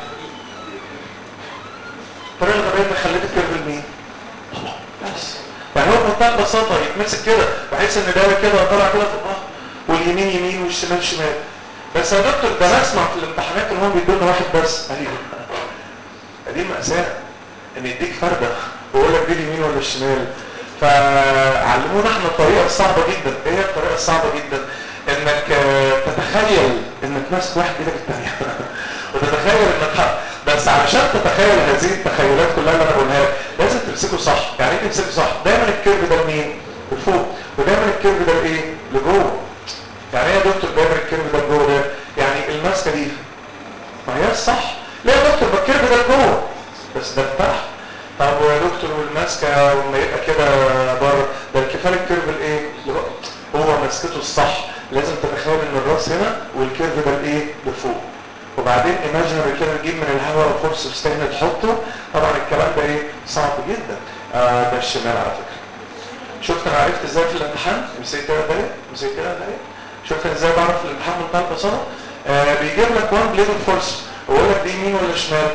B: الطريقه الغبيه اللي خليت الكيرف لمين بس يعني هو بمنتهى البساطه يتمسك كده بحيث ان ده كده طالع كده فوق بعض واليمين يمين والشمال شمال بس يا دكتور ده انا اسمع في الامتحانات ان هم بيدونا واحد بس قال لي دي مأساة ان يديك فردة ويقول لك دي اليمين ولا الشمال فعلمونا احنا الطريقة الصعبة جدا ايه هي الطريقة الصعبة جدا انك تتخيل انك ماسك واحد ايدك الثانية وتتخيل انك بس علشان تتخيل هذه التخيلات كلها اللي انا بقولها لك لازم تمسكه صح يعني ايه تمسكه صح دايما الكيرف ده لمين لفوق ودايما الكيرف ده لايه لجوه يعني ايه يا دكتور دايما الكيرف ده لجوه ده يعني الماسكه دي ما هي الصح لا يا دكتور ما الكيرف ده لجوه بس ده لتحت طب يا دكتور والماسكه وما يبقى كده بره ده الكفاله الكيرف الايه هو ماسكته الصح لازم تتخيل ان الراس هنا والكيرف ده الايه لفوق وبعدين ايماجينري كده نجيب من الهواء فورس ستيهن تحطه طبعا الكلام ده ايه صعب جدا آه ده الشمال على فكره شفت انا عرفت ازاي في الامتحان مسكت كده ده مسكت كده ده شفت ازاي بعرف في الامتحان بمنتهى البساطه آه بيجيب لك وان بليد فورس ويقول لك دي يمين ولا شمال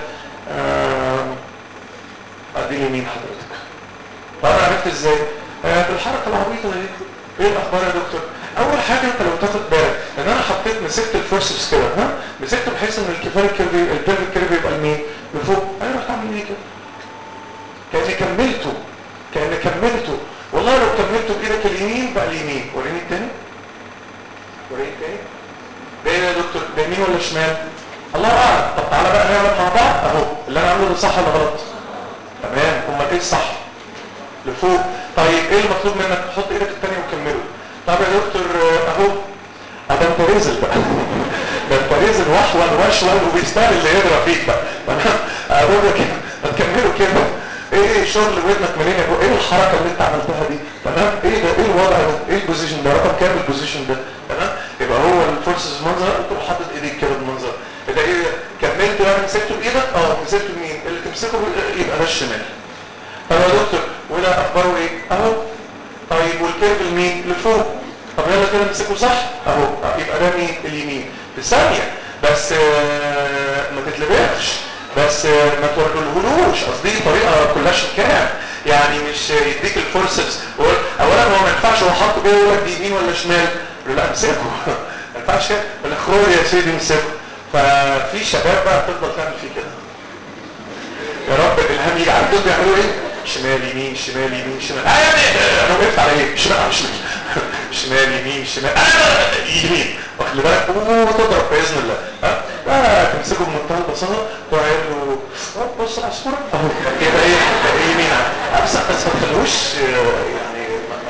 B: آه دي اليمين حضرتك طب انا عرفت ازاي آه بالحركه العبيطه دي ايه الاخبار يا دكتور اول حاجه انت لو تاخد بالك ان انا حطيت مسكت الفورسبس كده ها مسكته بحيث ان الكفايه الكيرف البيرف الكيرف يبقى لمين لفوق انا رحت اعمل ايه كده كاني كملته كاني كملته والله لو كملته بايدك اليمين بقى اليمين وريني التاني وريني التاني ده ايه يا دكتور ده يمين ولا شمال الله اعلم طب تعالى بقى نعمل مع بعض اهو اللي انا عامله ده صح ولا غلط تمام امال ايه الصح لفوق طيب ايه المطلوب منك تحط ايدك التانية وكمله طب يا دكتور اهو ده انت ريزل بقى ده انت ريزل وحول وشول وبيستاهل اللي يضرب فيك بقى تمام اقول لك ما تكملوا كده ايه ايه شغل ودنك منين يا ايه الحركه اللي انت عملتها دي تمام ايه ده ايه الوضع ده ايه البوزيشن ده رقم كام البوزيشن ده تمام يبقى هو الفورسز منظر تروح حاطط ايديك كده بالمنظر ده ايه كملت يعني مسكته بايدك اه مسكته بمين اللي تمسكه يبقى ده الشمال طب يا دكتور وده اخباره ايه اهو طيب والكيرف لمين لفوق طب يلا كده نمسكه صح اهو يبقى ده مين اليمين في ثانيه بس آه ما تتلبخش بس آه ما توريهولوش قصدي طريقه كلها شكام يعني مش يديك الفورسبس اولا هو ما ينفعش هو حاطه كده يقول لك دي يمين ولا شمال لا امسكه ما ينفعش كده الاخراج يا سيدي امسكه ففي شباب بقى تفضل تعمل فيه كده يا رب الالهام يجي عندهم بيعملوا ايه شمال يمين شمال يمين شمال اه يا ابني انا وقفت على ايه شمال على شمال شمال يمين شمال آه يمين واخد بالك وتضرب باذن الله ها لا تمسكه بمنتهى البساطه تروح قايل له بص على الصوره اهو كده ايه يمين امسح بس ما تخلوش يعني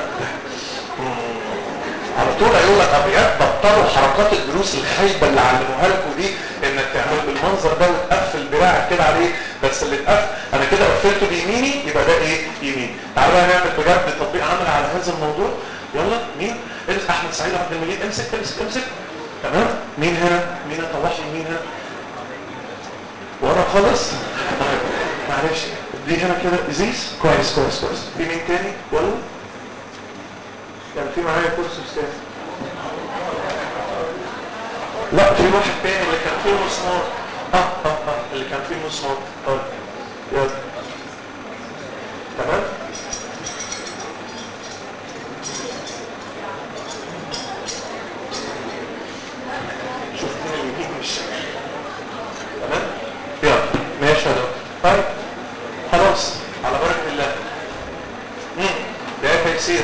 B: على طول هيقول لك ابيات بطلوا حركات الدروس الخايبه اللي علموها لكم دي انك تعمل بالمنظر ده وتقفل دراعك كده عليه بس اللي اتقفل انا كده قفلته بيميني يبقى ده ايه يمين تعالوا بقى نعمل بجد تطبيق عمل على هذا الموضوع يلا مين احمد سعيد عبد المجيد امسك امسك امسك تمام مين هنا مين طوحي مين هنا ورا خالص طيب معلش دي هنا كده ازيز كويس كويس كويس في مين تاني ولا كان في معايا كورس تاني لا في واحد تاني اللي كان فيه مسمار اه اه اه اللي كان فيه مسمار طيب يلا تمام شوف مين اللي يجيب من الشمال تمام يلا ماشي يا دكتور طيب خلاص على بركه الله امم ده ايه تيسير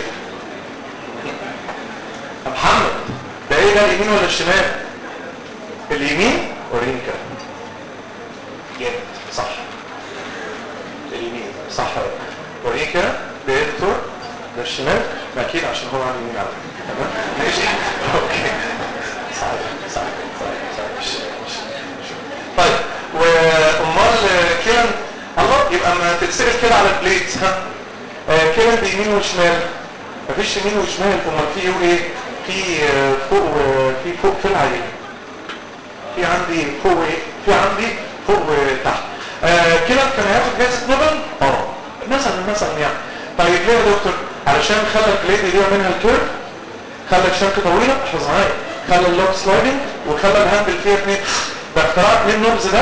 B: يا محمد ده ايه ده اليمين ولا الشمال اليمين وريني كده جامد صح اليمين صح وريني كده ده ايه دكتور ده الشمال ما اكيد عشان هو على اليمين على فكرة. تمام ماشي اوكي صحيح صحيح صحيح صحيح مش مش مش طيب وامال كده الله يبقى ما تتسال كده على البليت ها آه، كده بيمين وشمال مفيش يمين وشمال امال في ايه وايه في آه، فوق وفي فوق في العين في عندي فوق وايه في عندي فوق وتحت آه كده كان هياخد جائزه نوبل اه مثلا مثلا يعني طيب ليه يا دكتور علشان خلى البليد يضيع منها الكيرف خلى الشنكه طويله احفظ معايا خلى اللوك سلايدنج وخلى الهاندل فيها اتنين ده اختراع اتنين نوبز ده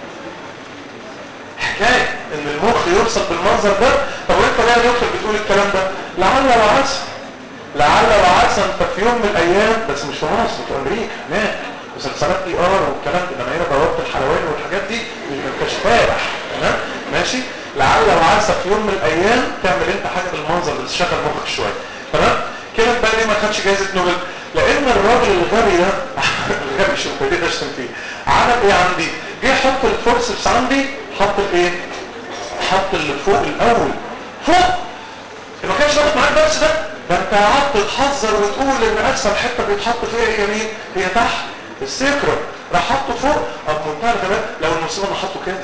B: حكايه ان المخ يوصل بالمنظر ده طب وانت بقى يا دكتور بتقول الكلام ده لعل وعسى لعل وعسى انت في يوم من الايام بس مش في مصر في امريكا هناك مسلسلات اي ار والكلام ده انما هنا بوابه الحلواني والحاجات دي مش انتش فارح تمام ماشي لعل وعسى في يوم من الايام تعمل انت حاجه بالمنظر ده تشغل مخك شويه تمام كده بقى ليه ما خدش جائزه نوبل لان الراجل الغبي ده الغبي شوف دي اشتم فيه عمل ايه عندي جه حط الفورسبس عندي حط الايه حط اللي فوق الاول فوق ما كانش واخد معاك الدرس ده ده انت قعدت تحذر وتقول ان اسهل حته بيتحط فيها هي مين هي تحت السكرة راح حطه فوق طب منتهى الغباء لو المصيبه انا حطه كده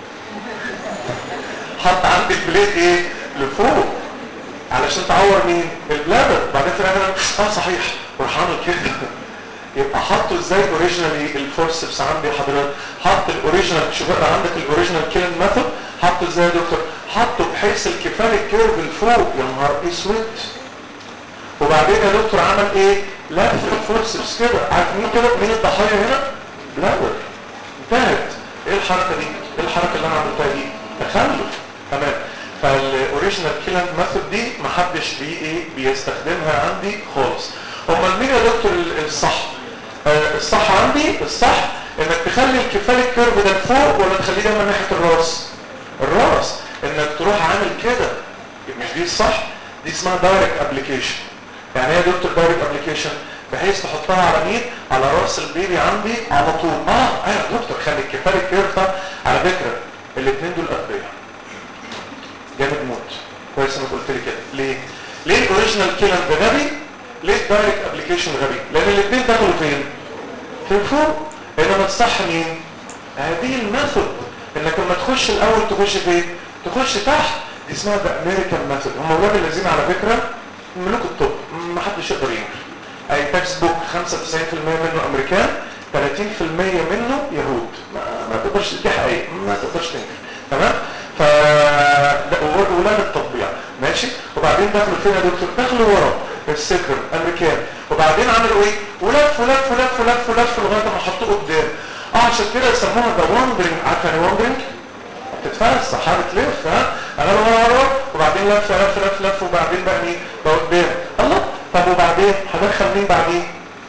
B: حط عندي البليت ايه لفوق علشان تعور مين البلادر بعدين في الاخر اه صحيح وراح عامل كده يبقى حطه ازاي اوريجينالي الفورسبس عندي حضرتك حط الاوريجينال شوف بقى عندك الاوريجينال كيلن ميثود حطه ازاي يا دكتور حطه بحيث الكفال الكيرف لفوق يا نهار اسود وبعدين يا دكتور عمل ايه لف الفورسبس كده عارف مين كده مين الضحيه هنا بلادر انتهت ايه الحركه دي ايه الحركه اللي انا عملتها دي تخلف تمام فالاوريجينال كيلن ميثود دي محدش بي ايه بيستخدمها عندي خالص امال مين يا دكتور الصح آه الصح عندي الصح انك تخلي الكفال الكيرف ده لفوق ولا تخليه دايما ناحيه الراس الراس انك تروح عامل كده مش دي الصح دي اسمها دايركت ابلكيشن يعني ايه يا دكتور دايركت ابلكيشن بحيث تحطها على مين على راس البيبي عندي على طول اه ايوه يا دكتور خلي الكفال الكيرف ده على فكره الاثنين دول اغبياء جامد موت كويس انك قلت لي كده ليه ليه الاوريجينال كيلر ده غبي ليه الدايركت ابلكيشن غبي لان الاثنين دخلوا فين في فوق انما الصح مين هذه الميثود انك لما تخش الاول تخش فين تخش تحت دي اسمها ذا امريكان ميثود هم اولاد الذين على فكره ملوك الطب ما حدش يقدر ينكر اي تكست بوك 95% منه امريكان 30% منه يهود ما, ما تقدرش دي حقيقه ما تقدرش تنكر تمام ف ولاد التطبيع ماشي وبعدين دخلوا فين يا دكتور دخلوا ورا السكرم امريكان وبعدين عملوا ايه ولف ولف ولف ولف ولف لغايه ما حطوه قدام اه عشان كده يسموها ذا واندرنج عارف يعني واندرنج بتتفلسف حاجه تلف ها انا ورا ورا وبعدين لف لف لف لف وبعدين بقى مين بقى قدام الله طب وبعدين هدخل مين بعدين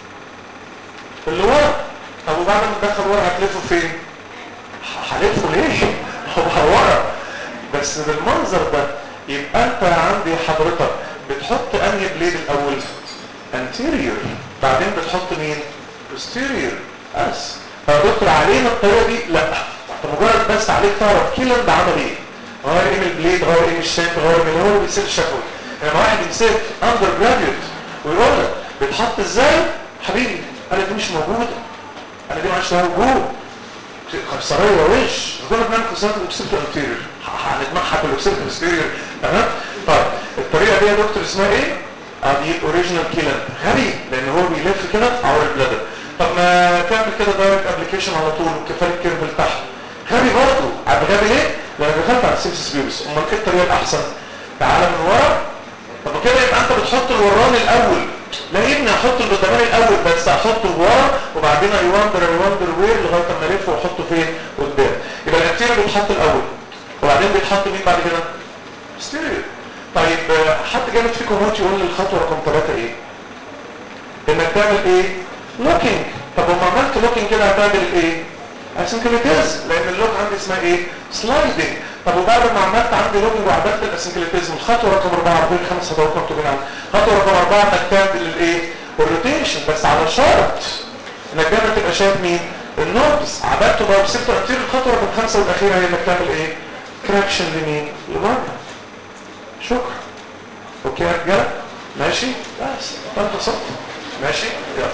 B: اللي ورا طب وبعد ما تدخل ورا هتلفه فين هلفه ليه هو ورا بس بالمنظر ده يبقى انت عندي حضرتك بتحط انهي بليد الاول anterior بعدين بتحط مين posterior بس فدكتور علينا الطريقه دي لا انت مجرد بس عليك تعرف كيلر ده عمل ايه غير ايه من البليد غير ايه من الشاك غير من هو اللي بيصير الشفوي لما واحد يمسك اندر جراديوت ويقول لك بيتحط ازاي حبيبي انا دي مش موجوده انا دي مش موجود قيصريه وش نقول لك نعمل قيصريه الاوكسيبت انتيريور هنجمعها بالاوكسيبت انتيريور تمام طيب الطريقه دي يا دكتور اسمها ايه اه دي اوريجينال كيلر غبي لان هو بيلف كده عور البلادر طب ما تعمل كده دايركت ابلكيشن على طول وكفايه الكيرف لتحت غبي برضه عارف غبي ليه؟ لانك دخلت على السيمسس بيوبس امال ايه الطريقه الاحسن؟ تعالى من ورا طب كده يبقى انت بتحط الوراني الاول لا يا ابني احط القداماني الاول بس احطه ورا وبعدين ايواندر ايواندر وير لغايه اما الف واحطه فين قدام يبقى الانتيريور بيتحط الاول وبعدين بيتحط مين بعد كده ستيريو طيب آه، حد جامد فيكم موت يقول لي الخطوه رقم ثلاثه ايه انك تعمل ايه لوكينج طب لما عملت لوكينج كده هتعمل ايه اسنكليتيزم لان اللوك عندي اسمها ايه سلايدنج طب وبعد ما عملت عندي لوكينج وعملت الاسنكليتيزم الخطوه رقم اربعه عارفين خمس خطوات مكتوبين عندي الخطوه رقم اربعه انك تعمل الايه الروتيشن بس على شرط انك دايما تبقى شايف مين النوبس عملته بقى وسبته كتير الخطوه رقم خمسه والاخيره هي انك تعمل ايه كراكشن لمين لبره شكرا اوكي يا رجاله ماشي بس انت صف ماشي يلا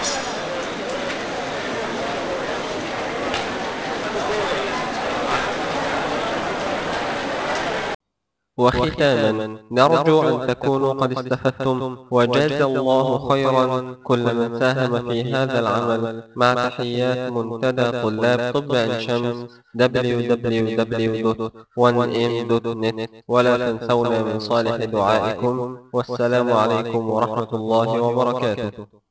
A: وختاما نرجو أن تكونوا قد استفدتم وجاز الله خيرا كل من ساهم في هذا العمل مع تحيات منتدى طلاب طب عين شمس www.1m.net ولا تنسونا من صالح دعائكم والسلام عليكم ورحمة الله وبركاته